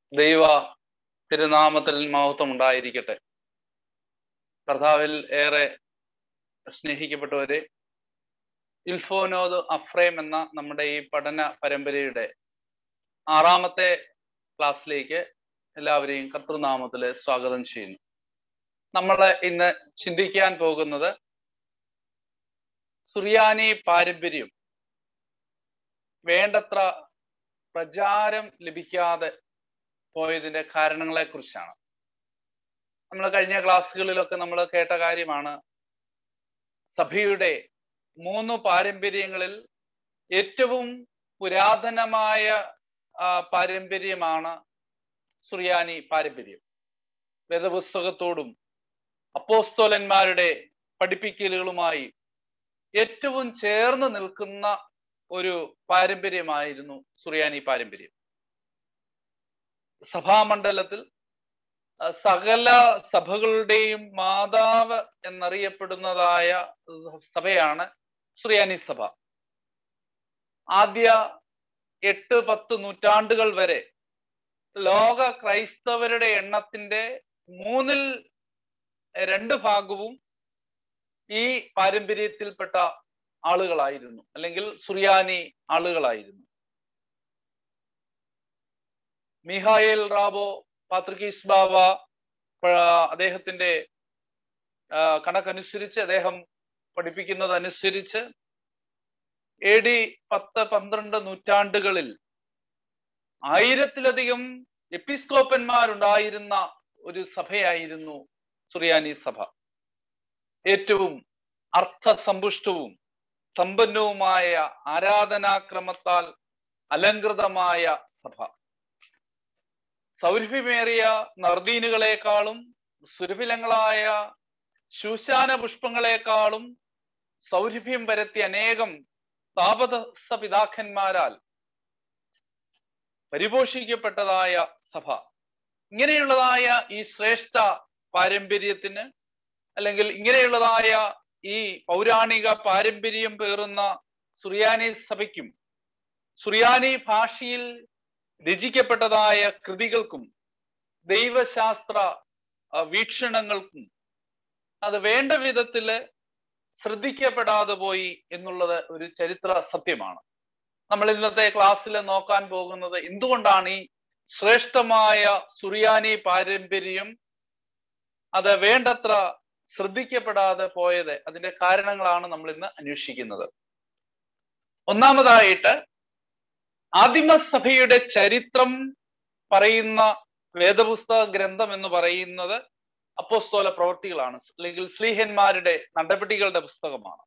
ദൈവ തിരുനാമത്തിൽ മഹത്വം ഉണ്ടായിരിക്കട്ടെ കർത്താവിൽ ഏറെ സ്നേഹിക്കപ്പെട്ടവരെ ഇൽഫോനോദ് അഫ്രേം എന്ന നമ്മുടെ ഈ പഠന പരമ്പരയുടെ ആറാമത്തെ ക്ലാസ്സിലേക്ക് എല്ലാവരെയും കർത്തൃനാമത്തിൽ സ്വാഗതം ചെയ്യുന്നു നമ്മൾ ഇന്ന് ചിന്തിക്കാൻ പോകുന്നത് സുറിയാനി പാരമ്പര്യം വേണ്ടത്ര പ്രചാരം ലഭിക്കാതെ പോയതിന്റെ കാരണങ്ങളെ കുറിച്ചാണ് നമ്മൾ കഴിഞ്ഞ ക്ലാസ്സുകളിലൊക്കെ നമ്മൾ കേട്ട കാര്യമാണ് സഭയുടെ മൂന്ന് പാരമ്പര്യങ്ങളിൽ ഏറ്റവും പുരാതനമായ പാരമ്പര്യമാണ് സുറിയാനി പാരമ്പര്യം വേദപുസ്തകത്തോടും അപ്പോസ്തോലന്മാരുടെ പഠിപ്പിക്കലുകളുമായി ഏറ്റവും ചേർന്ന് നിൽക്കുന്ന ഒരു പാരമ്പര്യമായിരുന്നു സുറിയാനി പാരമ്പര്യം സഭാമണ്ഡലത്തിൽ സകല സഭകളുടെയും മാതാവ് എന്നറിയപ്പെടുന്നതായ സഭയാണ് സുറിയാനി സഭ ആദ്യ എട്ട് പത്ത് നൂറ്റാണ്ടുകൾ വരെ ലോക ക്രൈസ്തവരുടെ എണ്ണത്തിന്റെ മൂന്നിൽ രണ്ട് ഭാഗവും ഈ പാരമ്പര്യത്തിൽപ്പെട്ട ആളുകളായിരുന്നു അല്ലെങ്കിൽ സുറിയാനി ആളുകളായിരുന്നു മിഹായേൽ റാബോ പാത്രികീസ് ബാവ അദ്ദേഹത്തിന്റെ കണക്കനുസരിച്ച് അദ്ദേഹം പഠിപ്പിക്കുന്നതനുസരിച്ച് എ ഡി പത്ത് പന്ത്രണ്ട് നൂറ്റാണ്ടുകളിൽ ആയിരത്തിലധികം എപ്പിസ്കോപ്പന്മാരുണ്ടായിരുന്ന ഒരു സഭയായിരുന്നു സുറിയാനി സഭ ഏറ്റവും അർത്ഥസമ്പുഷ്ടവും സമ്പന്നവുമായ ആരാധനാക്രമത്താൽ അലങ്കൃതമായ സഭ സൗരഭ്യമേറിയ നർദീനുകളെക്കാളും സുരഭിലങ്ങളായ ശൂശാന പുഷ്പങ്ങളെക്കാളും സൗരഭ്യം പരത്തിയ അനേകം താപദസ പിതാക്കന്മാരാൽ പരിപോഷിക്കപ്പെട്ടതായ സഭ ഇങ്ങനെയുള്ളതായ ഈ ശ്രേഷ്ഠ പാരമ്പര്യത്തിന് അല്ലെങ്കിൽ ഇങ്ങനെയുള്ളതായ ഈ പൗരാണിക പാരമ്പര്യം പേറുന്ന സുറിയാനി സഭയ്ക്കും സുറിയാനി ഭാഷയിൽ രചിക്കപ്പെട്ടതായ കൃതികൾക്കും ദൈവശാസ്ത്ര വീക്ഷണങ്ങൾക്കും അത് വേണ്ട വിധത്തില് ശ്രദ്ധിക്കപ്പെടാതെ പോയി എന്നുള്ളത് ഒരു ചരിത്ര സത്യമാണ് നമ്മൾ ഇന്നത്തെ ക്ലാസ്സിൽ നോക്കാൻ പോകുന്നത് എന്തുകൊണ്ടാണ് ഈ ശ്രേഷ്ഠമായ സുറിയാനി പാരമ്പര്യം അത് വേണ്ടത്ര ശ്രദ്ധിക്കപ്പെടാതെ പോയത് അതിന്റെ കാരണങ്ങളാണ് നമ്മൾ ഇന്ന് അന്വേഷിക്കുന്നത് ഒന്നാമതായിട്ട് ആദിമസഭയുടെ ചരിത്രം പറയുന്ന വേദപുസ്തക ഗ്രന്ഥം എന്ന് പറയുന്നത് അപ്പോസ്തോല പ്രവൃത്തികളാണ് അല്ലെങ്കിൽ സ്ലീഹന്മാരുടെ നടപടികളുടെ പുസ്തകമാണ്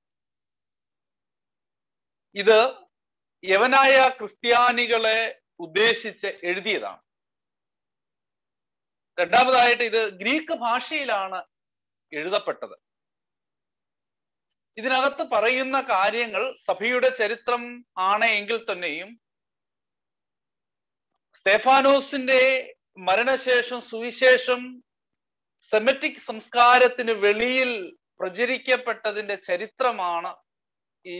ഇത് യവനായ ക്രിസ്ത്യാനികളെ ഉദ്ദേശിച്ച് എഴുതിയതാണ് രണ്ടാമതായിട്ട് ഇത് ഗ്രീക്ക് ഭാഷയിലാണ് എഴുതപ്പെട്ടത് ഇതിനകത്ത് പറയുന്ന കാര്യങ്ങൾ സഭയുടെ ചരിത്രം ആണ് എങ്കിൽ തന്നെയും സ്തേഫാനോസിന്റെ മരണശേഷം സുവിശേഷം സെമറ്റിക് സംസ്കാരത്തിന് വെളിയിൽ പ്രചരിക്കപ്പെട്ടതിന്റെ ചരിത്രമാണ് ഈ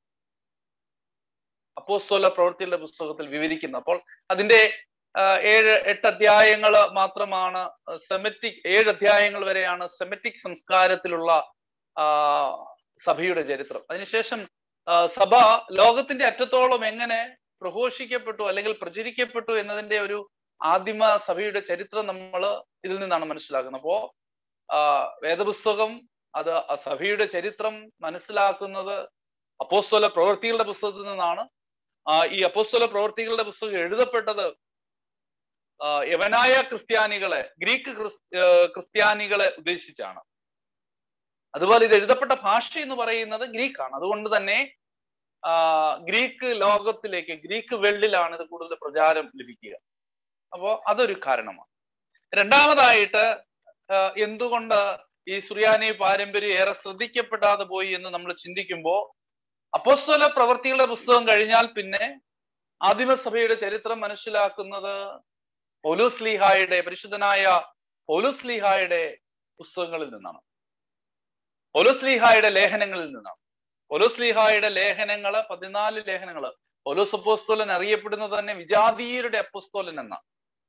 അപ്പോസ്തോല പ്രവൃത്തിയുടെ പുസ്തകത്തിൽ വിവരിക്കുന്നത് അപ്പോൾ അതിന്റെ ഏഴ് എട്ട് അധ്യായങ്ങൾ മാത്രമാണ് സെമറ്റിക് ഏഴ് അധ്യായങ്ങൾ വരെയാണ് സെമറ്റിക് സംസ്കാരത്തിലുള്ള സഭയുടെ ചരിത്രം അതിനുശേഷം സഭ ലോകത്തിന്റെ അറ്റത്തോളം എങ്ങനെ പ്രഘോഷിക്കപ്പെട്ടു അല്ലെങ്കിൽ പ്രചരിക്കപ്പെട്ടു എന്നതിന്റെ ഒരു ആദിമ സഭയുടെ ചരിത്രം നമ്മൾ ഇതിൽ നിന്നാണ് മനസ്സിലാക്കുന്നത് അപ്പോ വേദപുസ്തകം അത് സഭയുടെ ചരിത്രം മനസ്സിലാക്കുന്നത് അപ്പോസ്തോല പ്രവൃത്തികളുടെ പുസ്തകത്തിൽ നിന്നാണ് ഈ അപ്പോസ്തോല പ്രവൃത്തികളുടെ പുസ്തകം എഴുതപ്പെട്ടത് യവനായ ക്രിസ്ത്യാനികളെ ഗ്രീക്ക് ക്രിസ്ത്യാനികളെ ഉദ്ദേശിച്ചാണ് അതുപോലെ ഇത് എഴുതപ്പെട്ട ഭാഷ എന്ന് പറയുന്നത് ഗ്രീക്കാണ് അതുകൊണ്ട് തന്നെ ഗ്രീക്ക് ലോകത്തിലേക്ക് ഗ്രീക്ക് വെള്ളിലാണ് ഇത് കൂടുതൽ പ്രചാരം ലഭിക്കുക അപ്പോ അതൊരു കാരണമാണ് രണ്ടാമതായിട്ട് എന്തുകൊണ്ട് ഈ സുറിയാനി പാരമ്പര്യം ഏറെ ശ്രദ്ധിക്കപ്പെടാതെ പോയി എന്ന് നമ്മൾ ചിന്തിക്കുമ്പോൾ അപ്പോസ്തല പ്രവൃത്തികളുടെ പുസ്തകം കഴിഞ്ഞാൽ പിന്നെ ആദിമസഭയുടെ ചരിത്രം മനസ്സിലാക്കുന്നത് പൗലുസ്ലിഹായുടെ പരിശുദ്ധനായ പൗലുസ്ലിഹായുടെ പുസ്തകങ്ങളിൽ നിന്നാണ് പൗലുസ്ലിഹായുടെ ലേഖനങ്ങളിൽ നിന്നാണ് പൗലുസ്ലിഹായുടെ ലേഖനങ്ങള് പതിനാല് ലേഖനങ്ങള് പൗലോസ് അപ്പോസ്തോലൻ അറിയപ്പെടുന്നത് തന്നെ വിജാതീയരുടെ അപ്പോസ്തോലൻ എന്ന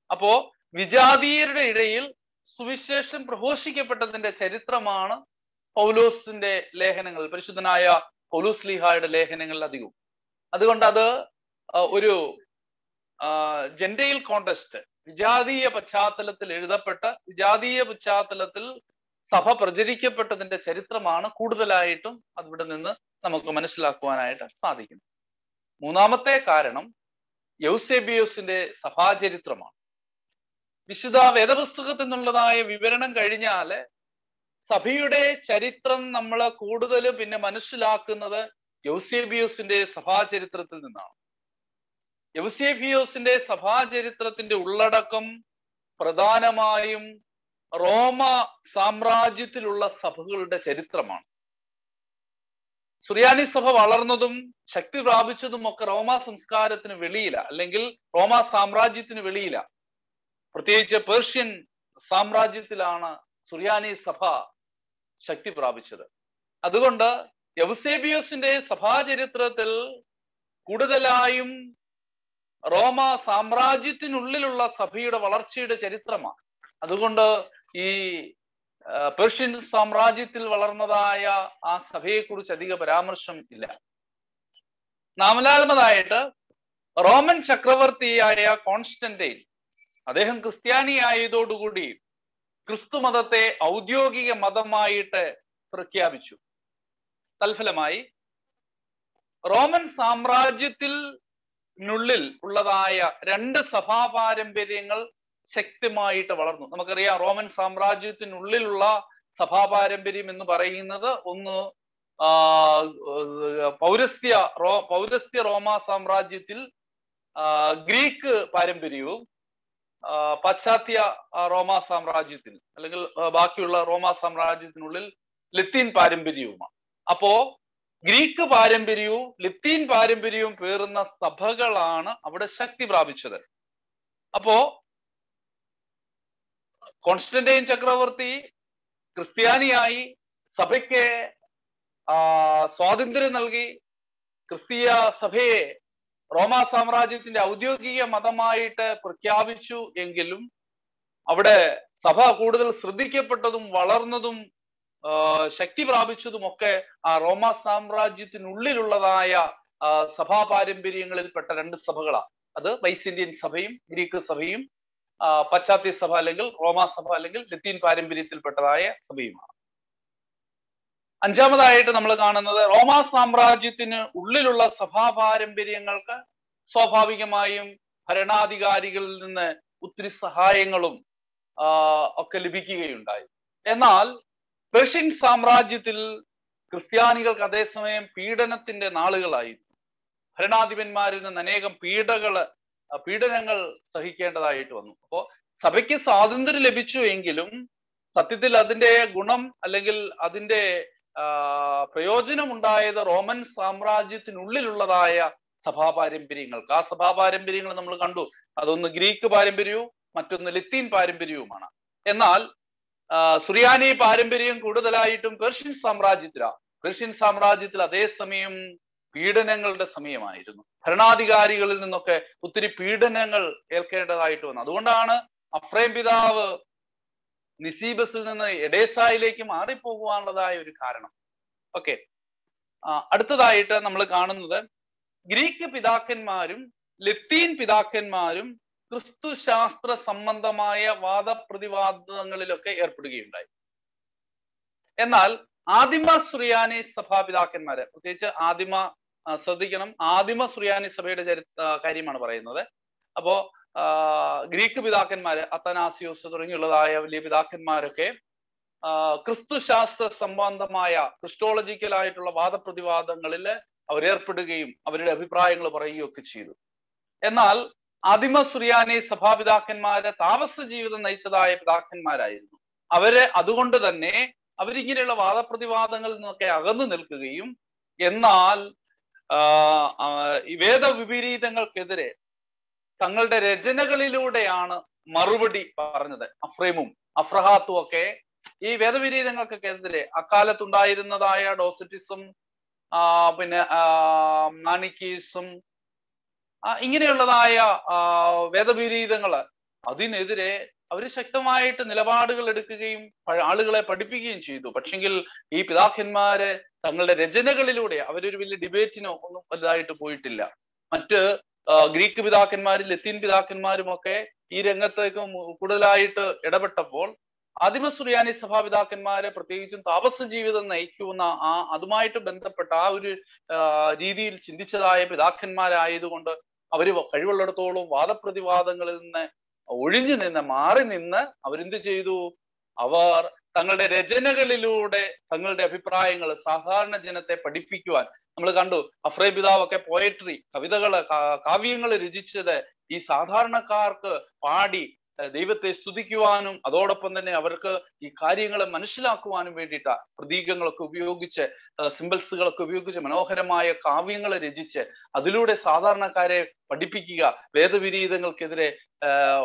അപ്പോ വിജാതീയരുടെ ഇടയിൽ സുവിശേഷം പ്രഘോഷിക്കപ്പെട്ടതിന്റെ ചരിത്രമാണ് പൗലോസിന്റെ ലേഖനങ്ങൾ പരിശുദ്ധനായ പൗലോസ് ലീഹായുടെ ലേഖനങ്ങളിൽ അധികവും അതുകൊണ്ട് അത് ഒരു ജെൻഡയിൽ കോണ്ടസ്റ്റ് വിജാതീയ പശ്ചാത്തലത്തിൽ എഴുതപ്പെട്ട വിജാതീയ പശ്ചാത്തലത്തിൽ സഭ പ്രചരിക്കപ്പെട്ടതിന്റെ ചരിത്രമാണ് കൂടുതലായിട്ടും അവിടെ നിന്ന് നമുക്ക് മനസ്സിലാക്കുവാനായിട്ട് സാധിക്കുന്നത് മൂന്നാമത്തെ കാരണം യൗസേബിയോസിന്റെ സഭാചരിത്രമാണ് വിശുദ്ധ വേദപുസ്തകത്തിൽ നിന്നുള്ളതായ വിവരണം കഴിഞ്ഞാല് സഭയുടെ ചരിത്രം നമ്മൾ കൂടുതൽ പിന്നെ മനസ്സിലാക്കുന്നത് യൗസേബിയോസിന്റെ സഭാചരിത്രത്തിൽ നിന്നാണ് യൗസേബിയോസിന്റെ സഭാചരിത്രത്തിന്റെ ഉള്ളടക്കം പ്രധാനമായും റോമ സാമ്രാജ്യത്തിലുള്ള സഭകളുടെ ചരിത്രമാണ് സുറിയാനി സഭ വളർന്നതും ശക്തി പ്രാപിച്ചതും ഒക്കെ റോമ സംസ്കാരത്തിന് വെളിയില അല്ലെങ്കിൽ റോമ സാമ്രാജ്യത്തിന് വെളിയില പ്രത്യേകിച്ച് പേർഷ്യൻ സാമ്രാജ്യത്തിലാണ് സുറിയാനി സഭ ശക്തി പ്രാപിച്ചത് അതുകൊണ്ട് യൗസേബിയോസിന്റെ സഭാചരിത്രത്തിൽ കൂടുതലായും റോമ സാമ്രാജ്യത്തിനുള്ളിലുള്ള സഭയുടെ വളർച്ചയുടെ ചരിത്രമാണ് അതുകൊണ്ട് ഈ പേർഷ്യൻ സാമ്രാജ്യത്തിൽ വളർന്നതായ ആ സഭയെക്കുറിച്ച് അധിക പരാമർശം ഇല്ല നാമലാത്മതായിട്ട് റോമൻ ചക്രവർത്തിയായ കോൺസ്റ്റന്റൈൻ അദ്ദേഹം ക്രിസ്ത്യാനിയായതോടുകൂടി ക്രിസ്തു മതത്തെ ഔദ്യോഗിക മതമായിട്ട് പ്രഖ്യാപിച്ചു തൽഫലമായി റോമൻ സാമ്രാജ്യത്തിൽ നുള്ളിൽ ഉള്ളതായ രണ്ട് സഭാ പാരമ്പര്യങ്ങൾ ശക്തമായിട്ട് വളർന്നു നമുക്കറിയാം റോമൻ സാമ്രാജ്യത്തിനുള്ളിലുള്ള സഭാ പാരമ്പര്യം എന്ന് പറയുന്നത് ഒന്ന് പൗരസ്ത്യ റോ പൗരസ്ത്യ റോമ സാമ്രാജ്യത്തിൽ ഗ്രീക്ക് പാരമ്പര്യവും പാശ്ചാത്യ റോമ സാമ്രാജ്യത്തിൽ അല്ലെങ്കിൽ ബാക്കിയുള്ള റോമ സാമ്രാജ്യത്തിനുള്ളിൽ ലത്തീൻ പാരമ്പര്യവുമാണ് അപ്പോ ഗ്രീക്ക് പാരമ്പര്യവും ലത്തീൻ പാരമ്പര്യവും പേറുന്ന സഭകളാണ് അവിടെ ശക്തി പ്രാപിച്ചത് അപ്പോ കോൺസ്റ്റന്റൈൻ ചക്രവർത്തി ക്രിസ്ത്യാനിയായി സഭയ്ക്ക് സ്വാതന്ത്ര്യം നൽകി ക്രിസ്തീയ സഭയെ റോമ സാമ്രാജ്യത്തിന്റെ ഔദ്യോഗിക മതമായിട്ട് പ്രഖ്യാപിച്ചു എങ്കിലും അവിടെ സഭ കൂടുതൽ ശ്രദ്ധിക്കപ്പെട്ടതും വളർന്നതും ശക്തി പ്രാപിച്ചതും ഒക്കെ ആ റോമ സാമ്രാജ്യത്തിനുള്ളിലുള്ളതായ സഭാ പാരമ്പര്യങ്ങളിൽപ്പെട്ട രണ്ട് സഭകളാണ് അത് വൈസ് സഭയും ഗ്രീക്ക് സഭയും പാശ്ചാത്യ സഭ അല്ലെങ്കിൽ റോമ സഭ അല്ലെങ്കിൽ ലത്തീൻ പാരമ്പര്യത്തിൽപ്പെട്ടതായ സഭയുമാണ് അഞ്ചാമതായിട്ട് നമ്മൾ കാണുന്നത് റോമ സാമ്രാജ്യത്തിന് ഉള്ളിലുള്ള സഭാ പാരമ്പര്യങ്ങൾക്ക് സ്വാഭാവികമായും ഭരണാധികാരികളിൽ നിന്ന് ഒത്തിരി സഹായങ്ങളും ഒക്കെ ലഭിക്കുകയുണ്ടായി എന്നാൽ പേർഷ്യൻ സാമ്രാജ്യത്തിൽ ക്രിസ്ത്യാനികൾക്ക് അതേസമയം പീഡനത്തിന്റെ നാളുകളായിരുന്നു ഭരണാധിപന്മാരിൽ നിന്ന് അനേകം പീഡകള് പീഡനങ്ങൾ സഹിക്കേണ്ടതായിട്ട് വന്നു അപ്പോ സഭയ്ക്ക് സ്വാതന്ത്ര്യം ലഭിച്ചു എങ്കിലും സത്യത്തിൽ അതിന്റെ ഗുണം അല്ലെങ്കിൽ അതിന്റെ പ്രയോജനം ഉണ്ടായത് റോമൻ സാമ്രാജ്യത്തിനുള്ളിലുള്ളതായ സഭാ പാരമ്പര്യങ്ങൾക്ക് ആ സഭാ പാരമ്പര്യങ്ങൾ നമ്മൾ കണ്ടു അതൊന്ന് ഗ്രീക്ക് പാരമ്പര്യവും മറ്റൊന്ന് ലത്തീൻ പാരമ്പര്യവുമാണ് എന്നാൽ സുറിയാനി പാരമ്പര്യം കൂടുതലായിട്ടും പേർഷ്യൻ സാമ്രാജ്യത്തിലാണ് പേർഷ്യൻ സാമ്രാജ്യത്തിൽ അതേസമയം പീഡനങ്ങളുടെ സമയമായിരുന്നു ഭരണാധികാരികളിൽ നിന്നൊക്കെ ഒത്തിരി പീഡനങ്ങൾ ഏൽക്കേണ്ടതായിട്ട് വന്നു അതുകൊണ്ടാണ് അഫ്രേം പിതാവ് നിസീബസിൽ നിന്ന് എഡേസായിലേക്ക് മാറിപ്പോകുവാനുള്ളതായ ഒരു കാരണം ഓക്കെ അടുത്തതായിട്ട് നമ്മൾ കാണുന്നത് ഗ്രീക്ക് പിതാക്കന്മാരും ലത്തീൻ പിതാക്കന്മാരും ക്രിസ്തു ശാസ്ത്ര സംബന്ധമായ വാദപ്രതിവാദങ്ങളിലൊക്കെ ഏർപ്പെടുകയുണ്ടായി എന്നാൽ ആദിമ സുറിയാനി സഭാപിതാക്കന്മാര് പ്രത്യേകിച്ച് ആദിമ ശ്രദ്ധിക്കണം ആദിമ സുറിയാനി സഭയുടെ ചരി കാര്യമാണ് പറയുന്നത് അപ്പോ ഗ്രീക്ക് പിതാക്കന്മാര് അത്തനാസിയോസ് തുടങ്ങിയുള്ളതായ വലിയ പിതാക്കന്മാരൊക്കെ ക്രിസ്തു ശാസ്ത്ര സംബന്ധമായ ക്രിസ്റ്റോളജിക്കൽ ആയിട്ടുള്ള വാദപ്രതിവാദങ്ങളിൽ അവരേർപ്പെടുകയും അവരുടെ അഭിപ്രായങ്ങൾ പറയുകയൊക്കെ ചെയ്തു എന്നാൽ ആദിമ സുറിയാനി സഭാപിതാക്കന്മാര് താമസ ജീവിതം നയിച്ചതായ പിതാക്കന്മാരായിരുന്നു അവര് അതുകൊണ്ട് തന്നെ അവരിങ്ങനെയുള്ള വാദപ്രതിവാദങ്ങളിൽ നിന്നൊക്കെ അകന്നു നിൽക്കുകയും എന്നാൽ ഈ വേദവിപരീതങ്ങൾക്കെതിരെ തങ്ങളുടെ രചനകളിലൂടെയാണ് മറുപടി പറഞ്ഞത് അഫ്രേമും അഫ്രഹാത്തും ഒക്കെ ഈ വേദവിരീതങ്ങൾക്കൊക്കെ എതിരെ അക്കാലത്തുണ്ടായിരുന്നതായ ഡോസറ്റിസും പിന്നെ നാണിക്കീസും ഇങ്ങനെയുള്ളതായ വേദവിരീതങ്ങള് അതിനെതിരെ അവർ ശക്തമായിട്ട് നിലപാടുകൾ എടുക്കുകയും പ- ആളുകളെ പഠിപ്പിക്കുകയും ചെയ്തു പക്ഷെങ്കിൽ ഈ പിതാക്കന്മാര് തങ്ങളുടെ രചനകളിലൂടെ അവരൊരു വലിയ ഡിബേറ്റിനോ ഒന്നും വലുതായിട്ട് പോയിട്ടില്ല മറ്റ് ആ, ഗ്രീക്ക് പിതാക്കന്മാരും ലത്തീൻ പിതാക്കന്മാരും ഒക്കെ ഈ രംഗത്തേക്ക് മു- കൂടുതലായിട്ട് ഇടപെട്ടപ്പോൾ ആദിമ സുറിയാനി സഭാ പിതാക്കന്മാരെ പ്രത്യേകിച്ചും താപസ ജീവിതം നയിക്കുന്ന ആ അതുമായിട്ട് ബന്ധപ്പെട്ട ആ ഒരു ആ, രീതിയിൽ ചിന്തിച്ചതായ പിതാക്കന്മാരായതുകൊണ്ട് അവര് കഴിവുള്ളിടത്തോളം വാദപ്രതിവാദങ്ങളിൽ നിന്ന് ഒഴിഞ്ഞു നിന്ന് മാറി നിന്ന് അവരെന്ത് ചെയ്തു അവർ തങ്ങളുടെ രചനകളിലൂടെ തങ്ങളുടെ അഭിപ്രായങ്ങൾ സാധാരണ ജനത്തെ പഠിപ്പിക്കുവാൻ നമ്മൾ കണ്ടു അഫ്രേ പിതാവൊക്കെ പോയട്രി കവിതകള് കാ- കാവ്യങ്ങൾ രചിച്ചത് ഈ സാധാരണക്കാർക്ക് പാടി ഏർ ദൈവത്തെ സ്തുതിക്കുവാനും അതോടൊപ്പം തന്നെ അവർക്ക് ഈ കാര്യങ്ങൾ മനസ്സിലാക്കുവാനും വേണ്ടിയിട്ട് പ്രതീകങ്ങളൊക്കെ ഉപയോഗിച്ച് സിമ്പിൾസുകളൊക്കെ ഉപയോഗിച്ച് മനോഹരമായ കാവ്യങ്ങൾ രചിച്ച് അതിലൂടെ സാധാരണക്കാരെ പഠിപ്പിക്കുക വേദവിരീതങ്ങൾക്കെതിരെ ആഹ്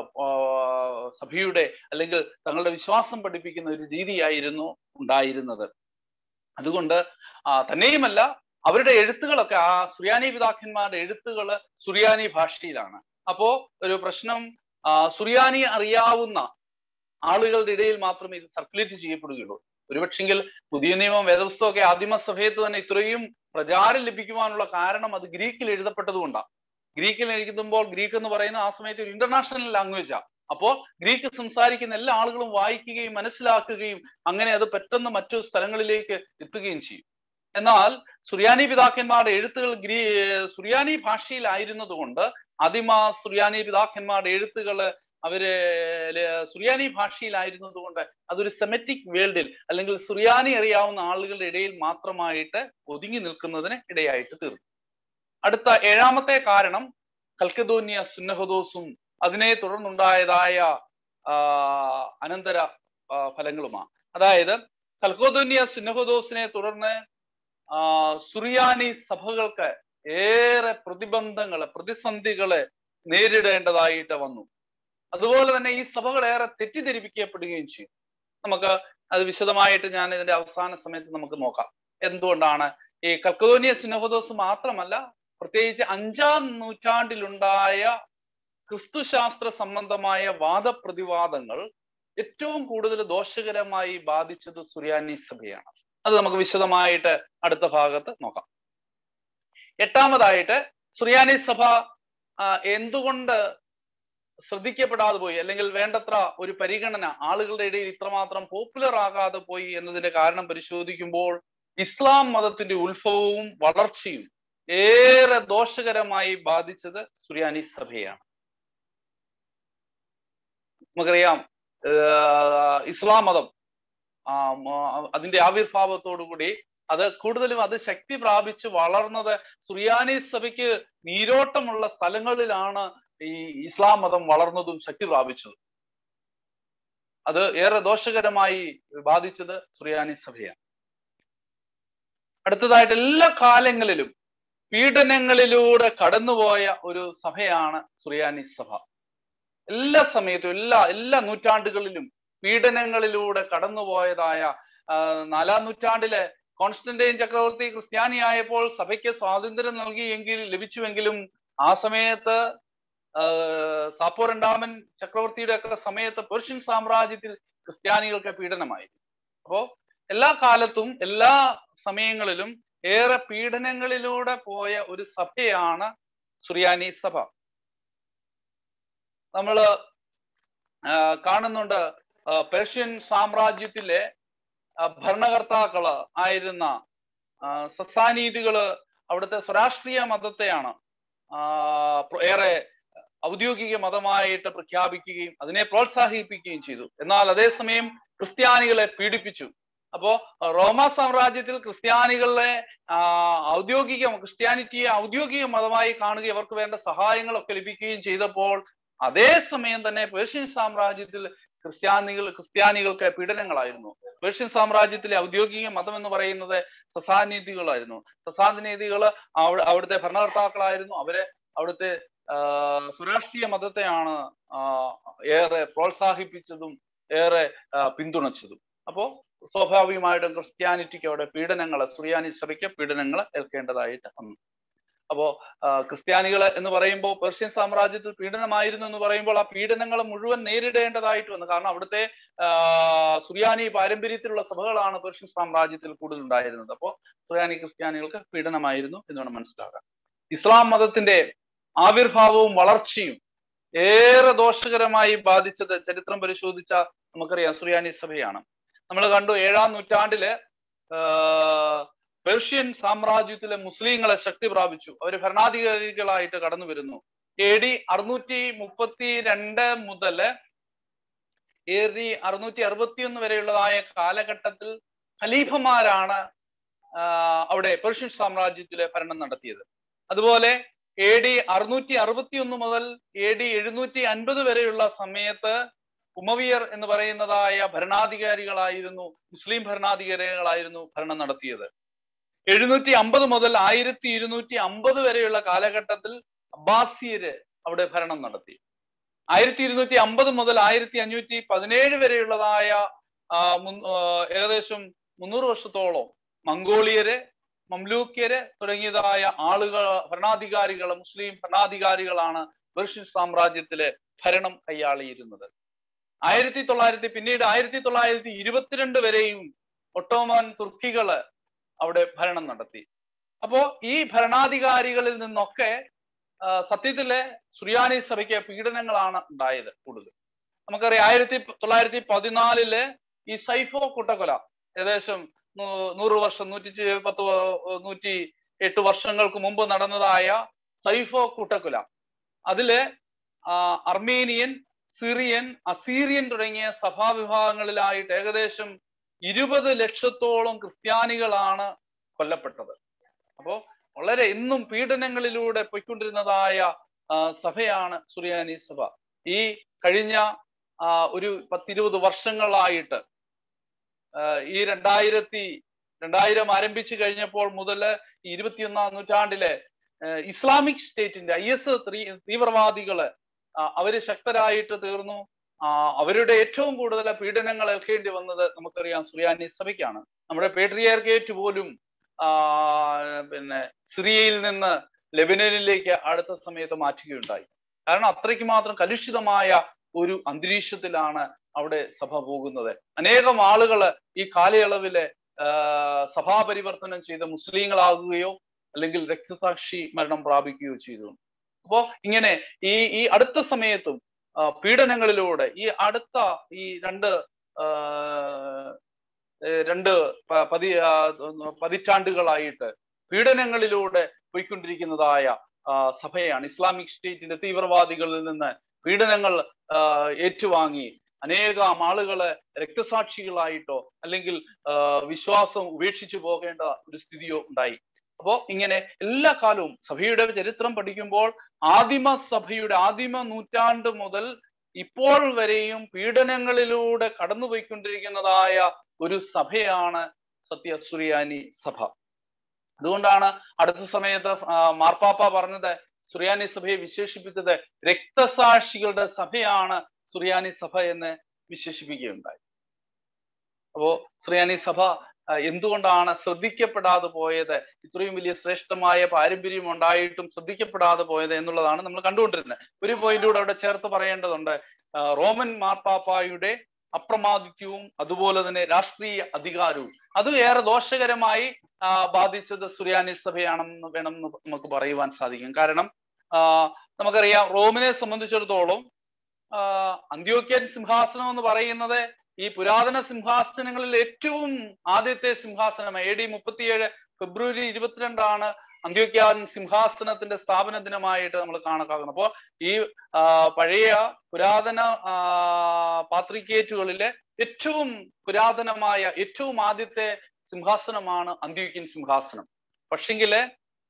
ആഹ് സഭയുടെ അല്ലെങ്കിൽ തങ്ങളുടെ വിശ്വാസം പഠിപ്പിക്കുന്ന ഒരു രീതിയായിരുന്നു ഉണ്ടായിരുന്നത് അതുകൊണ്ട് ആ, തന്നെയുമല്ല അവരുടെ എഴുത്തുകളൊക്കെ ആ സുറിയാനി പിതാക്കന്മാരുടെ എഴുത്തുകള് സുറിയാനി ഭാഷയിലാണ് അപ്പോ ഒരു പ്രശ്നം ആ, സുറിയാനി അറിയാവുന്ന ആളുകളുടെ ഇടയിൽ മാത്രമേ ഇത് സർക്കുലേറ്റ് ചെയ്യപ്പെടുകയുള്ളൂ ഒരുപക്ഷെങ്കിൽ പുതിയ നിയമം വേദപുസ്തകമൊക്കെ ആദിമ സഭയത്ത് തന്നെ ഇത്രയും പ്രചാരം ലഭിക്കുവാനുള്ള കാരണം അത് ഗ്രീക്കിൽ എഴുതപ്പെട്ടതുകൊണ്ടാണ് ഗ്രീക്കിൽ എഴുതുമ്പോൾ ഗ്രീക്ക് എന്ന് പറയുന്ന ആ സമയത്ത് ഒരു ഇന്റർനാഷണൽ ലാംഗ്വേജാ അപ്പോ ഗ്രീക്ക് സംസാരിക്കുന്ന എല്ലാ ആളുകളും വായിക്കുകയും മനസ്സിലാക്കുകയും അങ്ങനെ അത് പെട്ടെന്ന് മറ്റു സ്ഥലങ്ങളിലേക്ക് എത്തുകയും ചെയ്യും എന്നാൽ സുറിയാനി പിതാക്കന്മാരുടെ എഴുത്തുകൾ ഗ്രീ സുറിയാനി ഭാഷയിലായിരുന്നത് കൊണ്ട് ആദിമ സുറിയാനി പിതാക്കന്മാരുടെ എഴുത്തുകൾ അവര് ല- സുറിയാനി ഭാഷയിലായിരുന്നത് കൊണ്ട് അതൊരു സെമറ്റിക് വേൾഡിൽ അല്ലെങ്കിൽ സുറിയാനി അറിയാവുന്ന ആളുകളുടെ ഇടയിൽ മാത്രമായിട്ട് ഒതുങ്ങി നിൽക്കുന്നതിന് ഇടയായിട്ട് തീർന്നു അടുത്ത ഏഴാമത്തെ കാരണം കൽക്കദോന്യ സുന്നഹദോസും അതിനെ തുടർന്നുണ്ടായതായ ആ, അനന്തര ആ, ഫലങ്ങളുമാണ് അതായത് കൽക്കോദോന്യ സുന്നഹദോസിനെ തുടർന്ന് ആ, സുറിയാനി സഭകൾക്ക് ഏറെ പ്രതിബന്ധങ്ങള് പ്രതിസന്ധികള് നേരിടേണ്ടതായിട്ട് വന്നു അതുപോലെ തന്നെ ഈ സഭകൾ ഏറെ തെറ്റിദ്ധരിപ്പിക്കപ്പെടുകയും ചെയ്യും നമുക്ക് അത് വിശദമായിട്ട് ഞാൻ ഇതിന്റെ അവസാന സമയത്ത് നമുക്ക് നോക്കാം എന്തുകൊണ്ടാണ് ഈ കൽക്കദോനിയ സിനഹദോസ് മാത്രമല്ല പ്രത്യേകിച്ച് അഞ്ചാം നൂറ്റാണ്ടിലുണ്ടായ ക്രിസ്തുശാസ്ത്ര സംബന്ധമായ വാദപ്രതിവാദങ്ങൾ ഏറ്റവും കൂടുതൽ ദോഷകരമായി ബാധിച്ചത് സുറിയാനി സഭയാണ് അത് നമുക്ക് വിശദമായിട്ട് അടുത്ത ഭാഗത്ത് നോക്കാം എട്ടാമതായിട്ട് സുറിയാനി സഭ ആ, എന്തുകൊണ്ട് ശ്രദ്ധിക്കപ്പെടാതെ പോയി അല്ലെങ്കിൽ വേണ്ടത്ര ഒരു പരിഗണന ആളുകളുടെ ഇടയിൽ ഇത്രമാത്രം പോപ്പുലർ ആകാതെ പോയി എന്നതിന്റെ കാരണം പരിശോധിക്കുമ്പോൾ ഇസ്ലാം മതത്തിന്റെ ഉത്ഭവവും വളർച്ചയും ഏറെ ദോഷകരമായി ബാധിച്ചത് സുറിയാനി സഭയാണ് നമുക്കറിയാം ഏർ ഇസ്ലാം മതം ആ, മ- അതിന്റെ ആവിർഭാവത്തോടുകൂടി അത് കൂടുതലും അത് ശക്തി പ്രാപിച്ച് വളർന്നത് സുറിയാനി സഭയ്ക്ക് നീരോട്ടമുള്ള സ്ഥലങ്ങളിലാണ് ഈ ഇസ്ലാം മതം വളർന്നതും ശക്തി പ്രാപിച്ചതും അത് ഏറെ ദോഷകരമായി ബാധിച്ചത് സുറിയാനി സഭയാണ് അടുത്തതായിട്ട് എല്ലാ കാലങ്ങളിലും പീഡനങ്ങളിലൂടെ കടന്നുപോയ ഒരു സഭയാണ് സുറിയാനി സഭ എല്ലാ സമയത്തും എല്ലാ എല്ലാ നൂറ്റാണ്ടുകളിലും പീഡനങ്ങളിലൂടെ കടന്നുപോയതായ ആ, നാലാം നൂറ്റാണ്ടിലെ കോൺസ്റ്റന്റൈൻ ചക്രവർത്തി ക്രിസ്ത്യാനിയായപ്പോൾ സഭയ്ക്ക് സ്വാതന്ത്ര്യം നൽകിയെങ്കിൽ ലഭിച്ചുവെങ്കിലും ആ സമയത്ത് ആ, സാപ്പോ രണ്ടാമൻ ചക്രവർത്തിയുടെ ഒക്കെ സമയത്ത് പേർഷ്യൻ സാമ്രാജ്യത്തിൽ ക്രിസ്ത്യാനികൾക്ക് പീഡനമായി അപ്പോ എല്ലാ കാലത്തും എല്ലാ സമയങ്ങളിലും ഏറെ പീഡനങ്ങളിലൂടെ പോയ ഒരു സഭയാണ് സുറിയാനി സഭ നമ്മള് ആ, കാണുന്നുണ്ട് ആ, പേർഷ്യൻ സാമ്രാജ്യത്തിലെ ആ, ഭരണകർത്താക്കള് ആയിരുന്ന ആ, സസാനീതികള് അവിടുത്തെ സ്വരാഷ്ട്രീയ മതത്തെയാണ് ആ, പ്ര- ഏറെ ഔദ്യോഗിക മതമായിട്ട് പ്രഖ്യാപിക്കുകയും അതിനെ പ്രോത്സാഹിപ്പിക്കുകയും ചെയ്തു എന്നാൽ അതേസമയം ക്രിസ്ത്യാനികളെ പീഡിപ്പിച്ചു അപ്പോ റോമ സാമ്രാജ്യത്തിൽ ക്രിസ്ത്യാനികളെ ആ, ഔദ്യോഗിക ക്രിസ്ത്യാനിറ്റിയെ ഔദ്യോഗിക മതമായി കാണുകയും അവർക്ക് വേണ്ട സഹായങ്ങളൊക്കെ ലഭിക്കുകയും ചെയ്തപ്പോൾ അതേസമയം തന്നെ പേർഷ്യൻ സാമ്രാജ്യത്തിൽ ക്രിസ്ത്യാനികൾ ക്രിസ്ത്യാനികൾക്ക് പീഡനങ്ങളായിരുന്നു പേർഷ്യൻ സാമ്രാജ്യത്തിലെ ഔദ്യോഗിക മതം എന്ന് പറയുന്നത് സസാനീതികളായിരുന്നു സസാനീതികൾ അവിടെ അവിടുത്തെ ഭരണകർത്താക്കളായിരുന്നു അവരെ അവിടുത്തെ ആ, സുരാഷ്ട്രീയ മതത്തെയാണ് ആ, ഏറെ പ്രോത്സാഹിപ്പിച്ചതും ഏറെ ആ, പിന്തുണച്ചതും അപ്പോ സ്വാഭാവികമായിട്ടും ക്രിസ്ത്യാനിറ്റിക്ക് അവിടെ പീഡനങ്ങൾ സുറിയാനി സഭയ്ക്ക് പീഡനങ്ങൾ ഏൽക്കേണ്ടതായിട്ട് വന്നു അപ്പോ ക്രിസ്ത്യാനികൾ എന്ന് പറയുമ്പോൾ പേർഷ്യൻ സാമ്രാജ്യത്തിൽ പീഡനമായിരുന്നു എന്ന് പറയുമ്പോൾ ആ പീഡനങ്ങൾ മുഴുവൻ നേരിടേണ്ടതായിട്ട് വന്നു കാരണം അവിടുത്തെ സുറിയാനി പാരമ്പര്യത്തിലുള്ള സഭകളാണ് പേർഷ്യൻ സാമ്രാജ്യത്തിൽ കൂടുതൽ ഉണ്ടായിരുന്നത് അപ്പോൾ സുറിയാനി ക്രിസ്ത്യാനികൾക്ക് പീഡനമായിരുന്നു എന്ന് വേണം മനസ്സിലാക്കാം ഇസ്ലാം മതത്തിന്റെ ആവിർഭാവവും വളർച്ചയും ഏറെ ദോഷകരമായി ബാധിച്ചത് ചരിത്രം പരിശോധിച്ച നമുക്കറിയാം സുറിയാനി സഭയാണ് നമ്മൾ കണ്ടു ഏഴാം നൂറ്റാണ്ടില് പേർഷ്യൻ സാമ്രാജ്യത്തിലെ മുസ്ലിങ്ങളെ ശക്തി പ്രാപിച്ചു അവർ ഭരണാധികാരികളായിട്ട് കടന്നു വരുന്നു എ ഡി അറുന്നൂറ്റി മുപ്പത്തി രണ്ട് മുതൽ എ ഡി അറുന്നൂറ്റി അറുപത്തിയൊന്ന് വരെയുള്ളതായ കാലഘട്ടത്തിൽ ഖലീഫമാരാണ് അവിടെ പേർഷ്യൻ സാമ്രാജ്യത്തിലെ ഭരണം നടത്തിയത് അതുപോലെ എ ഡി അറുന്നൂറ്റി അറുപത്തി ഒന്ന് മുതൽ എ ഡി എഴുന്നൂറ്റി അൻപത് വരെയുള്ള സമയത്ത് ഉമവിയർ എന്ന് പറയുന്നതായ ഭരണാധികാരികളായിരുന്നു മുസ്ലിം ഭരണാധികാരികളായിരുന്നു ഭരണം നടത്തിയത് എഴുന്നൂറ്റി അമ്പത് മുതൽ ആയിരത്തി ഇരുന്നൂറ്റി അമ്പത് വരെയുള്ള കാലഘട്ടത്തിൽ അബ്ബാസിയര് അവിടെ ഭരണം നടത്തി ആയിരത്തി ഇരുന്നൂറ്റി അമ്പത് മുതൽ ആയിരത്തി അഞ്ഞൂറ്റി പതിനേഴ് വരെയുള്ളതായ ഏകദേശം മുന്നൂറ് വർഷത്തോളം മംഗോളിയര് മംലൂക്യര് തുടങ്ങിയതായ ആളുകൾ ഭരണാധികാരികൾ മുസ്ലിം ഭരണാധികാരികളാണ് പേർഷ്യൻ സാമ്രാജ്യത്തിലെ ഭരണം കൈയാളിയിരുന്നത് ആയിരത്തി തൊള്ളായിരത്തി പിന്നീട് ആയിരത്തി തൊള്ളായിരത്തി ഇരുപത്തിരണ്ട് വരെയും ഒട്ടോമൻ തുർക്കികള് അവിടെ ഭരണം നടത്തി അപ്പോ ഈ ഭരണാധികാരികളിൽ നിന്നൊക്കെ സത്യത്തിലെ സുറിയാനി സഭയ്ക്ക് പീഡനങ്ങളാണ് ഉണ്ടായത് കൂടുതൽ നമുക്കറിയാം ആയിരത്തി തൊള്ളായിരത്തി പതിനാലില് ഈ സൈഫോ കൂട്ടക്കൊല ഏകദേശം നൂറ് വർഷം നൂറ്റി പത്ത് നൂറ്റി എട്ട് വർഷങ്ങൾക്ക് മുമ്പ് നടന്നതായ സൈഫോ കൂട്ടക്കൊല അതില് അർമേനിയൻ സിറിയൻ അസീറിയൻ തുടങ്ങിയ സഭാവിഭാഗങ്ങളിലായിട്ട് ഏകദേശം ഇരുപത് ലക്ഷത്തോളം ക്രിസ്ത്യാനികളാണ് കൊല്ലപ്പെട്ടത് അപ്പോ വളരെ ഇന്നും പീഡനങ്ങളിലൂടെ പോയിക്കൊണ്ടിരുന്നതായ സഭയാണ് സുറിയാനി സഭ ഈ കഴിഞ്ഞ ഒരു പത്തിരുപത് വർഷങ്ങളായിട്ട് ഈ രണ്ടായിരത്തി രണ്ടായിരം ആരംഭിച്ചു കഴിഞ്ഞപ്പോൾ മുതൽ ഇരുപത്തിയൊന്നാം നൂറ്റാണ്ടിലെ ഇസ്ലാമിക് സ്റ്റേറ്റിന്റെ ഐ എസ് തീവ്രവാദികള് അവര് ശക്തരായിട്ട് തീർന്നു അവരുടെ ഏറ്റവും കൂടുതൽ പീഡനങ്ങൾ ഏൽക്കേണ്ടി വന്നത് നമുക്കറിയാം സുറിയാനി സഭയ്ക്കാണ് നമ്മുടെ പേട്രിയർഗേറ്റ് പോലും പിന്നെ സിറിയയിൽ നിന്ന് ലെബനനിലേക്ക് അടുത്ത സമയത്ത് മാറ്റുകയുണ്ടായി കാരണം അത്രയ്ക്ക് മാത്രം കലുഷിതമായ ഒരു അന്തരീക്ഷത്തിലാണ് അവിടെ സഭ പോകുന്നത് അനേകം ആളുകൾ ഈ കാലയളവില് സഭാപരിവർത്തനം ചെയ്ത മുസ്ലിങ്ങളാകുകയോ അല്ലെങ്കിൽ രക്തസാക്ഷി മരണം പ്രാപിക്കുകയോ ചെയ്തു അപ്പോ ഇങ്ങനെ ഈ ഈ അടുത്ത സമയത്തും പീഡനങ്ങളിലൂടെ ഈ അടുത്ത ഈ രണ്ട് രണ്ട് പതി പതിറ്റാണ്ടുകളായിട്ട് പീഡനങ്ങളിലൂടെ പോയിക്കൊണ്ടിരിക്കുന്നതായ സഭയാണ് ഇസ്ലാമിക് സ്റ്റേറ്റിന്റെ തീവ്രവാദികളിൽ നിന്ന് പീഡനങ്ങൾ ഏറ്റുവാങ്ങി അനേകം ആളുകളെ രക്തസാക്ഷികളായിട്ടോ അല്ലെങ്കിൽ വിശ്വാസം ഉപേക്ഷിച്ചു പോകേണ്ട ഒരു സ്ഥിതിയോ ഉണ്ടായി അപ്പോ ഇങ്ങനെ എല്ലാ കാലവും സഭയുടെ ചരിത്രം പഠിക്കുമ്പോൾ ആദിമ സഭയുടെ ആദിമ നൂറ്റാണ്ട് മുതൽ ഇപ്പോൾ വരെയും പീഡനങ്ങളിലൂടെ കടന്നുപോയിക്കൊണ്ടിരിക്കുന്നതായ ഒരു സഭയാണ് സത്യസുറിയാനി സഭ അതുകൊണ്ടാണ് അടുത്ത സമയത്ത് മാർപ്പാപ്പ പറഞ്ഞത് സുറിയാനി സഭയെ വിശേഷിപ്പിച്ചത് രക്തസാക്ഷികളുടെ സഭയാണ് സുറിയാനി സഭ എന്ന് വിശേഷിപ്പിക്കുകയുണ്ടായി അപ്പോ സുറിയാനി സഭ എന്തുകൊണ്ടാണ് ശ്രദ്ധിക്കപ്പെടാതെ പോയത് ഇത്രയും വലിയ ശ്രേഷ്ഠമായ പാരമ്പര്യം ഉണ്ടായിട്ടും ശ്രദ്ധിക്കപ്പെടാതെ പോയത് എന്നുള്ളതാണ് നമ്മൾ കണ്ടുകൊണ്ടിരുന്നത് ഒരു പോയിന്റ് കൂടെ അവിടെ ചേർത്ത് പറയേണ്ടതുണ്ട് റോമൻ മാർപ്പാപ്പായുടെ അപ്രമാദിത്യവും അതുപോലെ തന്നെ രാഷ്ട്രീയ അധികാരവും അത് ഏറെ ദോഷകരമായി ബാധിച്ചത് സുറിയാനി സഭയാണെന്ന് വേണം നമുക്ക് പറയുവാൻ സാധിക്കും കാരണം നമുക്കറിയാം റോമിനെ സംബന്ധിച്ചിടത്തോളം അന്ത്യോക്യൻ സിംഹാസനം എന്ന് പറയുന്നത് ഈ പുരാതന സിംഹാസനങ്ങളിൽ ഏറ്റവും ആദ്യത്തെ സിംഹാസനം എ ഡി മുപ്പത്തിയേഴ് ഫെബ്രുവരി ഇരുപത്തിരണ്ടാണ് അന്ത്യോക്യാൻ സിംഹാസനത്തിന്റെ സ്ഥാപന ദിനമായിട്ട് നമ്മൾ കണക്കാക്കുന്നത് അപ്പോൾ ഈ പഴയ പുരാതന പാത്രിക്കേറ്റുകളിലെ ഏറ്റവും പുരാതനമായ ഏറ്റവും ആദ്യത്തെ സിംഹാസനമാണ് അന്ത്യോക്യൻ സിംഹാസനം പക്ഷെങ്കില്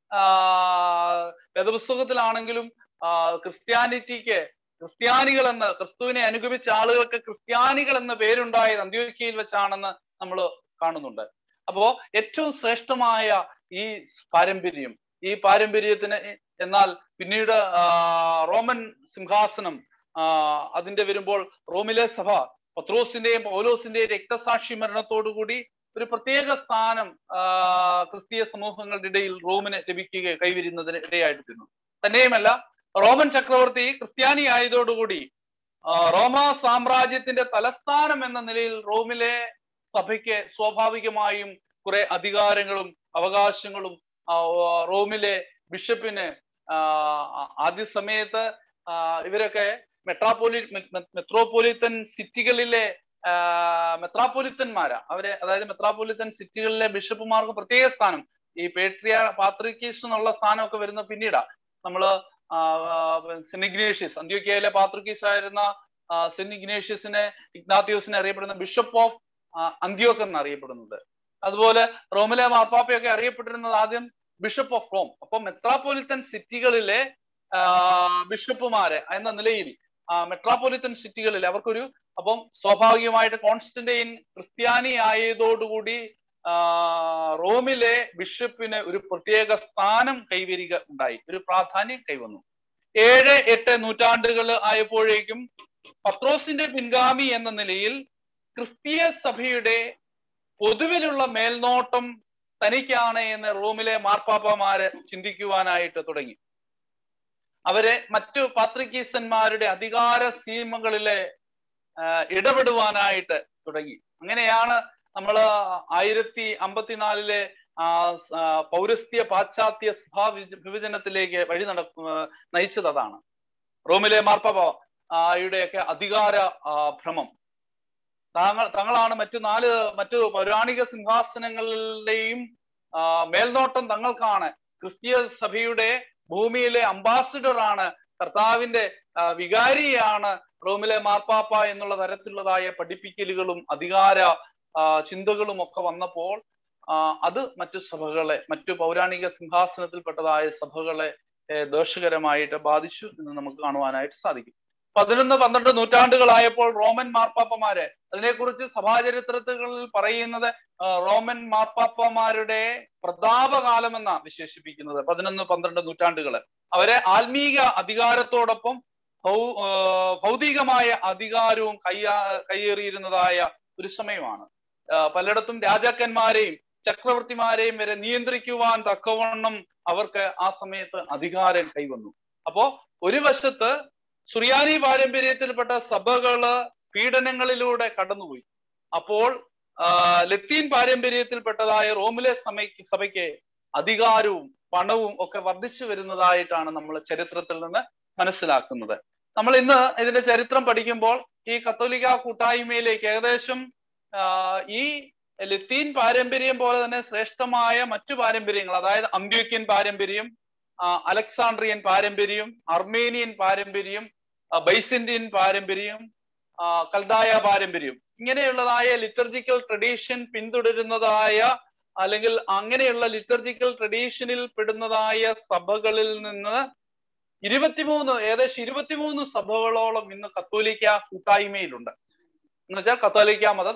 വേദപുസ്തകത്തിലാണെങ്കിലും ക്രിസ്ത്യാനിറ്റിക്ക് ക്രിസ്ത്യാനികൾ എന്ന് ക്രിസ്തുവിനെ അനുഗമിച്ച ആളുകൾക്ക് ക്രിസ്ത്യാനികൾ എന്ന പേരുണ്ടായത് അന്ത്യോക്യയിൽ വെച്ചാണെന്ന് നമ്മൾ കാണുന്നുണ്ട് അപ്പോ ഏറ്റവും ശ്രേഷ്ഠമായ ഈ പാരമ്പര്യം ഈ പാരമ്പര്യത്തിന് എന്നാൽ പിന്നീട് റോമൻ സിംഹാസനം അതിന്റെ വരുമ്പോൾ റോമിലെ സഭ പത്രോസിന്റെയും പൗലോസിന്റെയും രക്തസാക്ഷി മരണത്തോടുകൂടി ഒരു പ്രത്യേക സ്ഥാനം ക്രിസ്തീയ സമൂഹങ്ങളുടെ ഇടയിൽ റോമിന് ലഭിക്കുക കൈവരുന്നതിന് ഇടയായിട്ട് തീർന്നു തന്നെയുമല്ല റോമൻ ചക്രവർത്തി ക്രിസ്ത്യാനി ആയതോടുകൂടി റോമ സാമ്രാജ്യത്തിന്റെ തലസ്ഥാനം എന്ന നിലയിൽ റോമിലെ സഭയ്ക്ക് സ്വാഭാവികമായും കുറെ അധികാരങ്ങളും അവകാശങ്ങളും റോമിലെ ബിഷപ്പിന് ആദ്യ സമയത്ത് ഇവരൊക്കെ മെട്രാപോലി മെട്രോപൊലിത്തൻ സിറ്റികളിലെ മെത്രാപ്പൊലിത്തന്മാരാ അവരെ അതായത് മെത്രാപ്പൊലിത്തൻ സിറ്റികളിലെ ബിഷപ്പുമാർക്ക് പ്രത്യേക സ്ഥാനം ഈ പേട്രിയ പാത്രിക്കീസ് എന്നുള്ള സ്ഥാനമൊക്കെ വരുന്ന പിന്നീടാ നമ്മള് സെന്റ് ഇഗ്നേഷ്യസ് അന്ത്യോക്കയിലെ പാത്രിക്കീസ് ആയിരുന്ന സെന്റ് ഇഗ്നേഷ്യസിനെ ഇഗ്നാത്യോസിനെ അറിയപ്പെടുന്ന ബിഷപ്പ് ഓഫ് അന്ത്യോക്ക് എന്ന് അറിയപ്പെടുന്നത് അതുപോലെ റോമിലെ മാർപ്പാപ്പയൊക്കെ അറിയപ്പെട്ടിരുന്നത് ആദ്യം ബിഷപ്പ് ഓഫ് റോം അപ്പൊ മെത്രാപ്പൊലിത്തൻ സിറ്റികളിലെ ബിഷപ്പുമാരെ എന്ന നിലയിൽ മെട്രാപ്പൊലിത്തൻ സിറ്റികളിൽ അവർക്കൊരു അപ്പം സ്വാഭാവികമായിട്ട് കോൺസ്റ്റന്റൈൻ ക്രിസ്ത്യാനി ആയതോടുകൂടി റോമിലെ ബിഷപ്പിന് ഒരു പ്രത്യേക സ്ഥാനം കൈവരിക ഉണ്ടായി ഒരു പ്രാധാന്യം കൈവന്നു ഏഴ് എട്ട് നൂറ്റാണ്ടുകൾ ആയപ്പോഴേക്കും പത്രോസിന്റെ പിൻഗാമി എന്ന നിലയിൽ ക്രിസ്തീയ സഭയുടെ പൊതുവിലുള്ള മേൽനോട്ടം തനിക്കാണ് എന്ന് റോമിലെ മാർപ്പാപ്പമാര് ചിന്തിക്കുവാനായിട്ട് തുടങ്ങി അവരെ മറ്റു പാത്രികീസന്മാരുടെ അധികാര സീമകളിലെ ഇടപെടുവാനായിട്ട് തുടങ്ങി അങ്ങനെയാണ് നമ്മൾ ആയിരത്തി അമ്പത്തിനാലിലെ പൗരസ്ത്യ പാശ്ചാത്യ സഭാ വിഭജനത്തിലേക്ക് വഴി നട നയിച്ചത് അതാണ് റോമിലെ മാർപ്പാപ്പയുടെയൊക്കെ അധികാര ഭ്രമം താങ്കൾ തങ്ങളാണ് മറ്റു നാല് മറ്റു പൗരാണിക സിംഹാസനങ്ങളുടെയും മേൽനോട്ടം തങ്ങൾക്കാണ് ക്രിസ്തീയ സഭയുടെ ഭൂമിയിലെ അംബാസിഡർ ആണ് കർത്താവിന്റെ വികാരിയാണ് റോമിലെ മാർപ്പാപ്പ എന്നുള്ള തരത്തിലുള്ളതായ പഠിപ്പിക്കലുകളും അധികാര ചിന്തകളും ഒക്കെ വന്നപ്പോൾ അത് മറ്റു സഭകളെ മറ്റു പൗരാണിക സിംഹാസനത്തിൽപ്പെട്ടതായ സഭകളെ ദോഷകരമായിട്ട് ബാധിച്ചു എന്ന് നമുക്ക് കാണുവാനായിട്ട് സാധിക്കും പതിനൊന്ന് പന്ത്രണ്ട് നൂറ്റാണ്ടുകളായപ്പോൾ റോമൻ മാർപ്പാപ്പമാര് അതിനെക്കുറിച്ച് സഭാചരിത്രങ്ങളിൽ പറയുന്നത് റോമൻ മാർപ്പാപ്പമാരുടെ പ്രതാപകാലം എന്നാ വിശേഷിപ്പിക്കുന്നത് പതിനൊന്ന് പന്ത്രണ്ട് നൂറ്റാണ്ടുകള് അവരെ ആത്മീക അധികാരത്തോടൊപ്പം ഭൗതികമായ അധികാരവും കയ്യാ കയ്യേറിയിരുന്നതായ ഒരു സമയമാണ് പലയിടത്തും രാജാക്കന്മാരെയും ചക്രവർത്തിമാരെയും വരെ നിയന്ത്രിക്കുവാൻ തക്കവണ്ണം അവർക്ക് ആ സമയത്ത് അധികാരം കൈവന്നു അപ്പോ ഒരു വശത്ത് സുറിയാനി പാരമ്പര്യത്തിൽപ്പെട്ട സഭകള് പീഡനങ്ങളിലൂടെ കടന്നുപോയി അപ്പോൾ ലത്തീൻ പാരമ്പര്യത്തിൽപ്പെട്ടതായ റോമിലെ സമയ്ക്ക് സഭയ്ക്ക് അധികാരവും പണവും ഒക്കെ വർദ്ധിച്ചു വരുന്നതായിട്ടാണ് നമ്മൾ ചരിത്രത്തിൽ നിന്ന് മനസ്സിലാക്കുന്നത് നമ്മൾ ഇന്ന് ഇതിന്റെ ചരിത്രം പഠിക്കുമ്പോൾ ഈ കത്തോലിക്ക കൂട്ടായ്മയിലേക്ക് ഏകദേശം ഈ ലത്തീൻ പാരമ്പര്യം പോലെ തന്നെ ശ്രേഷ്ഠമായ മറ്റു പാരമ്പര്യങ്ങൾ അതായത് അന്ത്യോക്യൻ പാരമ്പര്യം അലക്സാണ്ട്രിയൻ പാരമ്പര്യം അർമേനിയൻ പാരമ്പര്യം ബൈസിന്ത്യൻ പാരമ്പര്യം കൽദായ പാരമ്പര്യം ഇങ്ങനെയുള്ളതായ ലിറ്റർജിക്കൽ ട്രഡീഷൻ പിന്തുടരുന്നതായ അല്ലെങ്കിൽ അങ്ങനെയുള്ള ലിറ്റർജിക്കൽ ട്രഡീഷനിൽ പെടുന്നതായ സഭകളിൽ നിന്ന് ഇരുപത്തിമൂന്ന് ഏകദേശം ഇരുപത്തിമൂന്ന് സഭകളോളം ഇന്ന് കത്തോലിക്ക കൂട്ടായ്മയിലുണ്ട് എന്ന് വെച്ചാൽ കത്തോലിക്ക മതം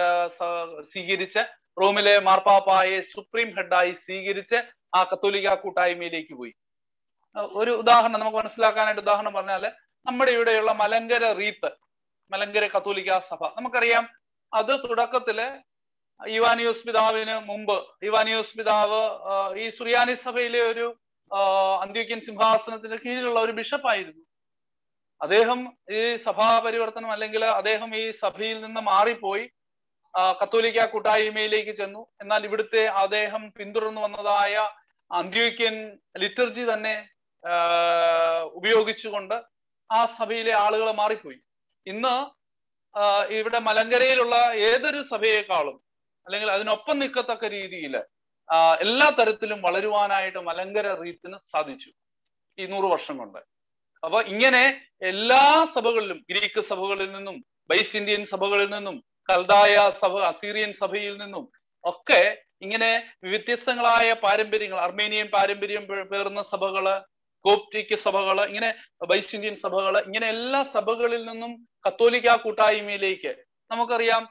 സ്വീകരിച്ച് റോമിലെ മാർപ്പാപ്പായെ സുപ്രീം ഹെഡായി സ്വീകരിച്ച് ആ കത്തോലിക്ക കൂട്ടായ്മയിലേക്ക് പോയി ഒരു ഉദാഹരണം നമുക്ക് മനസ്സിലാക്കാനായിട്ട് ഉദാഹരണം പറഞ്ഞാല് നമ്മുടെ ഇവിടെയുള്ള മലങ്കര റീത്ത് മലങ്കര കത്തോലിക്ക സഭ നമുക്കറിയാം അത് തുടക്കത്തില് ഇവാനിയോസ് പിതാവിന് മുമ്പ് ഇവാനിയോസ് പിതാവ് ഈ സുറിയാനി സഭയിലെ ഒരു അന്ത്യോക്യൻ സിംഹാസനത്തിന് കീഴിലുള്ള ഒരു ബിഷപ്പായിരുന്നു അദ്ദേഹം ഈ സഭാ പരിവർത്തനം അല്ലെങ്കിൽ അദ്ദേഹം ഈ സഭയിൽ നിന്ന് മാറിപ്പോയി കത്തോലിക്ക കൂട്ടായ്മയിലേക്ക് ചെന്നു എന്നാൽ ഇവിടുത്തെ അദ്ദേഹം പിന്തുടർന്നു വന്നതായ അന്ത്യോക്യൻ ലിറ്റർജി തന്നെ ഉപയോഗിച്ചുകൊണ്ട് ആ സഭയിലെ ആളുകൾ മാറിപ്പോയി ഇന്ന് ഇവിടെ മലങ്കരയിലുള്ള ഏതൊരു സഭയെക്കാളും അല്ലെങ്കിൽ അതിനൊപ്പം നിൽക്കത്തക്ക രീതിയിൽ എല്ലാ തരത്തിലും വളരുവാനായിട്ട് മലങ്കര റീത്തിന് സാധിച്ചു ഈ നൂറ് വർഷം കൊണ്ട് അപ്പൊ ഇങ്ങനെ എല്ലാ സഭകളിലും ഗ്രീക്ക് സഭകളിൽ നിന്നും ബൈസ് ഇന്ത്യൻ സഭകളിൽ നിന്നും കൽദായ സഭ അസീറിയൻ സഭയിൽ നിന്നും ഒക്കെ ഇങ്ങനെ വ്യത്യസ്തങ്ങളായ പാരമ്പര്യങ്ങൾ അർമേനിയൻ പാരമ്പര്യം പേർന്ന സഭകള് കോപ്റ്റിക് സഭകള് ഇങ്ങനെ ബൈസ് ഇന്ത്യൻ സഭകള് ഇങ്ങനെ എല്ലാ സഭകളിൽ നിന്നും കത്തോലിക്ക കൂട്ടായ്മയിലേക്ക് നമുക്കറിയാം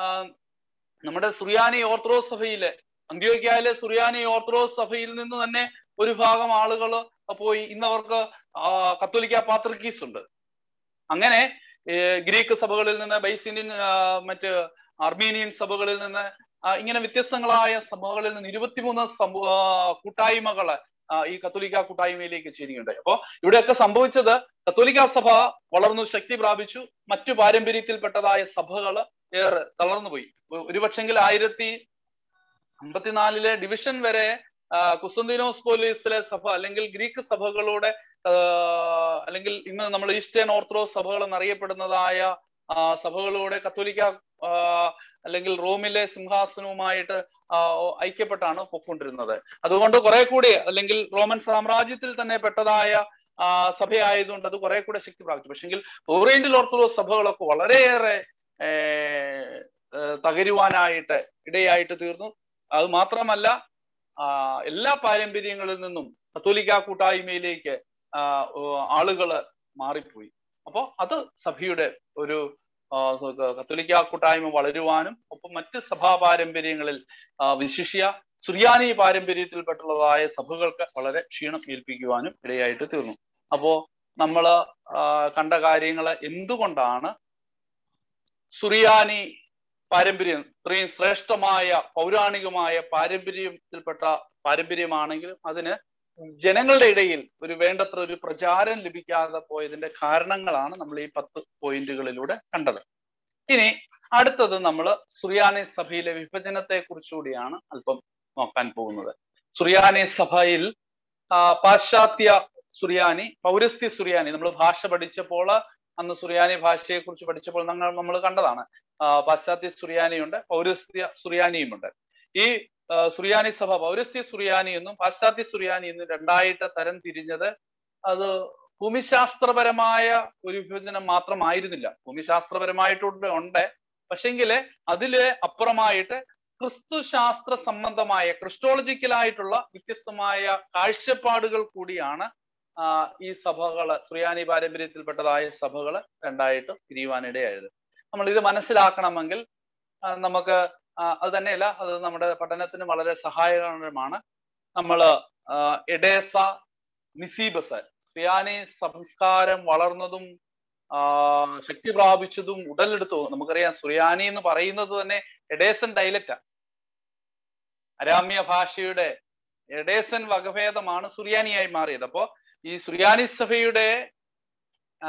നമ്മുടെ സുറിയാനി ഓർത്തഡോക്സ് സഭയിലെ അന്ത്യോക്യയിലെ സുറിയാനി ഓർത്തഡോക്സ് സഭയിൽ നിന്ന് തന്നെ ഒരു ഭാഗം ആളുകൾ പോയി ഇന്ന് അവർക്ക് കത്തോലിക്ക പാത്രക്കീസ് ഉണ്ട് അങ്ങനെ ഗ്രീക്ക് സഭകളിൽ നിന്ന് ബൈസ് ഇന്ത്യൻ മറ്റ് അർമീനിയൻ സഭകളിൽ നിന്ന് ആ, ഇങ്ങനെ വ്യത്യസ്തങ്ങളായ സഭകളിൽ നിന്ന് ഇരുപത്തിമൂന്ന് സമൂ ആ, കൂട്ടായ്മകള് ആ, ഈ കത്തോലിക്ക കൂട്ടായ്മയിലേക്ക് ചേരുകയുണ്ടായി അപ്പോ ഇവിടെയൊക്കെ സംഭവിച്ചത് കത്തോലിക്ക സഭ വളർന്നു ശക്തി പ്രാപിച്ചു മറ്റു പാരമ്പര്യത്തിൽപ്പെട്ടതായ സഭകൾ ഏറെ തളർന്നുപോയി ഒ- ഒരുപക്ഷെങ്കിൽ ആയിരത്തി അമ്പത്തിനാലിലെ ഡിവിഷൻ വരെ ആ, കുസ്തന്തീനോസ് പോലീസിലെ സഭ അല്ലെങ്കിൽ ഗ്രീക്ക് സഭകളുടെ ആ, അല്ലെങ്കിൽ ഇന്ന് നമ്മൾ ഈസ്റ്റേൺ ഓർത്തഡോക്സ് സഭകൾ എന്നറിയപ്പെടുന്നതായ ആ, സഭകളുടെ കത്തോലിക്ക ആ, അല്ലെങ്കിൽ റോമിലെ സിംഹാസനവുമായിട്ട് ആ, ഐക്യപ്പെട്ടാണ് പൊക്കൊണ്ടിരുന്നത് അതുകൊണ്ട് കുറെ കൂടി അല്ലെങ്കിൽ റോമൻ സാമ്രാജ്യത്തിൽ തന്നെ പെട്ടതായ ആ, സഭയായതുകൊണ്ട് അത് കുറെ കൂടെ ശക്തി പ്രാപിച്ചു പക്ഷെങ്കിൽ ഓറിയന്റൽ ഓർത്തഡോക്സ് സഭകളൊക്കെ വളരെയേറെ ഏർ, ഏർ, തകരുവാനായിട്ട് ഇടയായിട്ട് തീർന്നു അത് മാത്രമല്ല ആ, എല്ലാ പാരമ്പര്യങ്ങളിൽ നിന്നും കത്തോലിക്ക കൂട്ടായ്മയിലേക്ക് ആ, ഓ, ആളുകള് മാറിപ്പോയി അപ്പോ അത് സഭയുടെ ഒരു ആ, സ- കത്തോലിക്ക കൂട്ടായ്മ വളരുവാനും ഒപ്പം മറ്റ് സഭാ പാരമ്പര്യങ്ങളിൽ ആ, വിശിഷ്യ സുറിയാനി പാരമ്പര്യത്തിൽപ്പെട്ടുള്ളതായ സഭകൾക്ക് വളരെ ക്ഷീണം ഏൽപ്പിക്കുവാനും ഇടയായിട്ട് തീർന്നു അപ്പോ നമ്മള് ആ, കണ്ട കാര്യങ്ങള് എന്തുകൊണ്ടാണ് സുറിയാനി പാരമ്പര്യം ഇത്രയും ശ്രേഷ്ഠമായ പൗരാണികമായ പാരമ്പര്യത്തിൽപ്പെട്ട പാരമ്പര്യമാണെങ്കിലും അതിന് ജനങ്ങളുടെ ഇടയിൽ ഒരു വേണ്ടത്ര ഒരു പ്രചാരം ലഭിക്കാതെ പോയതിന്റെ കാരണങ്ങളാണ് നമ്മൾ ഈ പത്ത് പോയിന്റുകളിലൂടെ കണ്ടത് ഇനി അടുത്തത് നമ്മൾ സുറിയാനി സഭയിലെ വിഭജനത്തെ കുറിച്ചുകൂടിയാണ് അല്പം നോക്കാൻ പോകുന്നത് സുറിയാനി സഭയിൽ ആ, പാശ്ചാത്യ സുറിയാനി പൗരസ്ത്യ സുറിയാനി നമ്മൾ ഭാഷ പഠിച്ചപ്പോൾ അന്ന് സുറിയാനി ഭാഷയെ കുറിച്ച് പഠിച്ചപ്പോൾ നമ്മൾ നമ്മൾ കണ്ടതാണ് ആ, പാശ്ചാത്യ സുറിയാനിയുണ്ട് പൗരസ്ത്യ സുറിയാനിയുമുണ്ട് ഈ ആ, സുറിയാനി സഭ പൗരസ്ത്യ സുറിയാനി എന്നും പാശ്ചാത്യ സുറിയാനി എന്നും രണ്ടായിട്ട് തരം തിരിഞ്ഞത് അത് ഭൂമിശാസ്ത്രപരമായ ഒരു വിഭജനം മാത്രമായിരുന്നില്ല ഭൂമിശാസ്ത്രപരമായിട്ടുണ്ട് ഉണ്ട് പക്ഷെങ്കില് അതില് അപ്പുറമായിട്ട് ക്രിസ്തു ശാസ്ത്ര സംബന്ധമായ ക്രിസ്റ്റോളജിക്കലായിട്ടുള്ള വ്യത്യസ്തമായ കാഴ്ചപ്പാടുകൾ കൂടിയാണ് ആ, ഈ സഭകള് സുറിയാനി പാരമ്പര്യത്തിൽപ്പെട്ടതായ സഭകള് രണ്ടായിട്ട് തിരിയുവാനിടയായത് നമ്മൾ ഇത് മനസ്സിലാക്കണമെങ്കിൽ ആ, നമുക്ക് ആ, അത് തന്നെയല്ല അത് നമ്മുടെ പഠനത്തിന് വളരെ സഹായകരമാണ് നമ്മൾ എഡേസ നിസീബസ് സുറിയാനി സംസ്കാരം വളർന്നതും ആ, ശക്തി പ്രാപിച്ചതും ഉടലെടുത്തു നമുക്കറിയാം സുറിയാനി എന്ന് പറയുന്നത് തന്നെ എഡേസൻ ഡയലക്റ്റാ അരാമ്യ ഭാഷയുടെ എഡേസൻ വകഭേദമാണ് സുറിയാനിയായി മാറിയത് അപ്പോ ഈ സുറിയാനി സഭയുടെ ആ,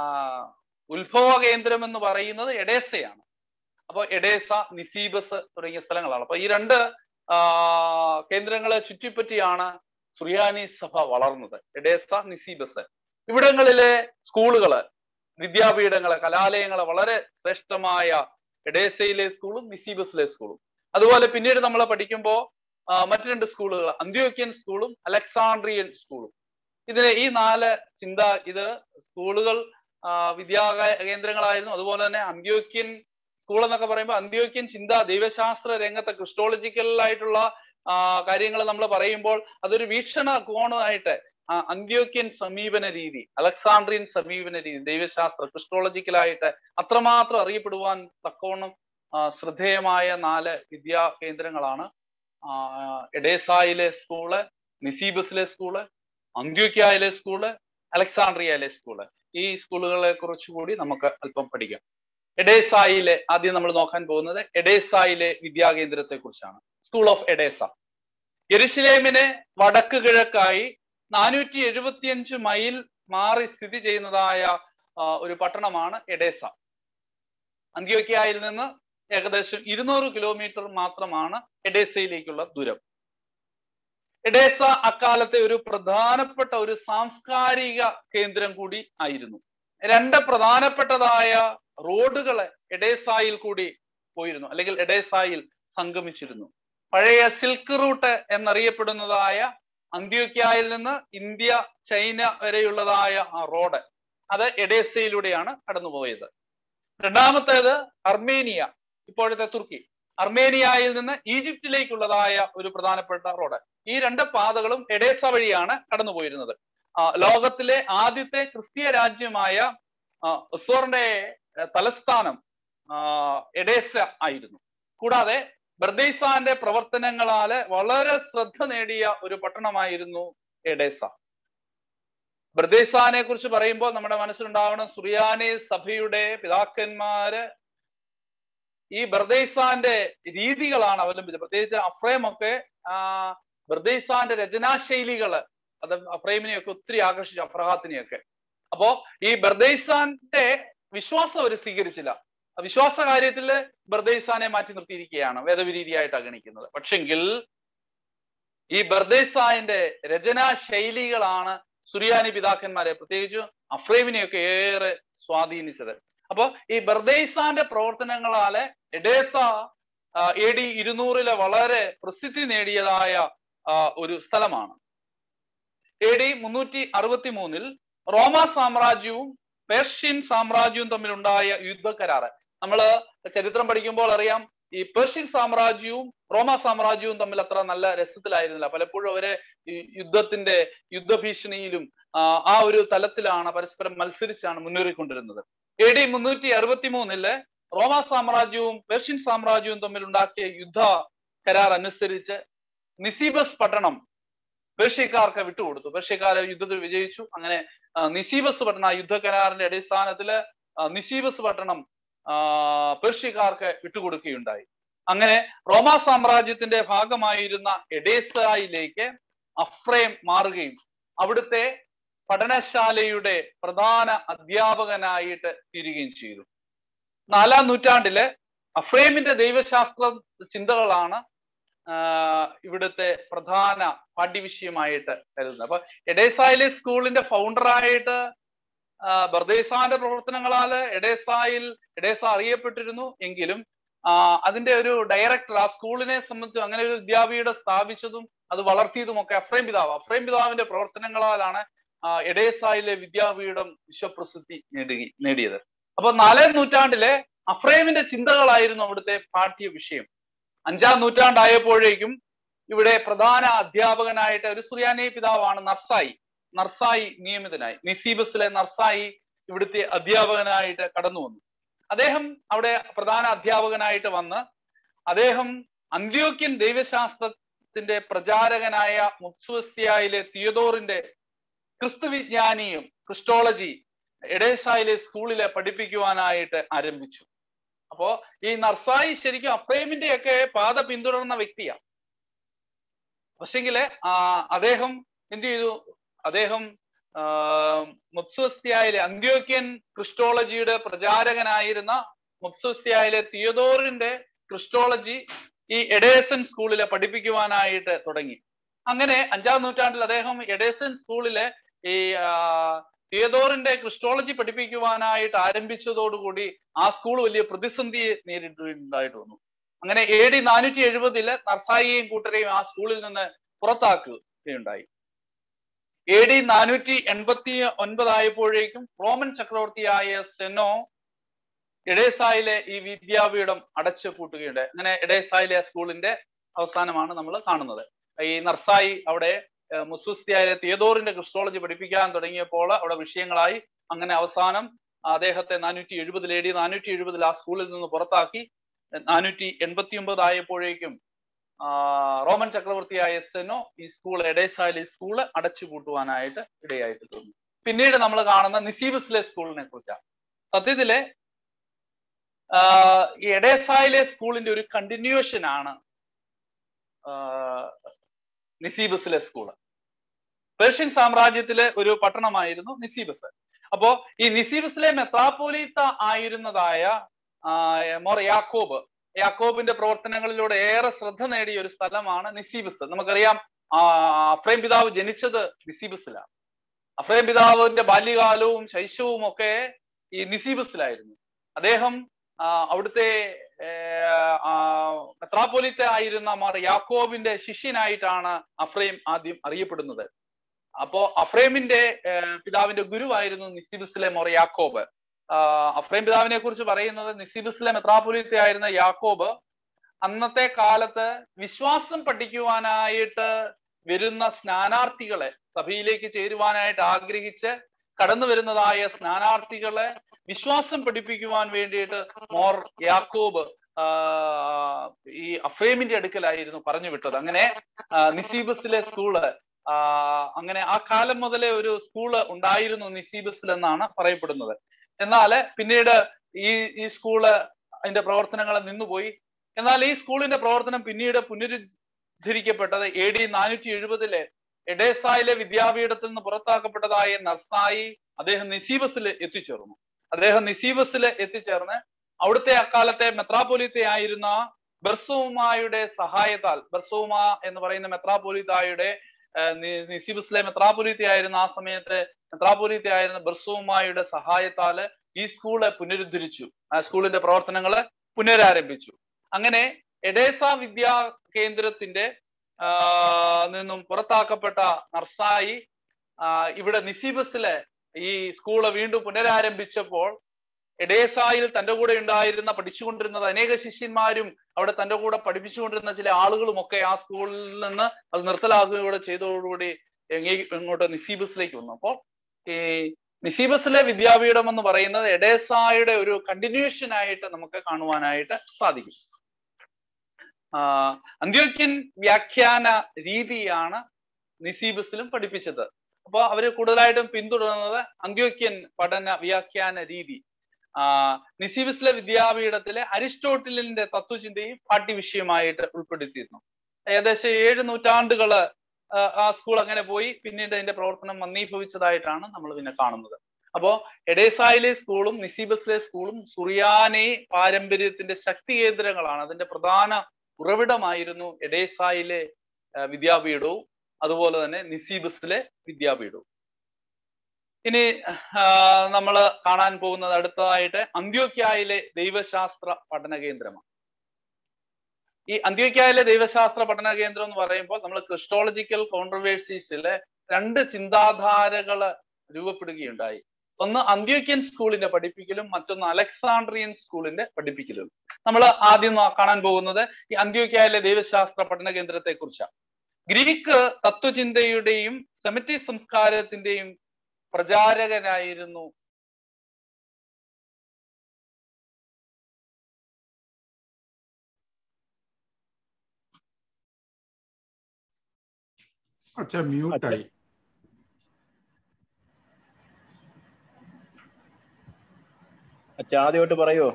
ഉത്ഭവ കേന്ദ്രം എന്ന് പറയുന്നത് എഡേസയാണ് അപ്പോൾ എഡേസ നിസീബസ് തുടങ്ങിയ സ്ഥലങ്ങളാണ് അപ്പൊ ഈ രണ്ട് ആ, കേന്ദ്രങ്ങളെ ചുറ്റിപ്പറ്റിയാണ് സുറിയാനി സഭ വളർന്നത് എഡേസ നിസീബസ് ഇവിടങ്ങളിലെ സ്കൂളുകള് വിദ്യാപീഠങ്ങള് കലാലയങ്ങള് വളരെ ശ്രേഷ്ഠമായ എഡേസയിലെ സ്കൂളും നിസീബസിലെ സ്കൂളും അതുപോലെ പിന്നീട് നമ്മൾ പഠിക്കുമ്പോൾ മറ്റു രണ്ട് സ്കൂളുകൾ അന്ത്യോക്യൻ സ്കൂളും അലക്സാണ്ട്രിയൻ സ്കൂളും ഇതിലെ ഈ നാല് ചിന്ത ഇത് സ്കൂളുകൾ ആ, വിദ്യാ കേന്ദ്രങ്ങളായിരുന്നു അതുപോലെ തന്നെ അന്ത്യോക്യൻ സ്കൂൾ എന്നൊക്കെ പറയുമ്പോൾ അന്ത്യോക്യൻ ചിന്ത ദൈവശാസ്ത്ര രംഗത്തെ ക്രിസ്റ്റോളജിക്കൽ ആയിട്ടുള്ള കാര്യങ്ങൾ നമ്മൾ പറയുമ്പോൾ അതൊരു വീക്ഷണ കോണായിട്ട് ആ, അന്ത്യോക്യൻ സമീപന രീതി അലക്സാണ്ട്രിയൻ സമീപന രീതി ദൈവശാസ്ത്ര ക്രിസ്റ്റോളജിക്കലായിട്ട് അത്രമാത്രം അറിയപ്പെടുവാൻ തക്കവണ്ണം ആ, ശ്രദ്ധേയമായ നാല് വിദ്യാ കേന്ദ്രങ്ങളാണ് ആ, എഡേസായിലെ സ്കൂള് നിസീബസിലെ സ്കൂള് അന്ത്യോക്യയിലെ സ്കൂള് അലക്സാണ്ട്രിയയിലെ സ്കൂള് ഈ സ്കൂളുകളെ കുറിച്ചുകൂടി നമുക്ക് അല്പം പഠിക്കാം എഡേസായിലെ ആദ്യം നമ്മൾ നോക്കാൻ പോകുന്നത് എഡേസായിലെ വിദ്യാകേന്ദ്രത്തെ കുറിച്ചാണ് സ്കൂൾ ഓഫ് എഡേസ യെരുഷലേമിന് വടക്ക് കിഴക്കായി നാനൂറ്റി എഴുപത്തിയഞ്ച് മൈൽ മാറി സ്ഥിതി ചെയ്യുന്നതായ ആ, ഒരു പട്ടണമാണ് എഡേസ അന്ത്യോക്യയിൽ നിന്ന് ഏകദേശം ഇരുന്നൂറ് കിലോമീറ്റർ മാത്രമാണ് എഡേസയിലേക്കുള്ള ദൂരം എഡേസ അക്കാലത്തെ ഒരു പ്രധാനപ്പെട്ട ഒരു സാംസ്കാരിക കേന്ദ്രം കൂടി ആയിരുന്നു രണ്ട് പ്രധാനപ്പെട്ടതായ റോഡുകളെ എഡേസായിൽ കൂടി പോയിരുന്നു അല്ലെങ്കിൽ എഡേസായിൽ സംഗമിച്ചിരുന്നു പഴയ സിൽക്ക് റൂട്ട് എന്നറിയപ്പെടുന്നതായ അന്ത്യോക്യയിൽ നിന്ന് ഇന്ത്യ ചൈന വരെയുള്ളതായ ആ റോഡ് അത് എഡേസയിലൂടെയാണ് കടന്നുപോയത് രണ്ടാമത്തേത് അർമേനിയ ഇപ്പോഴത്തെ തുർക്കി അർമേനിയയിൽ നിന്ന് ഈജിപ്തിലേക്കുള്ളതായ ഒരു പ്രധാനപ്പെട്ട റോഡ് ഈ രണ്ട് പാതകളും എഡേസ വഴിയാണ് കടന്നുപോയിരുന്നത് ആ, ലോകത്തിലെ ആദ്യത്തെ ക്രിസ്തീയ രാജ്യമായ ഒസോറിന്റെ തലസ്ഥാനം ആ, എഡേസ ആയിരുന്നു കൂടാതെ ബർദൈസാന്റെ പ്രവർത്തനങ്ങളാല് വളരെ ശ്രദ്ധ നേടിയ ഒരു പട്ടണമായിരുന്നു എഡേസ ബർദൈസാനെ കുറിച്ച് പറയുമ്പോൾ നമ്മുടെ മനസ്സിലുണ്ടാവണം സുറിയാനി സഭയുടെ പിതാക്കന്മാര് ഈ ബർദൈസാന്റെ രീതികളാണ് അവലംബിച്ചത് പ്രത്യേകിച്ച് അഫ്രേം ഒക്കെ ആ ബർദൈസാന്റെ രചനാശൈലികള് അത് അഫ്രൈമിനെയൊക്കെ ഒത്തിരി ആകർഷിച്ചു അഫ്രഹാത്തിനെയൊക്കെ അപ്പോ ഈ ബർദൈസാന്റെ വിശ്വാസം അവർ സ്വീകരിച്ചില്ല വിശ്വാസ കാര്യത്തിൽ ബർദൈസാനെ മാറ്റി നിർത്തിയിരിക്കുകയാണ് വേദവിരീതിയായിട്ടാണ് ഗണിക്കുന്നത് പക്ഷെങ്കിൽ ഈ ബർദൈസാന്റെ രചനാ ശൈലികളാണ് സുറിയാനി പിതാക്കന്മാരെ പ്രത്യേകിച്ച് അഫ്രൈമിനെയൊക്കെ ഏറെ സ്വാധീനിച്ചത് അപ്പൊ ഈ ബർദൈസാന്റെ പ്രവർത്തനങ്ങളാല് എഡേസ എ ഡി ഇരുന്നൂറിലെ വളരെ പ്രസിദ്ധി നേടിയതായ ഒരു സ്ഥലമാണ് എ ഡി മുന്നൂറ്റി അറുപത്തി മൂന്നിൽ റോമ സാമ്രാജ്യവും പേർഷ്യൻ സാമ്രാജ്യവും തമ്മിലുണ്ടായ യുദ്ധക്കരാറ് നമ്മൾ ചരിത്രം പഠിക്കുമ്പോൾ അറിയാം ഈ പേർഷ്യൻ സാമ്രാജ്യവും റോമ സാമ്രാജ്യവും തമ്മിൽ അത്ര നല്ല രസത്തിലായിരുന്നില്ല പലപ്പോഴും അവരെ യുദ്ധത്തിന്റെ യുദ്ധഭീഷണിയിലും ആ ഒരു തലത്തിലാണ് പരസ്പരം മത്സരിച്ചാണ് മുന്നേറിക്കൊണ്ടിരുന്നത് എ ഡി മുന്നൂറ്റി അറുപത്തി മൂന്നില് റോമ സാമ്രാജ്യവും പേർഷ്യൻ സാമ്രാജ്യവും തമ്മിൽ ഉണ്ടാക്കിയ യുദ്ധ കരാർ അനുസരിച്ച് നിസീബസ് പട്ടണം പേർഷ്യക്കാർക്ക് വിട്ടുകൊടുത്തു പേർഷ്യക്കാർ യുദ്ധത്തിൽ വിജയിച്ചു അങ്ങനെ നിസീബസ് പട്ടണം യുദ്ധ കരാറിന്റെ അടിസ്ഥാനത്തില് നിസീബസ് പട്ടണം പേർഷ്യക്കാർക്ക് വിട്ടുകൊടുക്കുകയുണ്ടായി അങ്ങനെ റോമ സാമ്രാജ്യത്തിന്റെ ഭാഗമായിരുന്ന എഡേസയിലേക്ക് അഫ്രേം മാറുകയും അവിടുത്തെ പഠനശാലയുടെ പ്രധാന അധ്യാപകനായിട്ട് തീരുകയും ചെയ്തു നാലാം നൂറ്റാണ്ടില് അഫ്രേമിന്റെ ദൈവശാസ്ത്ര ചിന്തകളാണ് ഇവിടുത്തെ പ്രധാന പാഠ്യവിഷയമായിട്ട് കരുതുന്നത് അപ്പൊ എഡേസായിലെ സ്കൂളിന്റെ ഫൗണ്ടറായിട്ട് ബർദേസാന്റെ പ്രവർത്തനങ്ങളാല് എഡേസായിൽ എഡേസ അറിയപ്പെട്ടിരുന്നു എങ്കിലും അതിന്റെ ഒരു ഡയറക്ടർ ആ സ്കൂളിനെ സംബന്ധിച്ച് അങ്ങനെ ഒരു വിദ്യാപീഠം സ്ഥാപിച്ചതും അത് വളർത്തിയതും ഒക്കെ അഫ്രൈം പിതാവ് അഫ്രൈം പിതാവിന്റെ പ്രവർത്തനങ്ങളാലാണ് എഡേസായിലെ വിദ്യാപീഠം വിശ്വപ്രസിദ്ധി നേടി നേടിയത് അപ്പൊ നാലാം നൂറ്റാണ്ടിലെ അഫ്രൈമിന്റെ ചിന്തകളായിരുന്നു അവിടുത്തെ പാഠ്യ വിഷയം അഞ്ചാം നൂറ്റാണ്ടായപ്പോഴേക്കും ഇവിടെ പ്രധാന അധ്യാപകനായിട്ട് ഒരു സുറിയാനി പിതാവാണ് നർസായി നർസായി നിയമിതനായി നിസീബസിലെ നർസായി ഇവിടുത്തെ അധ്യാപകനായിട്ട് കടന്നു വന്നു അദ്ദേഹം അവിടെ പ്രധാന അധ്യാപകനായിട്ട് വന്ന് അദ്ദേഹം അന്ത്യോക്യൻ ദൈവശാസ്ത്രത്തിന്റെ പ്രചാരകനായ മുത്സുവസ്തിയായിലെ തിയതോറിന്റെ ക്രിസ്തുവിജ്ഞാനിയും ക്രിസ്റ്റോളജി എഡേസായിലെ സ്കൂളിലെ പഠിപ്പിക്കുവാനായിട്ട് ആരംഭിച്ചു അപ്പോ ഈ നർസായി ശരിക്കും അഫ്രേമിന്റെ ഒക്കെ പാത പിന്തുടർന്ന വ്യക്തിയാണ് പക്ഷെങ്കില് അദ്ദേഹം എന്ത് ചെയ്തു അദ്ദേഹം മുത്സുസ്തിയായിലെ അന്ത്യോക്യൻ ക്രിസ്റ്റോളജിയുടെ പ്രചാരകനായിരുന്ന മുത്സുസ്തിയായിലെ തിയതോറിന്റെ ക്രിസ്റ്റോളജി ഈ എഡേസൻ സ്കൂളിലെ പഠിപ്പിക്കുവാനായിട്ട് തുടങ്ങി അങ്ങനെ അഞ്ചാം നൂറ്റാണ്ടിൽ അദ്ദേഹം എഡേസൻ സ്കൂളിലെ ഈ തിയതോറിന്റെ ക്രിസ്റ്റോളജി പഠിപ്പിക്കുവാനായിട്ട് ആരംഭിച്ചതോടുകൂടി ആ സ്കൂൾ വലിയ പ്രതിസന്ധിയെ നേരിട്ടുണ്ടായിട്ട് വന്നു അങ്ങനെ എ ഡി നാനൂറ്റി എഴുപതില് നർസായിയെയും കൂട്ടരെയും ആ സ്കൂളിൽ നിന്ന് പുറത്താക്കുകയുണ്ടായി എ ഡി നാനൂറ്റി എൺപത്തി ഒൻപതായപ്പോഴേക്കും റോമൻ ചക്രവർത്തിയായ സെനോ എഡേസായിലെ ഈ വിദ്യാപീഠം അടച്ചു പൂട്ടുകയുണ്ടായി അങ്ങനെ എഡേസായിലെ സ്കൂളിന്റെ അവസാനമാണ് നമ്മൾ കാണുന്നത് ഈ നർസായി അവിടെ മുസ്ലിസ്തിയായ തിയതോറിന്റെ ക്രിസ്റ്റോളജി പഠിപ്പിക്കാൻ തുടങ്ങിയപ്പോൾ അവിടെ വിഷയങ്ങളായി അങ്ങനെ അവസാനം അദ്ദേഹത്തെ നാനൂറ്റി എഴുപതിൽ എ ഡി നാനൂറ്റി എഴുപതിൽ ആ സ്കൂളിൽ നിന്ന് പുറത്താക്കി നാനൂറ്റി എൺപത്തി ഒമ്പത് ആയപ്പോഴേക്കും റോമൻ ചക്രവർത്തിയായ സെനോ ഈ സ്കൂൾ എഡേസായിലെ സ്കൂള് അടച്ചു പൂട്ടുവാനായിട്ട് ഇടയായിട്ട് തോന്നി പിന്നീട് നമ്മൾ കാണുന്ന നിസീബസിലെ സ്കൂളിനെ കുറിച്ചാണ് സത്യത്തില് ഈ എഡേസായിലെ സ്കൂളിന്റെ ഒരു കണ്ടിന്യൂഷൻ ആണ് നിസീബസിലെ സ്കൂള് പേർഷ്യൻ സാമ്രാജ്യത്തിലെ ഒരു പട്ടണമായിരുന്നു നിസീബസ് അപ്പോ ഈ നിസീബസിലെ മെത്രാപ്പോലീത്ത ആയിരുന്നതായ മോർ യാക്കോബ് യാക്കോബിന്റെ പ്രവർത്തനങ്ങളിലൂടെ ഏറെ ശ്രദ്ധ നേടിയ ഒരു സ്ഥലമാണ് നിസീബസ് നമുക്കറിയാം അഫ്രൈം പിതാവ് ജനിച്ചത് നിസീബസിലാണ് അഫ്രൈം പിതാവിന്റെ ബാല്യകാലവും ശൈശവവും ഒക്കെ ഈ നിസീബസിലായിരുന്നു അദ്ദേഹം അവിടുത്തെ മെത്രാപ്പൊലിത്ത ആയിരുന്ന മാർ യാക്കോബിന്റെ ശിഷ്യനായിട്ടാണ് അഫ്രൈം ആദ്യം അറിയപ്പെടുന്നത് അപ്പോ അഫ്രൈമിന്റെ പിതാവിന്റെ ഗുരുവായിരുന്നു നിസിബിസിലെ മോർ യാക്കോബ് അഫ്രൈം പിതാവിനെ കുറിച്ച് പറയുന്നത് നിസിബിസിലെ മെത്രാപ്പൊലിത്ത ആയിരുന്ന യാക്കോബ് അന്നത്തെ കാലത്ത് വിശ്വാസം പഠിക്കുവാനായിട്ട് വരുന്ന സ്നാനാർത്ഥികളെ സഭയിലേക്ക് ചേരുവാനായിട്ട് ആഗ്രഹിച്ച് കടന്നു വരുന്നതായ സ്നാനാർത്ഥികളെ വിശ്വാസം പഠിപ്പിക്കുവാൻ വേണ്ടിയിട്ട് മോർ യാക്കോബ് ഈ അഫ്രേമിന്റെ അടുക്കലായിരുന്നു പറഞ്ഞു വിട്ടത് അങ്ങനെ നിസീബസിലെ സ്കൂള് അങ്ങനെ ആ കാലം മുതലേ ഒരു സ്കൂള് ഉണ്ടായിരുന്നു നിസീബസിൽ എന്നാണ് പറയപ്പെടുന്നത് എന്നാൽ പിന്നീട് ഈ ഈ സ്കൂള് അതിന്റെ പ്രവർത്തനങ്ങൾ നിന്നുപോയി എന്നാൽ ഈ സ്കൂളിന്റെ പ്രവർത്തനം പിന്നീട് പുനരുദ്ധരിക്കപ്പെട്ടത് എ ഡി നാനൂറ്റി എഴുപതിലെ എഡേസായിലെ വിദ്യാപീഠത്തിൽ നിന്ന് പുറത്താക്കപ്പെട്ടതായ നർസായി അദ്ദേഹം നിസീബസിൽ എത്തിച്ചേർന്നു അദ്ദേഹം നിസീബസിൽ എത്തിച്ചേർന്ന് അവിടുത്തെ അക്കാലത്തെ മെത്രാപോലിത്തെ ആയിരുന്ന ബെർസോമായുടെ സഹായത്താൽ ബെർസോമ എന്ന് പറയുന്ന മെത്രാപോലിത്തായുടെ നിസിബിസിലെ മെത്രാപോലിത്ത ആയിരുന്ന ആ സമയത്ത് മെത്രാപോലിത്ത ആയിരുന്ന ബെർസോമായുടെ സഹായത്താല് ഈ സ്കൂള് പുനരുദ്ധരിച്ചു ആ സ്കൂളിന്റെ പ്രവർത്തനങ്ങള് പുനരാരംഭിച്ചു അങ്ങനെ എഡേസ വിദ്യാ കേന്ദ്രത്തിന്റെ ആ, നിന്നും പുറത്താക്കപ്പെട്ട നർസായി ആ, ഇവിടെ നിസിബസിലെ ഈ സ്കൂള് വീണ്ടും പുനരാരംഭിച്ചപ്പോൾ എഡേസായിൽ തന്റെ കൂടെ ഉണ്ടായിരുന്ന പഠിച്ചുകൊണ്ടിരുന്നത് അനേക ശിഷ്യന്മാരും അവിടെ തന്റെ കൂടെ പഠിപ്പിച്ചുകൊണ്ടിരുന്ന ചില ആളുകളും ഒക്കെ ആ സ്കൂളിൽ നിന്ന് അത് നിർത്തലാക്കുകയൂടെ ചെയ്തതോടുകൂടി എങ്ങേ- ഇങ്ങോട്ട് നിസീബസിലേക്ക് വന്നു അപ്പോൾ ഈ നിസീബസിലെ വിദ്യാപീഠം എന്ന് പറയുന്നത് എഡേസായുടെ ഒരു കണ്ടിന്യൂഷൻ ആയിട്ട് നമുക്ക് കാണുവാനായിട്ട് സാധിക്കും ആ അന്ത്യോക്യൻ വ്യാഖ്യാന രീതിയാണ് നിസീബസിലും പഠിപ്പിച്ചത് അപ്പോൾ അവര് കൂടുതലായിട്ടും പിന്തുടർന്നത് അന്ത്യോക്യൻ പഠന വ്യാഖ്യാന രീതി ആ നിസീബിസിലെ വിദ്യാപീഠത്തിലെ അരിസ്റ്റോട്ടിലിന്റെ തത്വചിന്തയും പാഠ്യവിഷയമായിട്ട് ഉൾപ്പെടുത്തിയിരുന്നു ഏകദേശം ഏഴ് നൂറ്റാണ്ടുകള് ആ, ആ സ്കൂൾ അങ്ങനെ പോയി പിന്നീട് അതിന്റെ പ്രവർത്തനം മന്ദീഭവിച്ചതായിട്ടാണ് നമ്മൾ പിന്നെ കാണുന്നത് അപ്പോ എഡേസായിലെ സ്കൂളും നിസീബസിലെ സ്കൂളും സുറിയാനി പാരമ്പര്യത്തിന്റെ ശക്തി കേന്ദ്രങ്ങളാണ് അതിന്റെ പ്രധാന ഉറവിടമായിരുന്നു എഡേസായിലെ ആ, വിദ്യാപീഠവും അതുപോലെ തന്നെ നിസീബസിലെ വിദ്യാപീഠവും ഇനി നമ്മൾ കാണാൻ പോകുന്നത് അടുത്തതായിട്ട് അന്ത്യോക്യായിലെ ദൈവശാസ്ത്ര പഠന കേന്ദ്രമാണ് ഈ അന്ത്യോക്യായിലെ ദൈവശാസ്ത്ര പഠന കേന്ദ്രം എന്ന് പറയുമ്പോൾ നമ്മൾ ക്രിസ്റ്റോളജിക്കൽ കോൺട്രവേഴ്സീസിലെ രണ്ട് ചിന്താധാരകള് രൂപപ്പെടുകയുണ്ടായി ഒന്ന് അന്ത്യോക്യൻ സ്കൂളിന്റെ പഠിപ്പിക്കലും മറ്റൊന്ന് അലക്സാണ്ട്രിയൻ സ്കൂളിന്റെ പഠിപ്പിക്കലും നമ്മൾ ആദ്യം നാ- കാണാൻ പോകുന്നത് ഈ അന്ത്യോക്യായിലെ ദൈവശാസ്ത്ര പഠന കേന്ദ്രത്തെ കുറിച്ചാണ് ഗ്രീക്ക് തത്വചിന്തയുടെയും സെമിറ്റിക് സംസ്കാരത്തിന്റെയും പ്രചാരകനായിരുന്നു അച്ഛാ മ്യൂട്ടായി അച്ഛാ ആദ്യമായിട്ട് പറയോ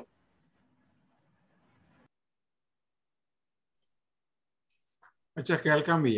അച്ഛാ കേൾക്കാൻ വയ്യ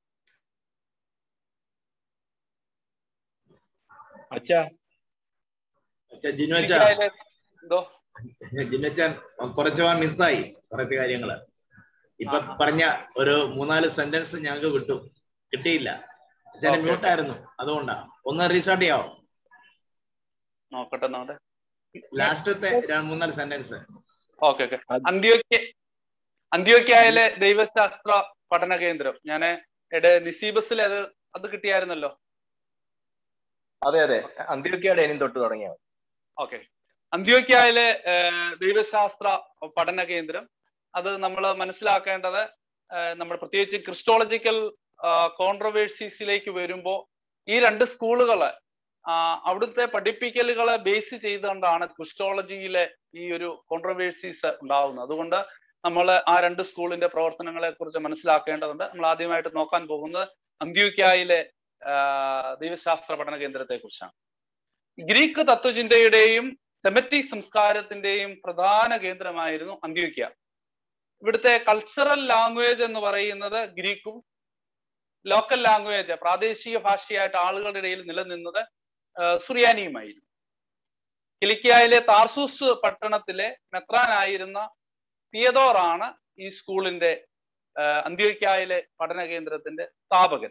അച്ഛാ അച്ഛാ ജിനുവച്ച അന്ത്യോക്യായിലെ എന്തോ ജിനുവച്ചാൻ കുറച്ച് മിസ്സായി കുറച്ച് കാര്യങ്ങള് ഇപ്പൊ ആഹാ. പറഞ്ഞ ഒരു മൂന്നാല് സെന്റൻസ് ഞങ്ങൾക്ക് കിട്ടും കിട്ടിയില്ല അച്ഛനെ Okay, മ്യൂട്ട് ആയിരുന്നു അതുകൊണ്ടാ ഒന്ന് റീസ്റ്റാർട്ട് ചെയ്യാവോ നോക്കട്ടെ നോക്കട്ടെ ലാസ്റ്റത്തെ ര- മൂന്നാല് സെന്റൻസ് ഓക്കെ ഓക്കെ അത് അന്ത്യോക്യ അന്ത്യോക്യായിലെ ദൈവശാസ്ത്ര പഠന കേന്ദ്രം ഞാൻ എടെ നിസീബസിൽ അത് അത് കിട്ടിയായിരുന്നല്ലോ അതെ അതെ അന്ത്യോക്യയുടെ ഇനി തൊട്ട് തുടങ്ങിയ ഓക്കെ അന്ത്യോക്യായിലെ ഏഹ്, ദൈവശാസ്ത്ര പഠന കേന്ദ്രം അത് നമ്മൾ മനസ്സിലാക്കേണ്ടത് ഏഹ്, നമ്മൾ പ്രത്യേകിച്ച് ക്രിസ്റ്റോളജിക്കൽ കോൺട്രവേഴ്സീസിലേക്ക് വരുമ്പോൾ ഈ രണ്ട് സ്കൂളുകള് ആ, അവിടുത്തെ പഠിപ്പിക്കലുകളെ ബേസ് ചെയ്തുകൊണ്ടാണ് ക്രിസ്റ്റോളജിയിലെ ഈ ഒരു കോൺട്രവേഴ്സീസ് ഉണ്ടാവുന്നത് അതുകൊണ്ട് നമ്മൾ ആ രണ്ട് സ്കൂളിന്റെ പ്രവർത്തനങ്ങളെ കുറിച്ച് മനസ്സിലാക്കേണ്ടതുണ്ട് നമ്മൾ ആദ്യമായിട്ട് നോക്കാൻ പോകുന്നത് അന്ത്യോക്യായിലെ ആ, ദൈവശാസ്ത്ര പഠന കേന്ദ്രത്തെ കുറിച്ചാണ് ഗ്രീക്ക് തത്വചിന്തയുടെയും സെമറ്റിക് സംസ്കാരത്തിന്റെയും പ്രധാന കേന്ദ്രമായിരുന്നു അന്ത്യോക്യ ഇവിടുത്തെ കൾച്ചറൽ ലാംഗ്വേജ് എന്ന് പറയുന്നത് ഗ്രീക്കും ലോക്കൽ ലാംഗ്വേജ് പ്രാദേശിക ഭാഷയായിട്ട് ആളുകളുടെ ഇടയിൽ നിലനിന്നത് ആ, സുറിയാനിയുമായിരുന്നു കിലിക്കിയായിലെ താർസൂസ് പട്ടണത്തിലെ മെത്രാനായിരുന്ന തിയതോറാണ് ഈ സ്കൂളിന്റെ ആ, അന്ത്യോക്യായിലെ പഠന കേന്ദ്രത്തിന്റെ സ്ഥാപകൻ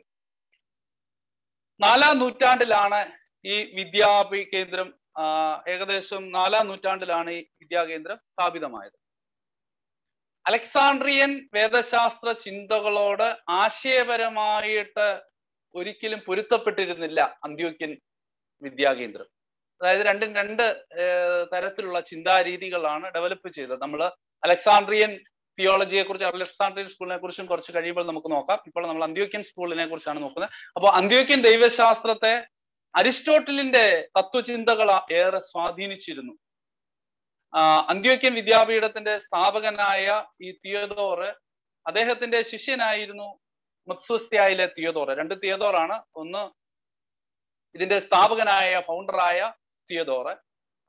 നാലാം നൂറ്റാണ്ടിലാണ് ഈ വിദ്യാപി കേന്ദ്രം ആ, ഏകദേശം നാലാം നൂറ്റാണ്ടിലാണ് ഈ വിദ്യാകേന്ദ്രം സ്ഥാപിതമായത് അലക്സാണ്ട്രിയൻ വേദശാസ്ത്ര ചിന്തകളോട് ആശയപരമായിട്ട് ഒരിക്കലും പൊരുത്തപ്പെട്ടിരുന്നില്ല അന്ത്യോക്യൻ വിദ്യാകേന്ദ്രം അതായത് രണ്ടും രണ്ട് ഏർ, തരത്തിലുള്ള ചിന്താരീതികളാണ് ഡെവലപ്പ് ചെയ്തത് നമ്മൾ അലക്സാണ്ട്രിയൻ തിയോളജിയെ കുറിച്ച് അലക്സാണ്ട്രിയൻ സ്കൂളിനെ കുറിച്ചും കുറച്ച് കഴിയുമ്പോൾ നമുക്ക് നോക്കാം ഇപ്പോൾ നമ്മൾ അന്ത്യോക്യൻ സ്കൂളിനെ കുറിച്ചാണ് നോക്കുന്നത് അപ്പോൾ അന്ത്യോക്യൻ ദൈവശാസ്ത്രത്തെ അരിസ്റ്റോട്ടലിന്റെ തത്വചിന്തകൾ ഏറെ സ്വാധീനിച്ചിരുന്നു ആ, അന്ത്യോക്യൻ വിദ്യാപീഠത്തിന്റെ സ്ഥാപകനായ ഈ തിയതോറ് അദ്ദേഹത്തിന്റെ ശിഷ്യനായിരുന്നു മുത്സുസ്ത്യായിലെ തിയതോറ് രണ്ട് തിയതോറാണ് ഒന്ന് ഇതിന്റെ സ്ഥാപകനായ ഫൗണ്ടറായ തിയതോറ്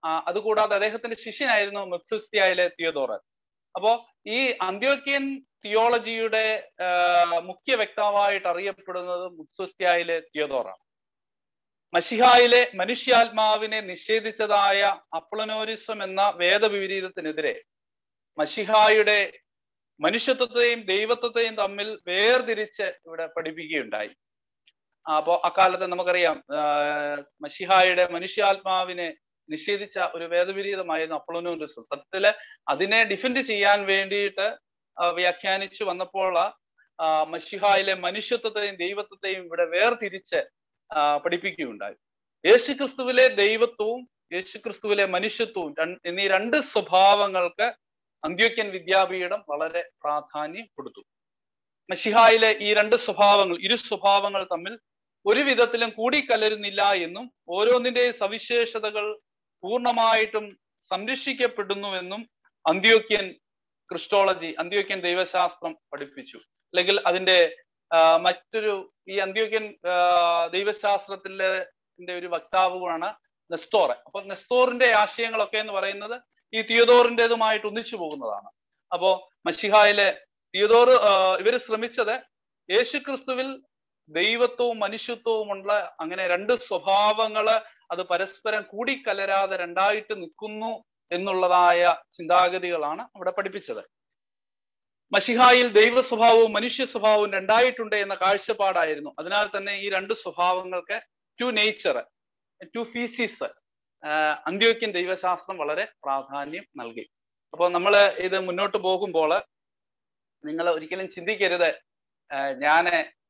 ആ, അതുകൂടാതെ അദ്ദേഹത്തിന്റെ ശിഷ്യനായിരുന്നു മെക്സിസ്തിയയിലെ തിയോദോറ് അപ്പോ ഈ അന്ത്യോക്യൻ തിയോളജിയുടെ ആ, മുഖ്യ വ്യക്താവായിട്ട് അറിയപ്പെടുന്നത് മുക്സിസ്തിയയിലെ തിയോദോറാണ് മഷിഹായിലെ മനുഷ്യാത്മാവിനെ നിഷേധിച്ചതായ അപ്ലനോരിസം എന്ന വേദവിപരീതത്തിനെതിരെ മഷിഹായുടെ മനുഷ്യത്വത്തെയും ദൈവത്വത്തെയും തമ്മിൽ വേർതിരിച്ച് ഇവിടെ പഠിപ്പിക്കുകയുണ്ടായി അപ്പോ അക്കാലത്ത് നമുക്കറിയാം ആ, മഷിഹായുടെ മനുഷ്യാത്മാവിനെ നിഷേധിച്ച ഒരു വേദവിരീതമായിരുന്നു അപ്ലനോറിസം സത്യത്തില് അതിനെ ഡിഫെൻഡ് ചെയ്യാൻ വേണ്ടിയിട്ട് ആ, വ്യാഖ്യാനിച്ചു വന്നപ്പോൾ ആ, മഷിഹായിലെ മനുഷ്യത്വത്തെയും ദൈവത്വത്തെയും ഇവിടെ വേർതിരിച്ച് ആ, പഠിപ്പിക്കുകയുണ്ടായി യേശുക്രിസ്തുവിലെ ദൈവത്വവും യേശുക്രിസ്തുവിലെ മനുഷ്യത്വവും രൺ- എന്നീ രണ്ട് സ്വഭാവങ്ങൾക്ക് അന്ത്യോക്യൻ വിദ്യാപീഠം വളരെ പ്രാധാന്യം കൊടുത്തു മഷിഹായിലെ ഈ രണ്ട് സ്വഭാവങ്ങൾ ഇരു സ്വഭാവങ്ങൾ തമ്മിൽ ഒരു വിധത്തിലും കൂടിക്കലരുന്നില്ല എന്നും ഓരോന്നിന്റെയും സവിശേഷതകൾ പൂർണ്ണമായിട്ടും സംരക്ഷിക്കപ്പെടുന്നുവെന്നും അന്ത്യോക്യൻ ക്രിസ്റ്റോളജി അന്ത്യോക്യൻ ദൈവശാസ്ത്രം പഠിപ്പിച്ചു അല്ലെങ്കിൽ അതിന്റെ ആ, മറ്റൊരു ഈ അന്ത്യോക്യൻ ആ, ദൈവശാസ്ത്രത്തിലെ ന്റെ ഒരു വക്താവുമാണ് നെസ്തോർ അപ്പൊ നെസ്തോറിന്റെ ആശയങ്ങളൊക്കെ എന്ന് പറയുന്നത് ഈ തിയോദോറിൻ്റെതുമായിട്ട് ഒന്നിച്ചു പോകുന്നതാണ് അപ്പോ മഷിഹായിലെ തിയോദോർ ഇവർ ശ്രമിച്ചത് യേശുക്രിസ്തുവിൽ ദൈവത്വവും മനുഷ്യത്വവുമുള്ള അങ്ങനെ രണ്ട് സ്വഭാവങ്ങള് അത് പരസ്പരം കൂടിക്കലരാതെ രണ്ടായിട്ട് നിൽക്കുന്നു എന്നുള്ളതായ ചിന്താഗതികളാണ് അവിടെ പഠിപ്പിച്ചത് മഷിഹായിൽ ദൈവ സ്വഭാവവും മനുഷ്യ സ്വഭാവവും രണ്ടായിട്ടുണ്ട് എന്ന കാഴ്ചപ്പാടായിരുന്നു അതിനാൽ തന്നെ ഈ രണ്ട് സ്വഭാവങ്ങൾക്ക് ടു നേച്ചർ ടു ഫീസിസ് അന്ത്യോക്യൻ ദൈവശാസ്ത്രം വളരെ പ്രാധാന്യം നൽകി അപ്പോൾ നമ്മൾ ഇത് മുന്നോട്ട് പോകുമ്പോൾ നിങ്ങൾ ഒരിക്കലും ചിന്തിക്കരുത് ഞാൻ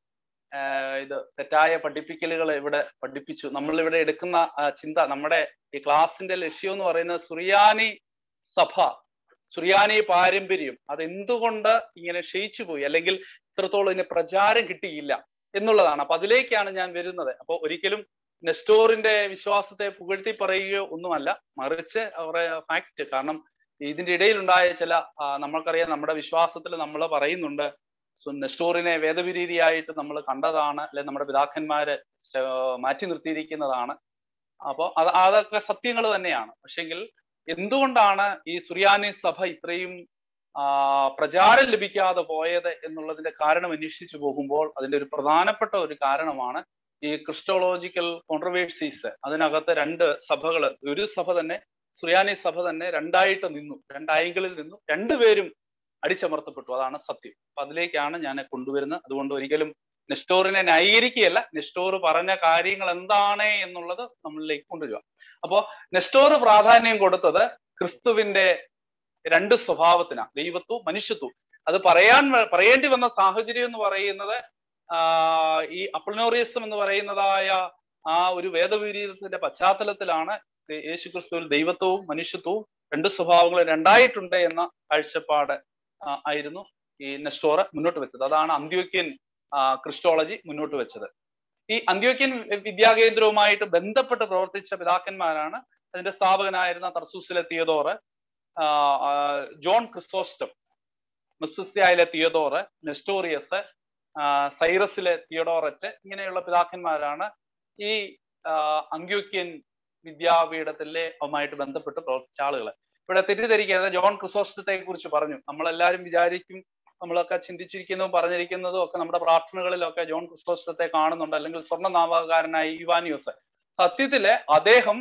ഇത് തെറ്റായ പഠിപ്പിക്കലുകൾ ഇവിടെ പഠിപ്പിച്ചു നമ്മൾ ഇവിടെ എടുക്കുന്ന ആ, ചിന്ത നമ്മുടെ ഈ ക്ലാസിന്റെ ലക്ഷ്യം എന്ന് പറയുന്നത് സുറിയാനി സഭ സുറിയാനി പാരമ്പര്യം അത് എന്തുകൊണ്ട് ഇങ്ങനെ ക്ഷയിച്ചു പോയി അല്ലെങ്കിൽ ഇത്രത്തോളം ഇതിന് പ്രചാരം കിട്ടിയില്ല എന്നുള്ളതാണ് അപ്പൊ അതിലേക്കാണ് ഞാൻ വരുന്നത് അപ്പൊ ഒരിക്കലും നെസ്റ്റോറിന്റെ വിശ്വാസത്തെ പുകഴ്ത്തി പറയുകയോ ഒന്നുമല്ല മറിച്ച് അവരുടെ ഫാക്ട് കാരണം ഇതിന്റെ ഇടയിലുണ്ടായ ചില ആ, നമ്മൾക്കറിയാം നമ്മുടെ വിശ്വാസത്തിൽ നമ്മൾ പറയുന്നുണ്ട് സോ നെസ്റ്റോറിനെ വേദവിരീതിയായിട്ട് നമ്മൾ കണ്ടതാണ് അല്ലെ നമ്മുടെ പിതാക്കന്മാര് ച- മാറ്റി നിർത്തിയിരിക്കുന്നതാണ് അപ്പോൾ അത് അതൊക്കെ സത്യങ്ങൾ തന്നെയാണ് പക്ഷെങ്കിൽ എന്തുകൊണ്ടാണ് ഈ സുറിയാനി സഭ ഇത്രയും ആ, പ്രചാരം ലഭിക്കാതെ പോയത് എന്നുള്ളതിന്റെ കാരണം അന്വേഷിച്ചു പോകുമ്പോൾ അതിന്റെ ഒരു പ്രധാനപ്പെട്ട ഒരു കാരണമാണ് ഈ ക്രിസ്റ്റോളോജിക്കൽ കോൺട്രവേഴ്സീസ് അതിനകത്ത് രണ്ട് സഭകൾ ഒരു സഭ തന്നെ സുറിയാനി സഭ തന്നെ രണ്ടായിട്ട് നിന്നു രണ്ട് ആംഗിളിൽ നിന്നു രണ്ടുപേരും അടിച്ചമർത്തപ്പെട്ടു അതാണ് സത്യം അപ്പൊ അതിലേക്കാണ് ഞാൻ കൊണ്ടുവരുന്നത് അതുകൊണ്ട് ഒരിക്കലും നെസ്റ്റോറിനെ ന്യായീകരിക്കുകയല്ല നെസ്റ്റോർ പറഞ്ഞ കാര്യങ്ങൾ എന്താണ് എന്നുള്ളത് നമ്മളിലേക്ക് കൊണ്ടുവരിക അപ്പോ നെസ്റ്റോർ പ്രാധാന്യം കൊടുത്തത് ക്രിസ്തുവിന്റെ രണ്ട് സ്വഭാവത്തിനാണ് ദൈവത്വവും മനുഷ്യത്വവും അത് പറയാൻ വ- പറയേണ്ടി വന്ന സാഹചര്യം എന്ന് പറയുന്നത് ആ ഈ അപ്ലനോറിയസം എന്ന് പറയുന്നതായ ആ ഒരു വേദവിരീതത്തിന്റെ പശ്ചാത്തലത്തിലാണ് യേശു ക്രിസ്തുവിൽ ദൈവത്വവും മനുഷ്യത്വവും രണ്ട് സ്വഭാവങ്ങളും രണ്ടായിട്ടുണ്ട് എന്ന കാഴ്ചപ്പാട് ആ, ആയിരുന്നു ഈ നെസ്റ്റോർ മുന്നോട്ട് വെച്ചത് അതാണ് അന്ത്യോക്യൻ ആ, ക്രിസ്റ്റോളജി മുന്നോട്ട് വെച്ചത് ഈ അന്ത്യോക്യൻ വിദ്യാകേന്ദ്രവുമായിട്ട് ബന്ധപ്പെട്ട് പ്രവർത്തിച്ച പിതാക്കന്മാരാണ് അതിന്റെ സ്ഥാപകനായിരുന്ന തർസൂസിലെ തിയതോറ് ആ, ആ, ജോൺ ക്രിസ്തോസ്റ്റം മിസ്സുസ്യായിലെ തിയതോറ് നെസ്റ്റോറിയസ് ആ, സൈറസിലെ തിയഡോററ്റ് ഇങ്ങനെയുള്ള പിതാക്കന്മാരാണ് ഈ ആ, അന്ത്യോക്യൻ വിദ്യാപീഠത്തിലെ അതുമായിട്ട് ബന്ധപ്പെട്ട് പ്രവർത്തിച്ച ആളുകൾ ഇവിടെ തെറ്റിദ്ധരിക്കാതെ ജോൺ ക്രിസോസ്റ്റത്തെ കുറിച്ച് പറഞ്ഞു നമ്മളെല്ലാവരും വിചാരിക്കും നമ്മളൊക്കെ ചിന്തിച്ചിരിക്കുന്നതും പറഞ്ഞിരിക്കുന്നതും ഒക്കെ നമ്മുടെ പ്രാർത്ഥനകളിലൊക്കെ ജോൺ ക്രിസോസ്റ്റത്തെ കാണുന്നുണ്ട് അല്ലെങ്കിൽ സ്വർണ്ണനാമകാരനായ ഇവാനിയോസ് സത്യത്തില് അദ്ദേഹം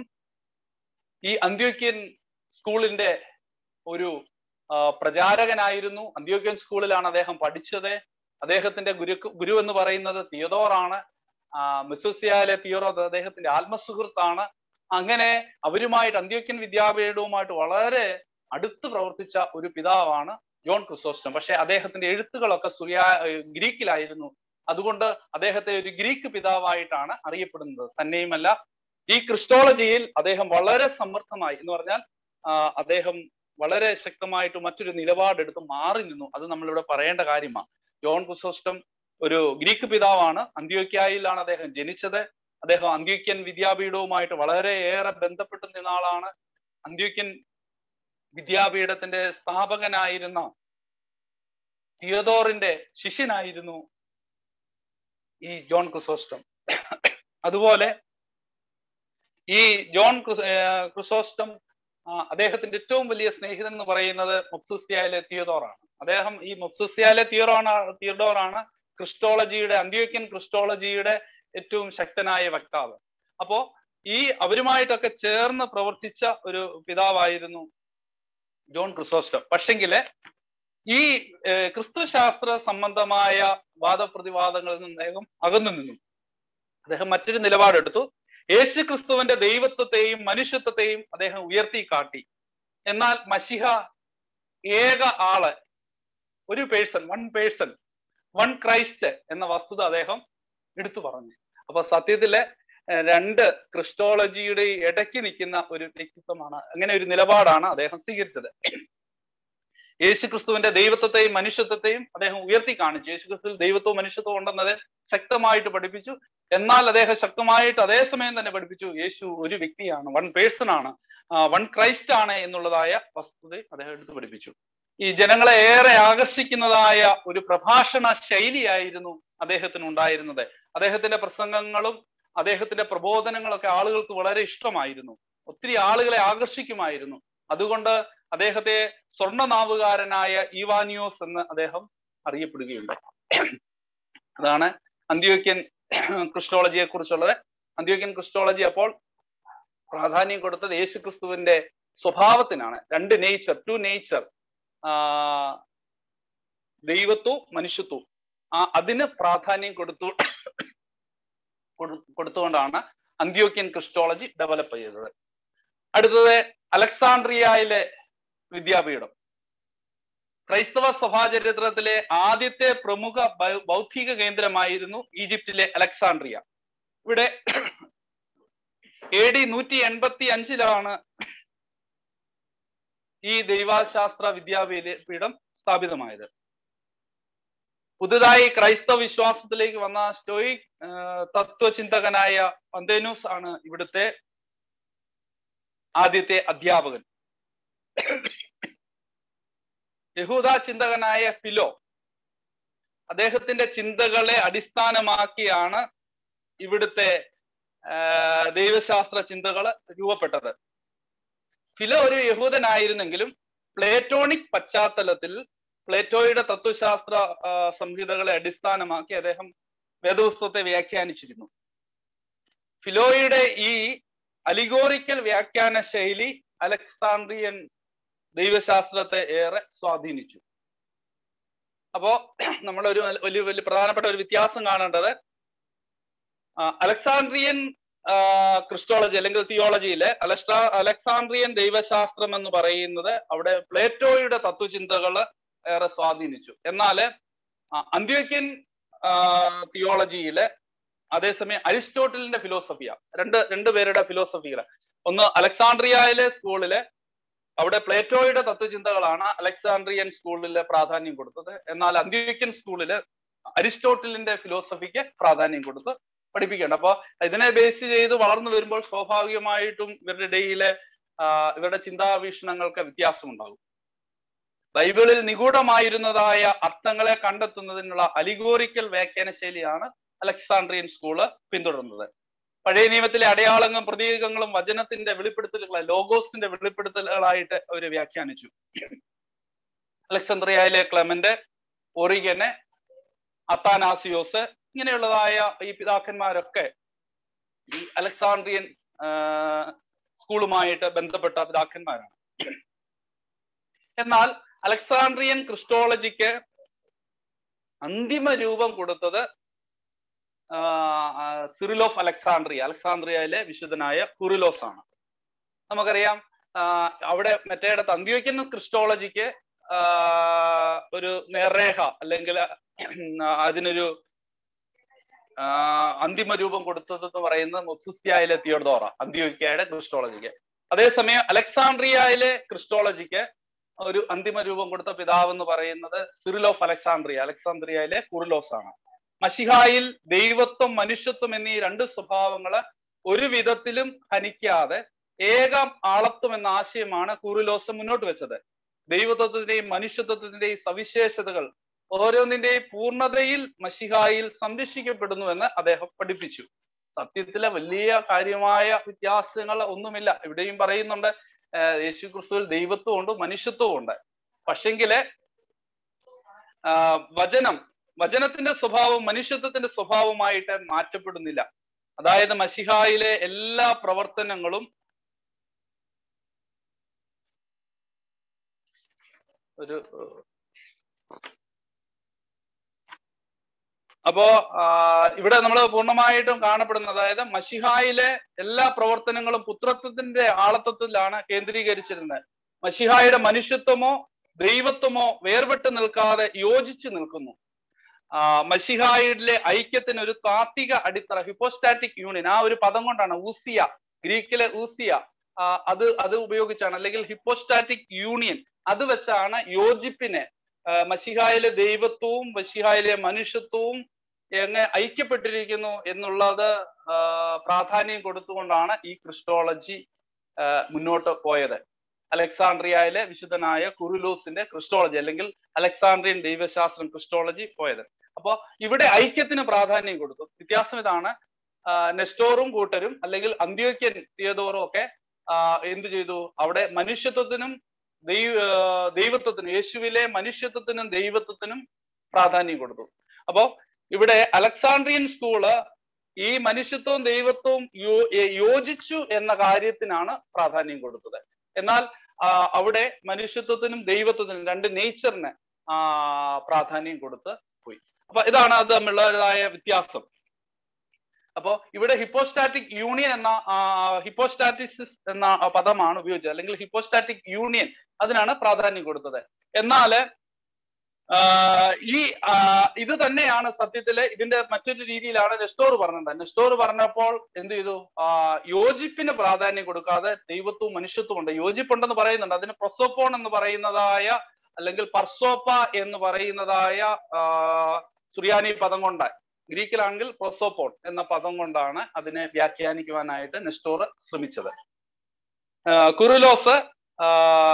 ഈ അന്ത്യോക്യൻ സ്കൂളിന്റെ ഒരു ആ, പ്രചാരകനായിരുന്നു അന്ത്യോക്യൻ സ്കൂളിലാണ് അദ്ദേഹം പഠിച്ചത് അദ്ദേഹത്തിന്റെ ഗുരു ഗുരു എന്ന് പറയുന്നത് തിയതോറാണ് ആ, മിസ്സുസിയാലെ തിയോറോ അദ്ദേഹത്തിന്റെ ആത്മസുഹൃത്താണ് അങ്ങനെ അവരുമായിട്ട് അന്ത്യോക്യൻ വിദ്യാപീഠവുമായിട്ട് വളരെ അടുത്ത് പ്രവർത്തിച്ച ഒരു പിതാവാണ് ജോൺ ക്രിസോസ്റ്റം പക്ഷെ അദ്ദേഹത്തിന്റെ എഴുത്തുകളൊക്കെ സുറിയാ ഏർ ഗ്രീക്കിലായിരുന്നു അതുകൊണ്ട് അദ്ദേഹത്തെ ഒരു ഗ്രീക്ക് പിതാവായിട്ടാണ് അറിയപ്പെടുന്നത് തന്നെയുമല്ല ഈ ക്രിസ്റ്റോളജിയിൽ അദ്ദേഹം വളരെ സമർത്ഥമായി എന്ന് പറഞ്ഞാൽ ആ, അദ്ദേഹം വളരെ ശക്തമായിട്ട് മറ്റൊരു നിലപാടെടുത്ത് മാറി നിന്നു അത് നമ്മളിവിടെ പറയേണ്ട കാര്യമാണ് ജോൺ ക്രിസോസ്റ്റം ഒരു ഗ്രീക്ക് പിതാവാണ് അന്ത്യോക്യായിലാണ് അദ്ദേഹം ജനിച്ചത് അദ്ദേഹം അന്ത്യോക്യൻ വിദ്യാപീഠവുമായിട്ട് വളരെയേറെ ബന്ധപ്പെട്ട് നിന്ന ആളാണ് അന്ത്യോക്യൻ വിദ്യാപീഠത്തിന്റെ സ്ഥാപകനായിരുന്ന തിയതോറിന്റെ ശിഷ്യനായിരുന്നു ഈ ജോൺ ക്രിസോസ്റ്റം അതുപോലെ ഈ ജോൺ ക്രിസ്- ഏർ ക്രിസോസ്റ്റം ആ, അദ്ദേഹത്തിന്റെ ഏറ്റവും വലിയ സ്നേഹിതൻ എന്ന് പറയുന്നത് മൊപ്സുസ്തിയായിലെ തിയഡോറാണ് അദ്ദേഹം ഈ മൊപ്സുസ്തിയായിലെ തിയറോണ തിയഡോറാണ് ക്രിസ്റ്റോളജിയുടെ അന്ത്യോക്യൻ ക്രിസ്റ്റോളജിയുടെ ഏറ്റവും ശക്തനായ വക്താവ് അപ്പോ ഈ അവരുമായിട്ടൊക്കെ ചേർന്ന് പ്രവർത്തിച്ച ഒരു പിതാവായിരുന്നു ജോൺ ക്രിസോസ്റ്റം പക്ഷെങ്കില് ഈ ഏഹ്, ക്രിസ്തുശാസ്ത്ര സംബന്ധമായ വാദപ്രതിവാദങ്ങളിൽ നിന്ന് അദ്ദേഹം അകന്നു നിന്നു അദ്ദേഹം മറ്റൊരു നിലപാടെടുത്തു യേശു ക്രിസ്തുവിന്റെ ദൈവത്വത്തെയും മനുഷ്യത്വത്തെയും അദ്ദേഹം ഉയർത്തി കാട്ടി എന്നാൽ മഷിഹ ഏക ആള് ഒരു person one person one Christ എന്ന വസ്തുത അദ്ദേഹം എടുത്തു പറഞ്ഞു അപ്പൊ സത്യത്തില് ഏഹ്, രണ്ട് ക്രിസ്റ്റോളജിയുടെ ഇടയ്ക്ക് നിൽക്കുന്ന ഒരു വ്യക്തിത്വമാണ് അങ്ങനെ ഒരു നിലപാടാണ് അദ്ദേഹം സ്വീകരിച്ചത് യേശു ക്രിസ്തുവിന്റെ ദൈവത്വത്തെയും മനുഷ്യത്വത്തെയും അദ്ദേഹം ഉയർത്തി കാണിച്ചു യേശു ക്രിസ്തുവിൽ ദൈവത്വവും മനുഷ്യത്വവും ഉണ്ടെന്നത് ശക്തമായിട്ട് പഠിപ്പിച്ചു എന്നാൽ അദ്ദേഹം ശക്തമായിട്ട് അതേസമയം തന്നെ പഠിപ്പിച്ചു യേശു ഒരു വ്യക്തിയാണ് വൺ പേഴ്സൺ ആണ് വൺ ക്രൈസ്റ്റ് ആണ് എന്നുള്ളതായ വസ്തുത അദ്ദേഹം എടുത്തു പഠിപ്പിച്ചു ഈ ജനങ്ങളെ ഏറെ ആകർഷിക്കുന്നതായ ഒരു പ്രഭാഷണ ശൈലിയായിരുന്നു അദ്ദേഹത്തിന് ഉണ്ടായിരുന്നത് അദ്ദേഹത്തിന്റെ പ്രസംഗങ്ങളും അദ്ദേഹത്തിന്റെ പ്രബോധനങ്ങളൊക്കെ ആളുകൾക്ക് വളരെ ഇഷ്ടമായിരുന്നു ഒത്തിരി ആളുകളെ ആകർഷിക്കുമായിരുന്നു അതുകൊണ്ട് അദ്ദേഹത്തെ സ്വർണ്ണനാവുകാരനായ ഈവാനിയോസ് എന്ന് അദ്ദേഹം അറിയപ്പെടുകയുണ്ടായി അതാണ് അന്ത്യോക്യൻ ക്രിസ്റ്റോളജിയെ കുറിച്ചുള്ളത് അന്ത്യോക്യൻ ക്രിസ്റ്റോളജി അപ്പോൾ പ്രാധാന്യം കൊടുത്തത് യേശു ക്രിസ്തുവിന്റെ സ്വഭാവത്തിനാണ് രണ്ട് നേച്ചർ ടു നേച്ചർ ദൈവത്വവും മനുഷ്യത്വവും ആ അതിന് പ്രാധാന്യം കൊടുത്തു കൊടു- കൊടുത്തുകൊണ്ടാണ് അന്ത്യോക്യൻ ക്രിസ്റ്റോളജി ഡെവലപ്പ് ചെയ്തത് അടുത്തത് അലക്സാണ്ട്രിയയിലെ വിദ്യാപീഠം ക്രൈസ്തവ സഭാചരിത്രത്തിലെ ആദ്യത്തെ പ്രമുഖ ബൗ- ബൗദ്ധിക കേന്ദ്രമായിരുന്നു ഈജിപ്തിലെ അലക്സാണ്ട്രിയ ഇവിടെ എ ഡി നൂറ്റി എൺപത്തി അഞ്ചിലാണ് ഈ ദൈവശാസ്ത്ര വിദ്യാപീഠം സ്ഥാപിതമായത് പുതുതായി ക്രൈസ്തവ വിശ്വാസത്തിലേക്ക് വന്ന സ്റ്റോയിക് തത്വചിന്തകനായ പന്തേനൂസ് ആണ് ഇവിടുത്തെ ആദ്യത്തെ അധ്യാപകൻ യഹൂദ ചിന്തകനായ ഫിലോ അദ്ദേഹത്തിന്റെ ചിന്തകളെ അടിസ്ഥാനമാക്കിയാണ് ഇവിടുത്തെ ആ, ദൈവശാസ്ത്ര ചിന്തകൾ രൂപപ്പെട്ടത് ഫിലോ ഒരു യഹൂദനായിരുന്നെങ്കിലും പ്ലേറ്റോണിക് പശ്ചാത്തലത്തിൽ പ്ലേറ്റോയുടെ തത്വശാസ്ത്ര ആ, സംഹിതകളെ അടിസ്ഥാനമാക്കി അദ്ദേഹം വേദപുസ്തകത്തെ വ്യാഖ്യാനിച്ചിരുന്നു ഫിലോയുടെ ഈ അലിഗോറിക്കൽ വ്യാഖ്യാന ശൈലി അലക്സാണ്ട്രിയൻ ദൈവശാസ്ത്രത്തെ ഏറെ സ്വാധീനിച്ചു അപ്പോ നമ്മളൊരു വലിയ വലിയ പ്രധാനപ്പെട്ട ഒരു വ്യത്യാസം കാണേണ്ടത് ആ, അലക്സാണ്ട്രിയൻ ആ, ക്രിസ്റ്റോളജി അല്ലെങ്കിൽ തിയോളജിയിലെ അലക്സാ അലക്സാണ്ട്രിയൻ ദൈവശാസ്ത്രം എന്ന് പറയുന്നത് അവിടെ പ്ലേറ്റോയുടെ തത്വചിന്തകൾ ഏറെ സ്വാധീനിച്ചു എന്നാൽ അന്ത്യോക്യൻ തിയോളജിയിലെ അതേസമയം അരിസ്റ്റോട്ടലിന്റെ ഫിലോസഫിയ രണ്ട് രണ്ട് പേരുടെ ഫിലോസഫികൾ ഒന്ന് അലക്സാണ്ട്രിയയിലെ സ്കൂളിലെ അവിടെ പ്ലേറ്റോയുടെ തത്വചിന്തകളാണ് അലക്സാണ്ട്രിയൻ സ്കൂളിലെ പ്രാധാന്യം കൊടുത്തത് എന്നാൽ അന്ത്യോക്യൻ സ്കൂളില് അരിസ്റ്റോട്ടലിന്റെ ഫിലോസഫിക്ക് പ്രാധാന്യം കൊടുത്ത് പഠിപ്പിക്കേണ്ട അപ്പൊ ഇതിനെ ബേസ് ചെയ്ത് വളർന്നു വരുമ്പോൾ സ്വാഭാവികമായിട്ടും ഇവരുടെ ഇടയിലെ ആ, ഇവരുടെ ചിന്താവീക്ഷണങ്ങൾക്ക് വ്യത്യാസം ഉണ്ടാകും ബൈബിളിൽ നിഗൂഢമായിരുന്നതായ അർത്ഥങ്ങളെ കണ്ടെത്തുന്നതിനുള്ള അലിഗോറിക്കൽ വ്യാഖ്യാന ശൈലിയാണ് അലക്സാണ്ട്രിയൻ സ്കൂള് പിന്തുടർന്നത് പഴയ നിയമത്തിലെ അടയാളങ്ങളും പ്രതീകങ്ങളും വചനത്തിന്റെ വെളിപ്പെടുത്തലുകളെ ലോഗോസിന്റെ വെളിപ്പെടുത്തലുകളായിട്ട് അവർ വ്യാഖ്യാനിച്ചു അലക്സാണ്ട്രിയയിലെ ക്ലെമന്റ് ഒറിഗനെ അത്താനാസിയോസ് ഇങ്ങനെയുള്ളതായ ഈ പിതാക്കന്മാരൊക്കെ ഈ അലക്സാണ്ട്രിയൻ ആ, സ്കൂളുമായിട്ട് ബന്ധപ്പെട്ട പിതാക്കന്മാരാണ് എന്നാൽ അലക്സാണ്ട്രിയൻ ക്രിസ്റ്റോളജിക്ക് അന്തിമ രൂപം കൊടുത്തത് സിറിൽ ഓഫ് അലക്സാണ്ട്രിയ അലക്സാണ്ട്രിയയിലെ വിശുദ്ധനായ കുറിലോസ് ആണ് നമുക്കറിയാം ആ, അവിടെ മറ്റേടത്ത് അന്ത്യോക്യൻ ക്രിസ്റ്റോളജിക്ക് ആ, ഒരു നേർരേഖ അല്ലെങ്കിൽ അതിനൊരു ആ, അന്തിമ രൂപം കൊടുത്തത് എന്ന് പറയുന്നത് മൊസുസ്തിയായിലെ തിയോഡോറ അന്ത്യോക്യയുടെ ക്രിസ്റ്റോളജിക്ക് അതേസമയം അലക്സാണ്ട്രിയയിലെ ക്രിസ്റ്റോളജിക്ക് ഒരു അന്തിമ രൂപം കൊടുത്ത പിതാവ് എന്ന് പറയുന്നത് സിറിൽ ഓഫ് അലക്സാണ്ട്രിയ അലക്സാണ്ട്രിയയിലെ കുറിലോസ് ആണ് മഷിഹായിൽ ദൈവത്വം മനുഷ്യത്വം എന്നീ രണ്ട് സ്വഭാവങ്ങള് ഒരു വിധത്തിലും ഹനിക്കാതെ ഏക ആളത്വം എന്ന ആശയമാണ് കുറിലോസ് മുന്നോട്ട് വെച്ചത് ദൈവത്വത്തിന്റെയും മനുഷ്യത്വത്തിന്റെയും സവിശേഷതകൾ ഓരോന്നിന്റെയും പൂർണ്ണതയിൽ മഷിഹായിൽ സംരക്ഷിക്കപ്പെടുന്നുവെന്ന് അദ്ദേഹം പഠിപ്പിച്ചു സത്യത്തിലെ വലിയ കാര്യമായ വ്യത്യാസങ്ങൾ ഒന്നുമില്ല ഇവിടെയും പറയുന്നുണ്ട് ആഹ് യേശു ക്രിസ്തുവിൽ ദൈവത്വം ഉണ്ട് മനുഷ്യത്വം ഉണ്ട് പക്ഷെങ്കില് ആഹ് വചനം വചനത്തിന്റെ സ്വഭാവം മനുഷ്യത്വത്തിന്റെ സ്വഭാവമായിട്ട് മാറ്റപ്പെടുന്നില്ല അതായത് മഷിഹായിലെ എല്ലാ പ്രവർത്തനങ്ങളും ഒരു അപ്പോ ആ, ഇവിടെ നമ്മൾ പൂർണ്ണമായിട്ടും കാണപ്പെടുന്നത് അതായത് മഷിഹായിലെ എല്ലാ പ്രവർത്തനങ്ങളും പുത്രത്വത്തിന്റെ ആളത്വത്തിലാണ് കേന്ദ്രീകരിച്ചിരുന്നത് മഷിഹായുടെ മനുഷ്യത്വമോ ദൈവത്വമോ വേർപെട്ട് നിൽക്കാതെ യോജിച്ചു നിൽക്കുന്നു ആ, മഷിഹായിലെ ഐക്യത്തിന് ഒരു താത്വിക അടിത്തറ ഹിപ്പോസ്റ്റാറ്റിക് യൂണിയൻ ആ ഒരു പദം കൊണ്ടാണ് ഊസിയ ഗ്രീക്കിലെ ഊസിയ ആ, അത് അത് ഉപയോഗിച്ചാണ് അല്ലെങ്കിൽ ഹിപ്പോസ്റ്റാറ്റിക് യൂണിയൻ അത് വെച്ചാണ് യോജിപ്പിനെ ആ, മഷിഹായിലെ ദൈവത്വവും മഷിഹായിലെ മനുഷ്യത്വവും എങ്ങനെ ഐക്യപ്പെട്ടിരിക്കുന്നു എന്നുള്ളത് ആ, പ്രാധാന്യം കൊടുത്തുകൊണ്ടാണ് ഈ ക്രിസ്റ്റോളജി ആ, മുന്നോട്ട് പോയത് അലക്സാണ്ട്രിയയിലെ വിശുദ്ധനായ കുറുലൂസിന്റെ ക്രിസ്റ്റോളജി അല്ലെങ്കിൽ അലക്സാണ്ട്രിയൻ ദൈവശാസ്ത്രം ക്രിസ്റ്റോളജി പോയത് അപ്പോ ഇവിടെ ഐക്യത്തിന് പ്രാധാന്യം കൊടുത്തു വ്യത്യാസം ഇതാണ് ആ, നെസ്റ്റോറും കൂട്ടരും അല്ലെങ്കിൽ അന്ത്യോക്യൻ തിയതോറും ഒക്കെ ആ, എന്ത് ചെയ്തു അവിടെ മനുഷ്യത്വത്തിനും ദൈവ ആ, ദൈവത്വത്തിനും യേശുവിലെ മനുഷ്യത്വത്തിനും ദൈവത്വത്തിനും പ്രാധാന്യം കൊടുത്തു അപ്പോ ഇവിടെ അലക്സാണ്ട്രിയൻ സ്കൂള് ഈ മനുഷ്യത്വവും ദൈവത്വവും യോ- ഏ- യോജിച്ചു എന്ന കാര്യത്തിനാണ് പ്രാധാന്യം കൊടുത്തത് എന്നാൽ ആ, അവിടെ മനുഷ്യത്വത്തിനും ദൈവത്വത്തിനും രണ്ട് നേച്ചറിന് ആ പ്രാധാന്യം കൊടുത്ത് പോയി അപ്പൊ ഇതാണ് അത് തമ്മിലുള്ളതായ വ്യത്യാസം അപ്പോ ഇവിടെ ഹിപ്പോസ്റ്റാറ്റിക് യൂണിയൻ എന്ന ഹിപ്പോസ്റ്റാറ്റിസിസ് എന്ന പദമാണ് ഉപയോഗിച്ചത് അല്ലെങ്കിൽ ഹിപ്പോസ്റ്റാറ്റിക് യൂണിയൻ അതിനാണ് പ്രാധാന്യം കൊടുത്തത് എന്നാല് ആ, ഈ ആ, ഇത് തന്നെയാണ് സത്യത്തില് ഇതിന്റെ മറ്റൊരു രീതിയിലാണ് നെസ്റ്റോർ പറഞ്ഞത് നെസ്റ്റോർ പറഞ്ഞപ്പോൾ എന്ത് ചെയ്തു ആ, യോജിപ്പിന് പ്രാധാന്യം കൊടുക്കാതെ ദൈവത്വവും മനുഷ്യത്വവും ഉണ്ട് യോജിപ്പുണ്ടെന്ന് പറയുന്നുണ്ട് അതിന് പ്രൊസോപ്പോൺ എന്ന് പറയുന്നതായ അല്ലെങ്കിൽ പർസോപ്പ എന്ന് പറയുന്നതായ ആ, സുറിയാനി പദം കൊണ്ട് ഗ്രീക്കിലാണെങ്കിൽ പ്രൊസോപ്പോൺ എന്ന പദം കൊണ്ടാണ് അതിനെ വ്യാഖ്യാനിക്കുവാനായിട്ട് നെസ്റ്റോർ ശ്രമിച്ചത് ആ, കുറുലോസ് ആ,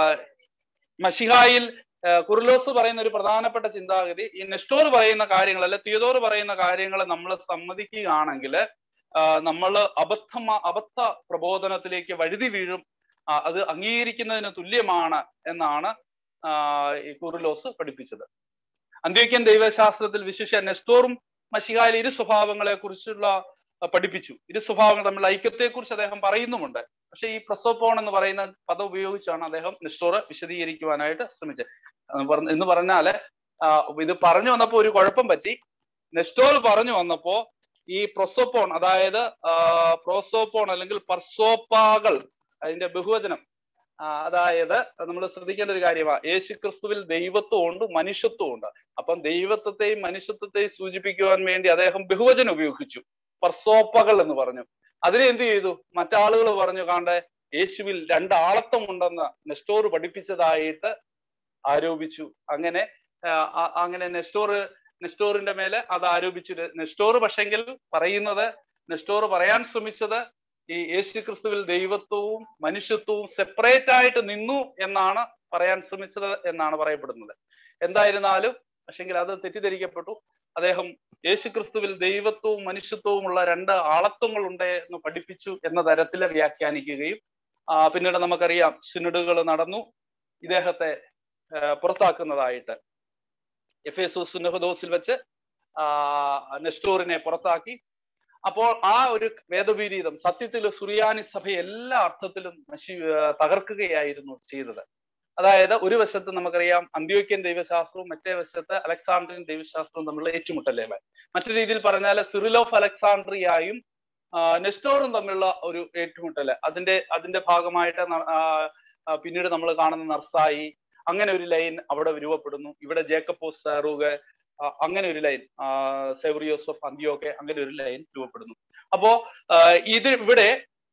മഷിഹായിൽ ആ, കുറുലോസ് പറയുന്ന ഒരു പ്രധാനപ്പെട്ട ചിന്താഗതി ഈ നെസ്റ്റോർ പറയുന്ന കാര്യങ്ങൾ അല്ലെ തിയതോർ പറയുന്ന കാര്യങ്ങൾ നമ്മൾ സമ്മതിക്കുകയാണെങ്കിൽ നമ്മൾ അബദ്ധമ അബദ്ധ പ്രബോധനത്തിലേക്ക് വഴുതി വീഴും ആ, അത് അംഗീകരിക്കുന്നതിന് തുല്യമാണ് എന്നാണ് ആ, ഈ കുറുലോസ് പഠിപ്പിച്ചത് അന്ത്യോക്യൻ ദൈവശാസ്ത്രത്തിൽ വിശിഷ്യ നെസ്റ്റോറും മഷിഹായിലെ ഇരു സ്വഭാവങ്ങളെ കുറിച്ചുള്ള ആ, പഠിപ്പിച്ചു ഇരു സ്വഭാവങ്ങൾ തമ്മിൽ ഐക്യത്തെ കുറിച്ച് അദ്ദേഹം പറയുന്നുമുണ്ട് പക്ഷെ ഈ പ്രസോപ്പോൺ എന്ന് പറയുന്ന പദം ഉപയോഗിച്ചാണ് അദ്ദേഹം നെസ്റ്റോർ വിശദീകരിക്കുവാനായിട്ട് ശ്രമിച്ചത് എന്ന് പറഞ്ഞ- എന്ന് പറഞ്ഞാല് ആ, ഇത് പറഞ്ഞു വന്നപ്പോ ഒരു കുഴപ്പം പറ്റി നെസ്റ്റോർ പറഞ്ഞു വന്നപ്പോ ഈ പ്രൊസോപ്പോൺ അതായത് ആ, പ്രോസോപ്പോൺ അല്ലെങ്കിൽ പർസോപ്പാകൾ അതിന്റെ ബഹുവചനം ആ, അതായത് നമ്മൾ ശ്രദ്ധിക്കേണ്ട ഒരു കാര്യമാണ് യേശു ക്രിസ്തുവിൽ ദൈവത്വം ഉണ്ട് മനുഷ്യത്വം ഉണ്ട് അപ്പം ദൈവത്വത്തെയും മനുഷ്യത്വത്തെയും സൂചിപ്പിക്കുവാൻ വേണ്ടി അദ്ദേഹം ബഹുവചനം ഉപയോഗിച്ചു പർസോപ്പകൾ എന്ന് പറഞ്ഞു അതിനെ എന്ത് ചെയ്തു മറ്റാളുകൾ പറഞ്ഞു കാണ്ടെ യേശുവിൽ രണ്ട് ആളത്വം ഉണ്ടെന്ന് നെസ്റ്റോർ പഠിപ്പിച്ചതായിട്ട് ആരോപിച്ചു അങ്ങനെ ആ, ആ- അങ്ങനെ നെസ്റ്റോർ നെസ്റ്റോറിന്റെ മേലെ അത് ആരോപിച്ചു നെസ്റ്റോർ പക്ഷെങ്കിൽ പറയുന്നത് നെസ്റ്റോർ പറയാൻ ശ്രമിച്ചത് ഈ യേശു ക്രിസ്തുവിൽ ദൈവത്വവും മനുഷ്യത്വവും സെപ്പറേറ്റ് ആയിട്ട് നിന്നു എന്നാണ് പറയാൻ ശ്രമിച്ചത് എന്നാണ് പറയപ്പെടുന്നത് എന്തായിരുന്നാലും പക്ഷെങ്കിൽ അത് തെറ്റിദ്ധരിക്കപ്പെട്ടു അദ്ദേഹം യേശു ക്രിസ്തുവിൽ ദൈവത്വവും മനുഷ്യത്വവും ഉള്ള രണ്ട് ആളത്വങ്ങൾ ഉണ്ട് എന്ന് പഠിപ്പിച്ചു എന്ന തരത്തിൽ വ്യാഖ്യാനിക്കുകയും ആ, പിന്നീട് നമുക്കറിയാം സിനഡുകൾ നടന്നു ഇദ്ദേഹത്തെ ആ, പുറത്താക്കുന്നതായിട്ട് എഫ് എസ് സുനഹദോസിൽ വെച്ച് ആ, നെസ്റ്റോറിനെ പുറത്താക്കി അപ്പോൾ ആ ഒരു വേദവിരീതം സത്യത്തിൽ സുറിയാനി സഭ എല്ലാ അർത്ഥത്തിലും നശി ആ, തകർക്കുകയായിരുന്നു ചെയ്തത് അതായത് ഒരു വശത്ത് നമുക്കറിയാം അന്ത്യോക്യൻ ദൈവശാസ്ത്രവും മറ്റേ വശത്ത് അലക്സാണ്ട്രിയൻ ദൈവശാസ്ത്രവും തമ്മിലുള്ള ഏറ്റുമുട്ടലുകൾ മറ്റു രീതിയിൽ പറഞ്ഞാൽ സിറിൽ ഓഫ് അലക്സാണ്ട്രിയായും ആ, നെസ്റ്റോറും തമ്മിലുള്ള ഒരു ഏറ്റുമുട്ടല് അതിന്റെ അതിന്റെ ഭാഗമായിട്ട് ന- ആ, ആ, പിന്നീട് നമ്മൾ കാണുന്ന നർസായി അങ്ങനെ ഒരു ലൈൻ അവിടെ രൂപപ്പെടുന്നു ഇവിടെ ജേക്കപ്പോസ് സാറൂഗ് ആ, അങ്ങനെ ഒരു ലൈൻ സെവറിയോസ് ഓഫ് അന്ത്യോക്കെ അങ്ങനെ ഒരു ലൈൻ രൂപപ്പെടുന്നു അപ്പോ ആ, ഇത് ഇവിടെ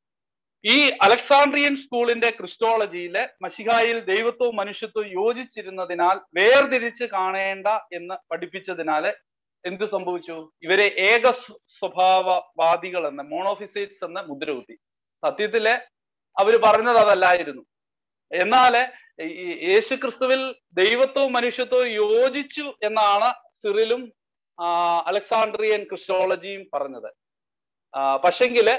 ഈ അലക്സാണ്ട്രിയൻ സ്കൂളിന്റെ ക്രിസ്റ്റോളജിയിലെ മഷിഹായിൽ ദൈവത്വവും മനുഷ്യത്വവും യോജിച്ചിരുന്നതിനാൽ വേർതിരിച്ച് കാണേണ്ട എന്ന് പഠിപ്പിച്ചതിനാല് എന്ത് സംഭവിച്ചു ഇവരെ ഏക സ്വ- സ്വഭാവവാദികൾ എന്ന് മോണോഫിസൈറ്റ്സ് എന്ന് മുദ്രകുത്തി സത്യത്തില് അവര് പറഞ്ഞത് അതല്ലായിരുന്നു എന്നാല് ഈ യേശു ക്രിസ്തുവിൽ ദൈവത്വവും മനുഷ്യത്വവും യോജിച്ചു എന്നാണ് സിറിലും ആ, അലക്സാണ്ട്രിയൻ ക്രിസ്റ്റോളജിയും പറഞ്ഞത് ആ, പക്ഷെങ്കില്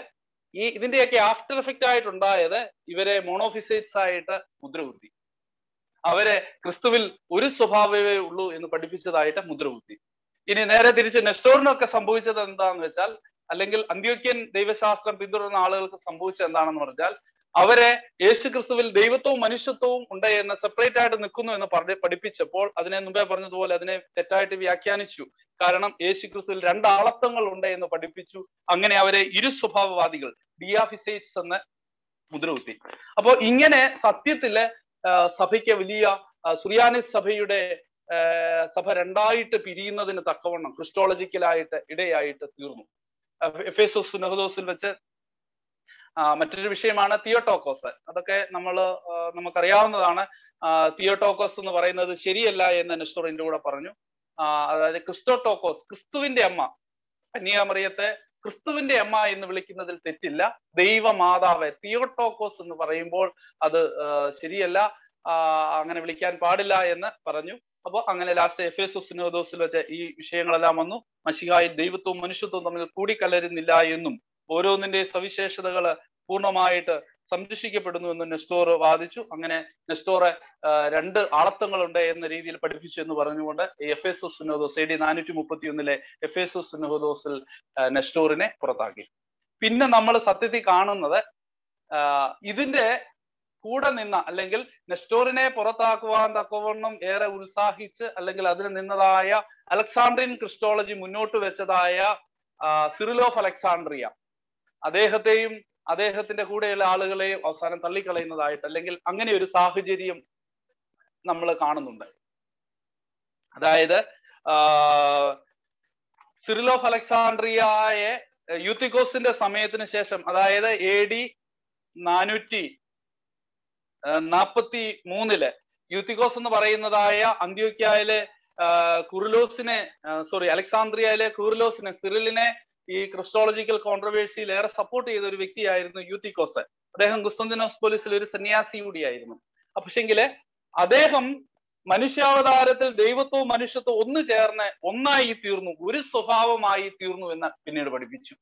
ഈ ഇതിന്റെയൊക്കെ ആഫ്റ്റർ എഫക്റ്റ് ആയിട്ടുണ്ടായത് ഇവരെ മോണോഫിസൈറ്റ്സ് ആയിട്ട് മുദ്രകുത്തി അവരെ ക്രിസ്തുവിൽ ഒരു സ്വഭാവമേ ഉള്ളൂ എന്ന് പഠിപ്പിച്ചതായിട്ട് മുദ്രകുത്തി ഇനി നേരെ തിരിച്ച് നെസ്റ്റോറിനൊക്കെ സംഭവിച്ചത് എന്താണെന്ന് വെച്ചാൽ അല്ലെങ്കിൽ അന്ത്യോക്യൻ ദൈവശാസ്ത്രം പിന്തുടരുന്ന ആളുകൾക്ക് സംഭവിച്ചത് എന്താണെന്ന് പറഞ്ഞാൽ അവരെ യേശു ക്രിസ്തുവിൽ ദൈവത്വവും മനുഷ്യത്വവും ഉണ്ട് എന്ന് സെപ്പറേറ്റ് ആയിട്ട് നിൽക്കുന്നു എന്ന് പറഞ്ഞ് പഠിപ്പിച്ചപ്പോൾ അതിനെ മുമ്പേ പറഞ്ഞതുപോലെ അതിനെ തെറ്റായിട്ട് വ്യാഖ്യാനിച്ചു കാരണം യേശു ക്രിസ്തുവിൽ രണ്ട് ആളത്വങ്ങൾ ഉണ്ട് എന്ന് പഠിപ്പിച്ചു അങ്ങനെ അവരെ ഇരു സ്വഭാവവാദികൾ ഡിയാഫിസൈറ്റ്സ് എന്ന് മുദ്രകുത്തി അപ്പോ ഇങ്ങനെ സത്യത്തില് ആ, സഭയ്ക്ക് വലിയ ആ, സുറിയാനിസ് സഭയുടെ ആ, സഭ രണ്ടായിട്ട് പിരിയുന്നതിന് തക്കവണ്ണം ക്രിസ്റ്റോളജിക്കലായിട്ട് ഇടയായിട്ട് തീർന്നു എഫേസോസ് സുനഹദോസിൽ വെച്ച് ആ, മറ്റൊരു വിഷയമാണ് തിയോട്ടോക്കോസ് അതൊക്കെ നമ്മൾ നമുക്കറിയാവുന്നതാണ് ആ, തിയോട്ടോക്കോസ് എന്ന് പറയുന്നത് ശരിയല്ല എന്ന് നെസ്റ്റോറിന്റെ കൂടെ പറഞ്ഞു ആ, അതായത് ക്രിസ്റ്റോട്ടോക്കോസ് ക്രിസ്തുവിന്റെ അമ്മ കന്യാമറിയത്തെ ക്രിസ്തുവിന്റെ അമ്മ എന്ന് വിളിക്കുന്നതിൽ തെറ്റില്ല ദൈവമാതാവ് തിയോട്ടോക്കോസ് എന്ന് പറയുമ്പോൾ അത് ആ, ശരിയല്ല ആ, അങ്ങനെ വിളിക്കാൻ പാടില്ല എന്ന് പറഞ്ഞു അപ്പൊ അങ്ങനെ ലാസ്റ്റ് എഫ് എസ് സിനോദോസിൽ വെച്ച് ഈ വിഷയങ്ങളെല്ലാം വന്നു മഷിഹായിൽ ദൈവത്വവും മനുഷ്യത്വവും തമ്മിൽ കൂടിക്കലരുന്നില്ല എന്നും ഓരോന്നിന്റെ സവിശേഷതകൾ പൂർണ്ണമായിട്ട് സംരക്ഷിക്കപ്പെടുന്നു എന്ന് നെസ്റ്റോർ വാദിച്ചു അങ്ങനെ നെസ്റ്റോർ രണ്ട് ആളത്വങ്ങളുണ്ട് എന്ന രീതിയിൽ പഠിപ്പിച്ചു എന്ന് പറഞ്ഞുകൊണ്ട് എഫ് എസ് സുനോദോസ് എ ഡി നാനൂറ്റി മുപ്പത്തി ഒന്നിലെ എഫ് എസ് സുനോദോസിൽ നെസ്റ്റോറിനെ പുറത്താക്കി പിന്നെ നമ്മൾ സത്യത്തിൽ കാണുന്നത് ആ, ഇതിന്റെ കൂടെ നിന്ന അല്ലെങ്കിൽ നെസ്റ്റോറിനെ പുറത്താക്കുവാൻ തക്കവണ്ണം ഏറെ ഉത്സാഹിച്ച് അല്ലെങ്കിൽ അതിന് നിന്നതായ അലക്സാണ്ട്രിയൻ ക്രിസ്റ്റോളജി മുന്നോട്ട് വെച്ചതായ ആ, സിറിൽ ഓഫ് അലക്സാണ്ട്രിയ അദ്ദേഹത്തെയും അദ്ദേഹത്തിന്റെ കൂടെയുള്ള ആളുകളെയും അവസാനം തള്ളിക്കളയുന്നതായിട്ട് അല്ലെങ്കിൽ അങ്ങനെ ഒരു സാഹചര്യം നമ്മൾ കാണുന്നുണ്ട് അതായത് ആ, സിറിൽ ഓഫ് അലക്സാണ്ട്രിയയെ യൂത്തിക്കോസിന്റെ സമയത്തിന് ശേഷം അതായത് എ ഡി നാനൂറ്റി നാൽപ്പത്തി മൂന്നില് യൂത്തിക്കോസ് എന്ന് പറയുന്നതായ അന്ത്യോക്യായിലെ കുറിലോസിനെ സോറി അലക്സാന്ദ്രിയയിലെ കുറിലോസിനെ സിറിലിനെ ഈ ക്രിസ്റ്റോളജിക്കൽ കോൺട്രവേഴ്സിയിൽ ഏറെ സപ്പോർട്ട് ചെയ്ത ഒരു വ്യക്തിയായിരുന്നു യൂത്തിക്കോസ് അദ്ദേഹം കുസ്തന്തിനോസ് പോലീസിൽ ഒരു സന്യാസി കൂടിയായിരുന്നു പക്ഷെങ്കില് അദ്ദേഹം മനുഷ്യാവതാരത്തിൽ ദൈവത്വവും മനുഷ്യത്വവും ഒന്ന് ചേർന്ന് ഒന്നായി തീർന്നു ഒരു സ്വഭാവമായി തീർന്നു എന്ന് പിന്നീട് പഠിപ്പിച്ചു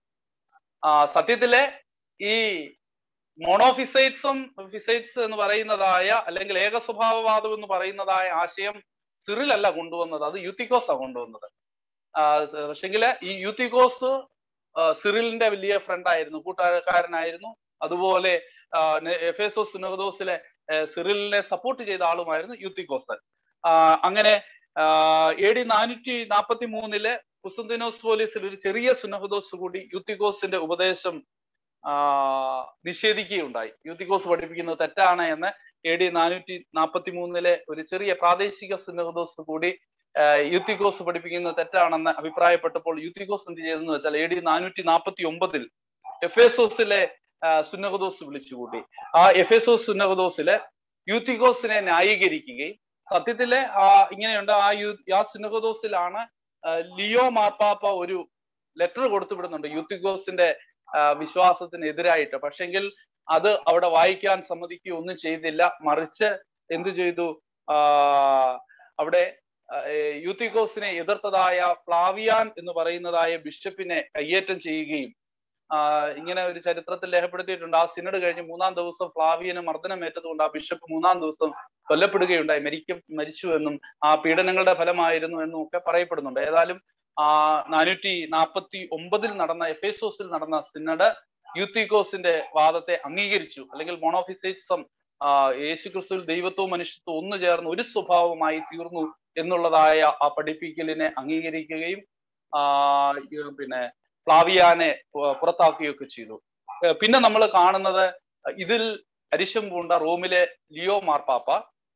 ആ സത്യത്തിലെ ഈ മോണോഫിസൈറ്റ്സും ഫിസൈറ്റ്സ് എന്ന് പറയുന്നതായ അല്ലെങ്കിൽ ഏക സ്വഭാവവാദം എന്ന് പറയുന്നതായ ആശയം സിറിലല്ല കൊണ്ടുവന്നത് അത് യൂത്തിക്കോസ് ആണ് കൊണ്ടുവന്നത് പക്ഷെങ്കില് ഈ യൂത്തിക്കോസ് ആ, സിറിലിന്റെ വലിയ ഫ്രണ്ട് ആയിരുന്നു കൂട്ടുകാരനായിരുന്നു അതുപോലെ എഫേസോ സുനഹദോസിലെ സിറിലിനെ സപ്പോർട്ട് ചെയ്ത ആളുമായിരുന്നു യൂത്തിക്കോസ് ആ, അങ്ങനെ എ ഡി നാനൂറ്റി നാൽപ്പത്തി മൂന്നില് കുസുന്തിനോസ് പോലീസിൽ ഒരു ചെറിയ സുനഹദോസ് കൂടി യൂത്തിക്കോസിന്റെ ഉപദേശം ആ, നിഷേധിക്കുകയുണ്ടായി യൂത്തിക്കോസ് പഠിപ്പിക്കുന്നത് തെറ്റാണ് എന്ന് എ ഡി നാനൂറ്റി നാൽപ്പത്തി മൂന്നിലെ ഒരു ചെറിയ പ്രാദേശിക സുനഹദോസ് കൂടി ആ, യൂത്തിക്കോസ് പഠിപ്പിക്കുന്നത് തെറ്റാണെന്ന് അഭിപ്രായപ്പെട്ടപ്പോൾ യൂത്തിക്കോസ് എന്ത് ചെയ്തെന്ന് വെച്ചാൽ എ ഡി നാനൂറ്റി നാൽപ്പത്തി ഒമ്പതിൽ എഫേസോസിലെ സുന്നഹദോസ് വിളിച്ചുകൂട്ടി ആ എഫേസോസ് സുന്നഹദോസിലെ യൂത്തിക്കോസിനെ ന്യായീകരിക്കുകയും സത്യത്തിലെ ആ ഇങ്ങനെയുണ്ട് ആ യൂ ആ സുന്നഹദോസിലാണ് ആ, ലിയോ മാർപ്പാപ്പ ഒരു ലെറ്റർ കൊടുത്തുവിടുന്നുണ്ട് യൂത്തിക്കോസിന്റെ ആ, വിശ്വാസത്തിനെതിരായിട്ട് പക്ഷെങ്കിൽ അത് അവിടെ വായിക്കാൻ സമ്മതിക്കുകയോ ഒന്നും ചെയ്തില്ല മറിച്ച് എന്തു ചെയ്തു ആ അവിടെ ആ, ഏ, യൂത്തിക്കോസിനെ എതിർത്തതായ ഫ്ലാവിയാൻ എന്ന് പറയുന്നതായ ബിഷപ്പിനെ കയ്യേറ്റം ചെയ്യുകയും ആ, ഇങ്ങനെ ഒരു ചരിത്രത്തിൽ രേഖപ്പെടുത്തിയിട്ടുണ്ട് ആ സിനഡ് കഴിഞ്ഞ് മൂന്നാം ദിവസം ഫ്ലാവിയന് മർദ്ദനമേറ്റതുകൊണ്ട് ആ ബിഷപ്പ് മൂന്നാം ദിവസം കൊല്ലപ്പെടുകയുണ്ടായി മരിക്കും മരിച്ചു എന്നും ആ പീഡനങ്ങളുടെ ഫലമായിരുന്നു എന്നും ഒക്കെ പറയപ്പെടുന്നുണ്ട് ഏതായാലും ആ നാനൂറ്റി നാൽപ്പത്തി ഒമ്പതിൽ നടന്ന എഫേസോസിൽ നടന്ന സിനഡ് യൂത്തിക്കോസിന്റെ വാദത്തെ അംഗീകരിച്ചു അല്ലെങ്കിൽ മോണോഫിസൈറ്റിസം ആ യേശു ക്രിസ്തുവിൽ ദൈവത്വവും മനുഷ്യത്വവും ഒന്നു ചേർന്ന് ഒരു സ്വഭാവമായി തീർന്നു എന്നുള്ളതായ ആ പഠിപ്പിക്കലിനെ അംഗീകരിക്കുകയും ആ ഈ പിന്നെ ഫ്ലാവിയാനെ പു- പുറത്താക്കുകയൊക്കെ ചെയ്തു ഏർ പിന്നെ നമ്മൾ കാണുന്നത് ഇതിൽ അരിശം പൂണ്ട റോമിലെ ലിയോ മാർപ്പാപ്പ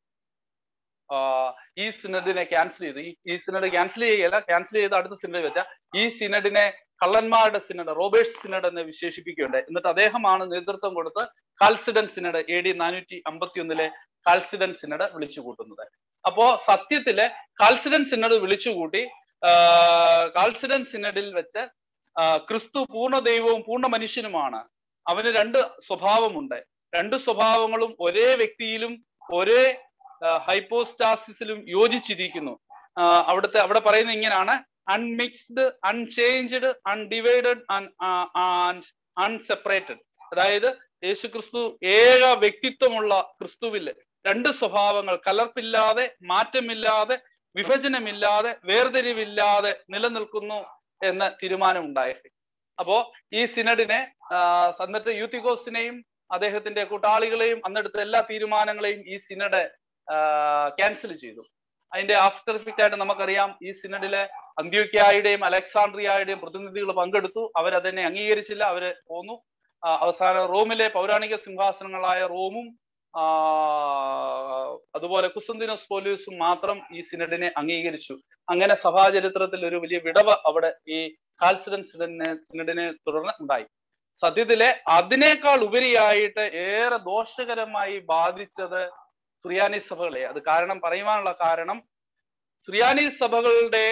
ആ, ഈ സിനഡിനെ ക്യാൻസൽ ചെയ്തു ഈ ഈ സിനഡ് ക്യാൻസൽ ചെയ്യുകയല്ല ക്യാൻസൽ ചെയ്ത് അടുത്ത സിനഡ് വെച്ച ഈ സിനഡിനെ കള്ളന്മാരുടെ സിനഡ് റോബേർട്സ് സിനഡ് എന്ന് വിശേഷിപ്പിക്കുകയുണ്ടായി എന്നിട്ട് അദ്ദേഹമാണ് നേതൃത്വം കൊടുത്ത് കാൽസിഡൻ സിനഡ് എ ഡി നാനൂറ്റി അമ്പത്തി ഒന്നിലെ കാൽസിഡൻ സിനഡ് വിളിച്ചു കൂട്ടുന്നത് അപ്പോ സത്യത്തില് കാൽസിഡൻ സിനഡ് വിളിച്ചുകൂട്ടി ആ, കാൽസിഡൻ സിനഡിൽ വെച്ച് ആ, ക്രിസ്തു പൂർണ്ണ ദൈവവും പൂർണ്ണ മനുഷ്യനുമാണ് അവന് രണ്ട് സ്വഭാവമുണ്ട് രണ്ട് സ്വഭാവങ്ങളും ഒരേ വ്യക്തിയിലും ഒരേ ഹൈപ്പോസ്റ്റാസിസിലും യോജിച്ചിരിക്കുന്നു ആ, അവിടുത്തെ അവിടെ പറയുന്നത് ഇങ്ങനെയാണ് unmixed unchanged undivided and unseparated അതായത് യേശു ക്രിസ്തു ഏക വ്യക്തിത്വമുള്ള ക്രിസ്തുവില് രണ്ട് സ്വഭാവങ്ങൾ കലർപ്പില്ലാതെ മാറ്റമില്ലാതെ വിഭജനമില്ലാതെ വേർതിരിവില്ലാതെ നിലനിൽക്കുന്നു എന്ന തീരുമാനമുണ്ടായി അപ്പോ ഈ സിനഡിനെ എന്നിട്ട് യൂത്തിക്കോസിനെയും അദ്ദേഹത്തിന്റെ കൂട്ടാളികളെയും അന്നെടുത്ത എല്ലാ തീരുമാനങ്ങളെയും ഈ സിനഡ് ക്യാൻസൽ ചെയ്തു അതിന്റെ ആഫ്റ്റർ ഇഫക്റ്റ് ആയിട്ട് നമുക്കറിയാം ഈ സിനഡിലെ അന്ത്യോക്യായുടെയും അലക്സാണ്ട്രിയയുടെയും പ്രതിനിധികൾ പങ്കെടുത്തു അവരതിനെ അംഗീകരിച്ചില്ല അവര് പോന്നു അവസാനം റോമിലെ പൗരാണിക സിംഹാസനങ്ങളായ റോമും അതുപോലെ കുസന്തിനോസ് പോലീസും മാത്രം ഈ സിനഡിനെ അംഗീകരിച്ചു അങ്ങനെ സഭാചരിത്രത്തിൽ ഒരു വലിയ വിടവ് അവിടെ ഈ കാൽസിഡൻ സിനഡിനെ സിനഡിനെ തുടർന്ന് ഉണ്ടായി സത്യത്തിലെ അതിനേക്കാൾ ഉപരിയായിട്ട് ഏറെ ദോഷകരമായി ബാധിച്ചത് സുറിയാനി സഭകളെ അത് കാരണം പറയുവാനുള്ള കാരണം സുറിയാനി സഭകളുടെ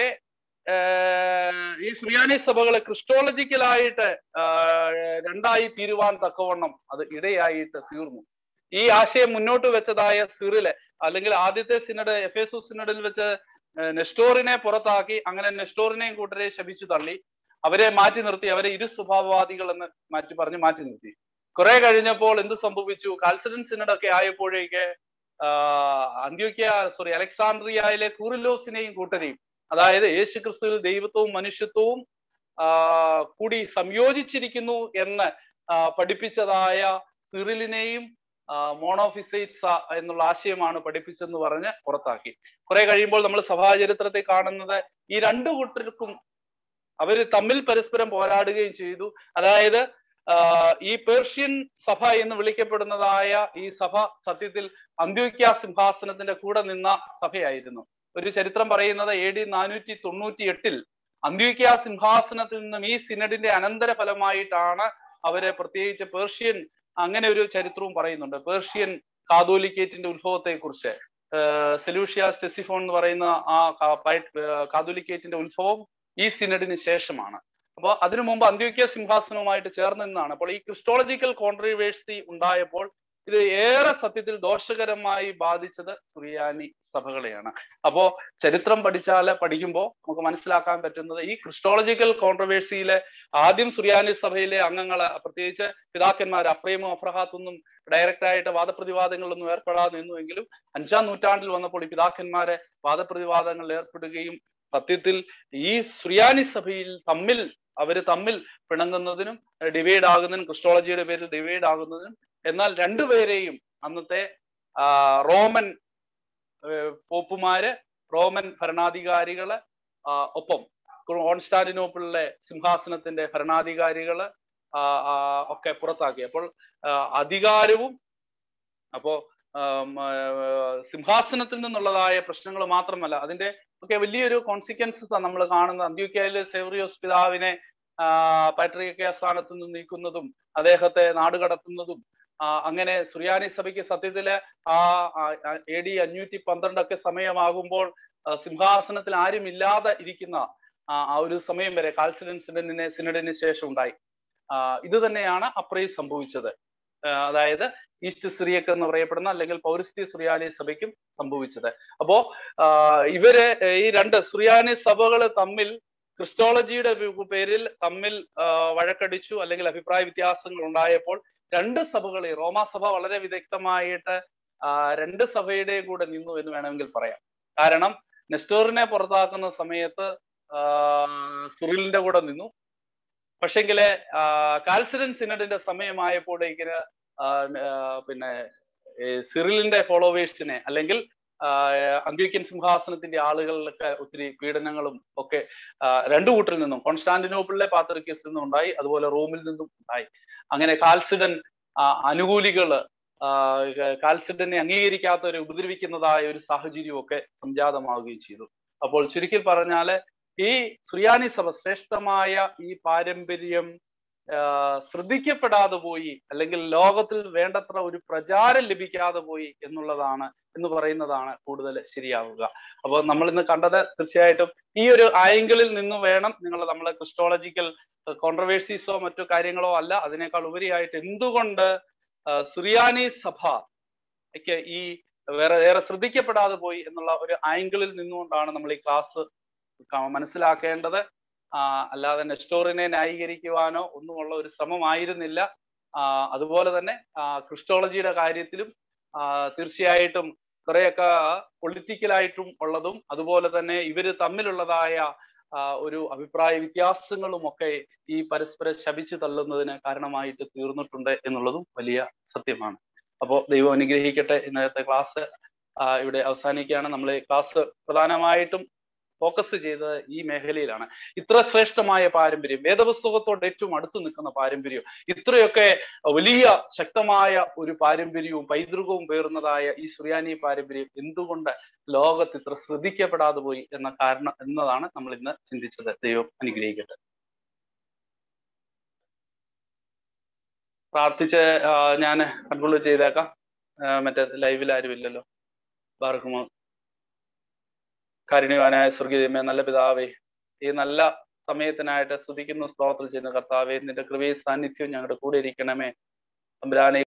ഈ സുറിയാനി സഭകളെ ക്രിസ്റ്റോളജിക്കലായിട്ട് രണ്ടായി തീരുവാൻ തക്കവണ്ണം അത് ഇടയായിട്ട് തീർന്നു ഈ ആശയം മുന്നോട്ട് വെച്ചതായ സിറിലെ അല്ലെങ്കിൽ ആദ്യത്തെ സിനഡ് എഫേസു സിനഡിൽ വെച്ച് നെസ്റ്റോറിനെ പുറത്താക്കി അങ്ങനെ നെസ്റ്റോറിനെയും കൂട്ടരെ ശപിച്ചു തള്ളി അവരെ മാറ്റി നിർത്തി അവരെ ഇരു സ്വഭാവവാദികൾ എന്ന് മാറ്റി പറഞ്ഞ് മാറ്റി നിർത്തി കുറെ കഴിഞ്ഞപ്പോൾ എന്ത് സംഭവിച്ചു കാൽസിഡൻ സിനഡ് ഒക്കെ ആയപ്പോഴേക്ക് അന്ത്യോക്യ സോറി അലക്സാണ്ട്രിയയിലെ കൂറിലോസിനെയും കൂട്ടരെയും അതായത് യേശു ക്രിസ്തുവിൽ ദൈവത്വവും മനുഷ്യത്വവും കൂടി സംയോജിച്ചിരിക്കുന്നു എന്ന് പഠിപ്പിച്ചതായ സിറിലിനെയും മോണോഫിസൈറ്റ്സ എന്നുള്ള ആശയമാണ് പഠിപ്പിച്ചെന്ന് പറഞ്ഞ് പുറത്താക്കി കുറെ കഴിയുമ്പോൾ നമ്മൾ സഭാചരിത്രത്തെ കാണുന്നത് ഈ രണ്ടു കൂട്ടർക്കും അവര് തമ്മിൽ പരസ്പരം പോരാടുകയും ചെയ്തു അതായത് ഈ പേർഷ്യൻ സഭ എന്ന് വിളിക്കപ്പെടുന്നതായ ഈ സഭ സത്യത്തിൽ അന്ത്യോക്യ സിംഹാസനത്തിന്റെ കൂടെ നിന്ന സഭയായിരുന്നു ഒരു ചരിത്രം പറയുന്നത് എ ഡി നാനൂറ്റി തൊണ്ണൂറ്റി എട്ടിൽ അന്ത്യോക്യ സിംഹാസനത്തിൽ നിന്നും ഈ സിനഡിന്റെ അനന്തര ഫലമായിട്ടാണ് അവരെ പ്രത്യേകിച്ച് പേർഷ്യൻ അങ്ങനെ ഒരു ചരിത്രവും പറയുന്നുണ്ട് പേർഷ്യൻ കാതോലിക്കേറ്റിന്റെ ഉത്ഭവത്തെ കുറിച്ച് സെലൂഷ്യ സ്റ്റെസിഫോൺ എന്ന് പറയുന്ന ആ കാതോലിക്കേറ്റിന്റെ ഉത്ഭവം ഈ സിനഡിന് ശേഷമാണ് അപ്പോൾ അതിനു മുമ്പ് അന്ത്യോക്യ സിംഹാസനവുമായിട്ട് ചേർന്ന് നിന്നാണ് അപ്പോൾ ഈ ക്രിസ്റ്റോളജിക്കൽ കോൺട്രവേഴ്സി ഉണ്ടായപ്പോൾ ഇത് ഏറെ സത്യത്തിൽ ദോഷകരമായി ബാധിച്ചത് സുറിയാനി സഭകളെയാണ് അപ്പോ ചരിത്രം പഠിച്ചാൽ പഠിക്കുമ്പോൾ നമുക്ക് മനസ്സിലാക്കാൻ പറ്റുന്നത് ഈ ക്രിസ്റ്റോളജിക്കൽ കോൺട്രവേഴ്സിയിലെ ആദ്യം സുറിയാനി സഭയിലെ അംഗങ്ങളെ പ്രത്യേകിച്ച് പിതാക്കന്മാർ അഫ്രൈമും അഫ്രഹാത്തൊന്നും ഡയറക്റ്റ് ആയിട്ട് വാദപ്രതിവാദങ്ങളിലൊന്നും ഏർപ്പെടാതെ നിന്നുവെങ്കിലും അഞ്ചാം നൂറ്റാണ്ടിൽ വന്നപ്പോൾ ഈ പിതാക്കന്മാരെ വാദപ്രതിവാദങ്ങളിൽ ഏർപ്പെടുകയും സത്യത്തിൽ ഈ സുറിയാനി സഭയിൽ തമ്മിൽ അവര് തമ്മിൽ പിണങ്ങുന്നതിനും ഡിവൈഡ് ആകുന്നതിനും ക്രിസ്റ്റോളജിയുടെ പേരിൽ ഡിവൈഡ് ആകുന്നതിനും എന്നാൽ രണ്ടുപേരെയും അന്നത്തെ റോമൻ പോപ്പുമാര് റോമൻ ഭരണാധികാരികള് ഒപ്പം കോൺസ്റ്റാന്റിനോപ്പിളിലെ സിംഹാസനത്തിന്റെ ഭരണാധികാരികള് ഒക്കെ പുറത്താക്കി അപ്പോൾ അധികാരവും അപ്പോ സിംഹാസനത്തിൽ നിന്നുള്ളതായ പ്രശ്നങ്ങൾ മാത്രമല്ല അതിന്റെ ഒക്കെ വലിയൊരു കോൺസിക്വൻസസ് ആണ് നമ്മൾ കാണുന്നത് അന്ത്യോക്യയിലെ സെവറിയോസ് പിതാവിനെ പാട്രിക സ്ഥാനത്ത് നിന്ന് നീക്കുന്നതും അദ്ദേഹത്തെ നാടുകടത്തുന്നതും അങ്ങനെ സുറിയാനി സഭയ്ക്ക് സത്യത്തില് ആ എ ഡി അഞ്ഞൂറ്റി പന്ത്രണ്ടൊക്കെ സമയമാകുമ്പോൾ സിംഹാസനത്തിൽ ആരും ഇല്ലാതെ ഇരിക്കുന്ന ആ ഒരു സമയം വരെ കാൽസിഡൻ സിനഡിന് സിനഡിന് ശേഷം ഉണ്ടായി ഇത് തന്നെയാണ് അപ്രയിൽ സംഭവിച്ചത് അതായത് ഈസ്റ്റ് സിറിയക്ക് എന്ന് പറയപ്പെടുന്ന അല്ലെങ്കിൽ പൗരസ്ത്യ സുറിയാനി സഭയ്ക്കും സംഭവിച്ചത് അപ്പോ ഇവര് ഈ രണ്ട് സുറിയാനി സഭകൾ തമ്മിൽ ക്രിസ്റ്റോളജിയുടെ പേരിൽ തമ്മിൽ വഴക്കടിച്ചു അല്ലെങ്കിൽ അഭിപ്രായ വ്യത്യാസങ്ങൾ ഉണ്ടായപ്പോൾ രണ്ട് സഭകളെ റോമാ സഭ വളരെ വിദഗ്ധമായിട്ട് രണ്ട് സഭയുടെയും കൂടെ നിന്നു എന്ന് വേണമെങ്കിൽ പറയാം കാരണം നെസ്റ്റോറിനെ പുറത്താക്കുന്ന സമയത്ത് സുറിലിന്റെ കൂടെ നിന്നു പക്ഷെങ്കില് കാൽസിഡൻ സിനഡിന്റെ സമയമായപ്പോഴേക്കിന് പിന്നെ സിറിലിന്റെ ഫോളോവേഴ്സിനെ അല്ലെങ്കിൽ അന്ത്യോക്യൻ സിംഹാസനത്തിന്റെ ആളുകളിലൊക്കെ ഒത്തിരി പീഡനങ്ങളും ഒക്കെ രണ്ടു കൂട്ടരിൽ നിന്നും കോൺസ്റ്റാന്റിനോപ്പിളിലെ പാത്രക്കേസിൽ നിന്നും ഉണ്ടായി അതുപോലെ റോമിൽ നിന്നും ഉണ്ടായി അങ്ങനെ കാൽസിഡൻ അനുകൂലികള് കാൽസിഡനെ അംഗീകരിക്കാത്തവരെ ഉപദ്രവിക്കുന്നതായ ഒരു സാഹചര്യമൊക്കെ സംജാതമാവുകയും ചെയ്തു അപ്പോൾ ചുരുക്കി പറഞ്ഞാല് ഈ സുറിയാനി സഭ ശ്രേഷ്ഠമായ ഈ പാരമ്പര്യം ശ്രദ്ധിക്കപ്പെടാതെ പോയി അല്ലെങ്കിൽ ലോകത്തിൽ വേണ്ടത്ര ഒരു പ്രചാരം ലഭിക്കാതെ പോയി എന്നുള്ളതാണ് എന്ന് പറയുന്നതാണ് കൂടുതൽ ശരിയാവുക അപ്പോൾ നമ്മൾ ഇന്ന് കണ്ടത് തീർച്ചയായിട്ടും ഈ ഒരു ആംഗിളിൽ നിന്ന് വേണം നിങ്ങൾ നമ്മൾ ക്രിസ്റ്റോളജിക്കൽ കോൺട്രവേഴ്സീസോ മറ്റു കാര്യങ്ങളോ അല്ല അതിനേക്കാൾ ഉപരിയായിട്ട് എന്തുകൊണ്ട് സുറിയാനി സഭ ഈ വേറെ ഏറെ ശ്രദ്ധിക്കപ്പെടാതെ പോയി എന്നുള്ള ഒരു ആംഗിളിൽ നിന്നുകൊണ്ടാണ് നമ്മൾ ഈ ക്ലാസ് മനസ്സിലാക്കേണ്ടത് ആ, അല്ലാതെ നെസ്റ്റോറിനെ ന്യായീകരിക്കുവാനോ ഒന്നുമുള്ള ഒരു ശ്രമമായിരുന്നില്ല ആ, അതുപോലെ തന്നെ ആ, ക്രിസ്റ്റോളജിയുടെ കാര്യത്തിലും ആ, തീർച്ചയായിട്ടും കുറെയൊക്കെ പൊളിറ്റിക്കലായിട്ടും ഉള്ളതും അതുപോലെ തന്നെ ഇവര് തമ്മിലുള്ളതായ ആ, ഒരു അഭിപ്രായ വ്യത്യാസങ്ങളും ഒക്കെ ഈ പരസ്പരം ശപിച്ചു തള്ളുന്നതിന് കാരണമായിട്ട് തീർന്നിട്ടുണ്ട് എന്നുള്ളതും വലിയ സത്യമാണ് അപ്പോൾ ദൈവം അനുഗ്രഹിക്കട്ടെ ഇന്നത്തെ ക്ലാസ് ഇവിടെ അവസാനിക്കുകയാണ് നമ്മൾ ക്ലാസ് പ്രധാനമായിട്ടും ഫോക്കസ് ചെയ്തത് ഈ മേഖലയിലാണ് ഇത്ര ശ്രേഷ്ഠമായ പാരമ്പര്യം വേദപുസ്തകത്തോട് ഏറ്റവും അടുത്ത് നിൽക്കുന്ന പാരമ്പര്യം ഇത്രയൊക്കെ വലിയ ശക്തമായ ഒരു പാരമ്പര്യവും പൈതൃകവും പേറുന്നതായ ഈ സുറിയാനി പാരമ്പര്യം എന്തുകൊണ്ട് ലോകത്ത് ഇത്ര ശ്രദ്ധിക്കപ്പെടാതെ പോയി എന്ന കാരണം എന്നതാണ് നമ്മൾ ഇന്ന് ചിന്തിച്ചത് ദൈവം അനുഗ്രഹിക്കട്ടെ പ്രാർത്ഥിച്ച് ഞാൻ കൺട്രോൾ ചെയ്തേക്കാം ആ, മറ്റേ ലൈവിൽ ആരും ഇല്ലല്ലോ ബാർക്കുമോ കാരുണ്യവാനായ സ്വർഗീയമേ നല്ല പിതാവേ ഈ നല്ല സമയത്തിനായിട്ട് സ്തുതിക്കുന്ന സ്തോത്രം ചെയ്യുന്ന കർത്താവേ നിന്റെ കൃപയും സാന്നിധ്യവും ഞങ്ങളുടെ കൂടെ ഇരിക്കണമേ അമ്പരാനെ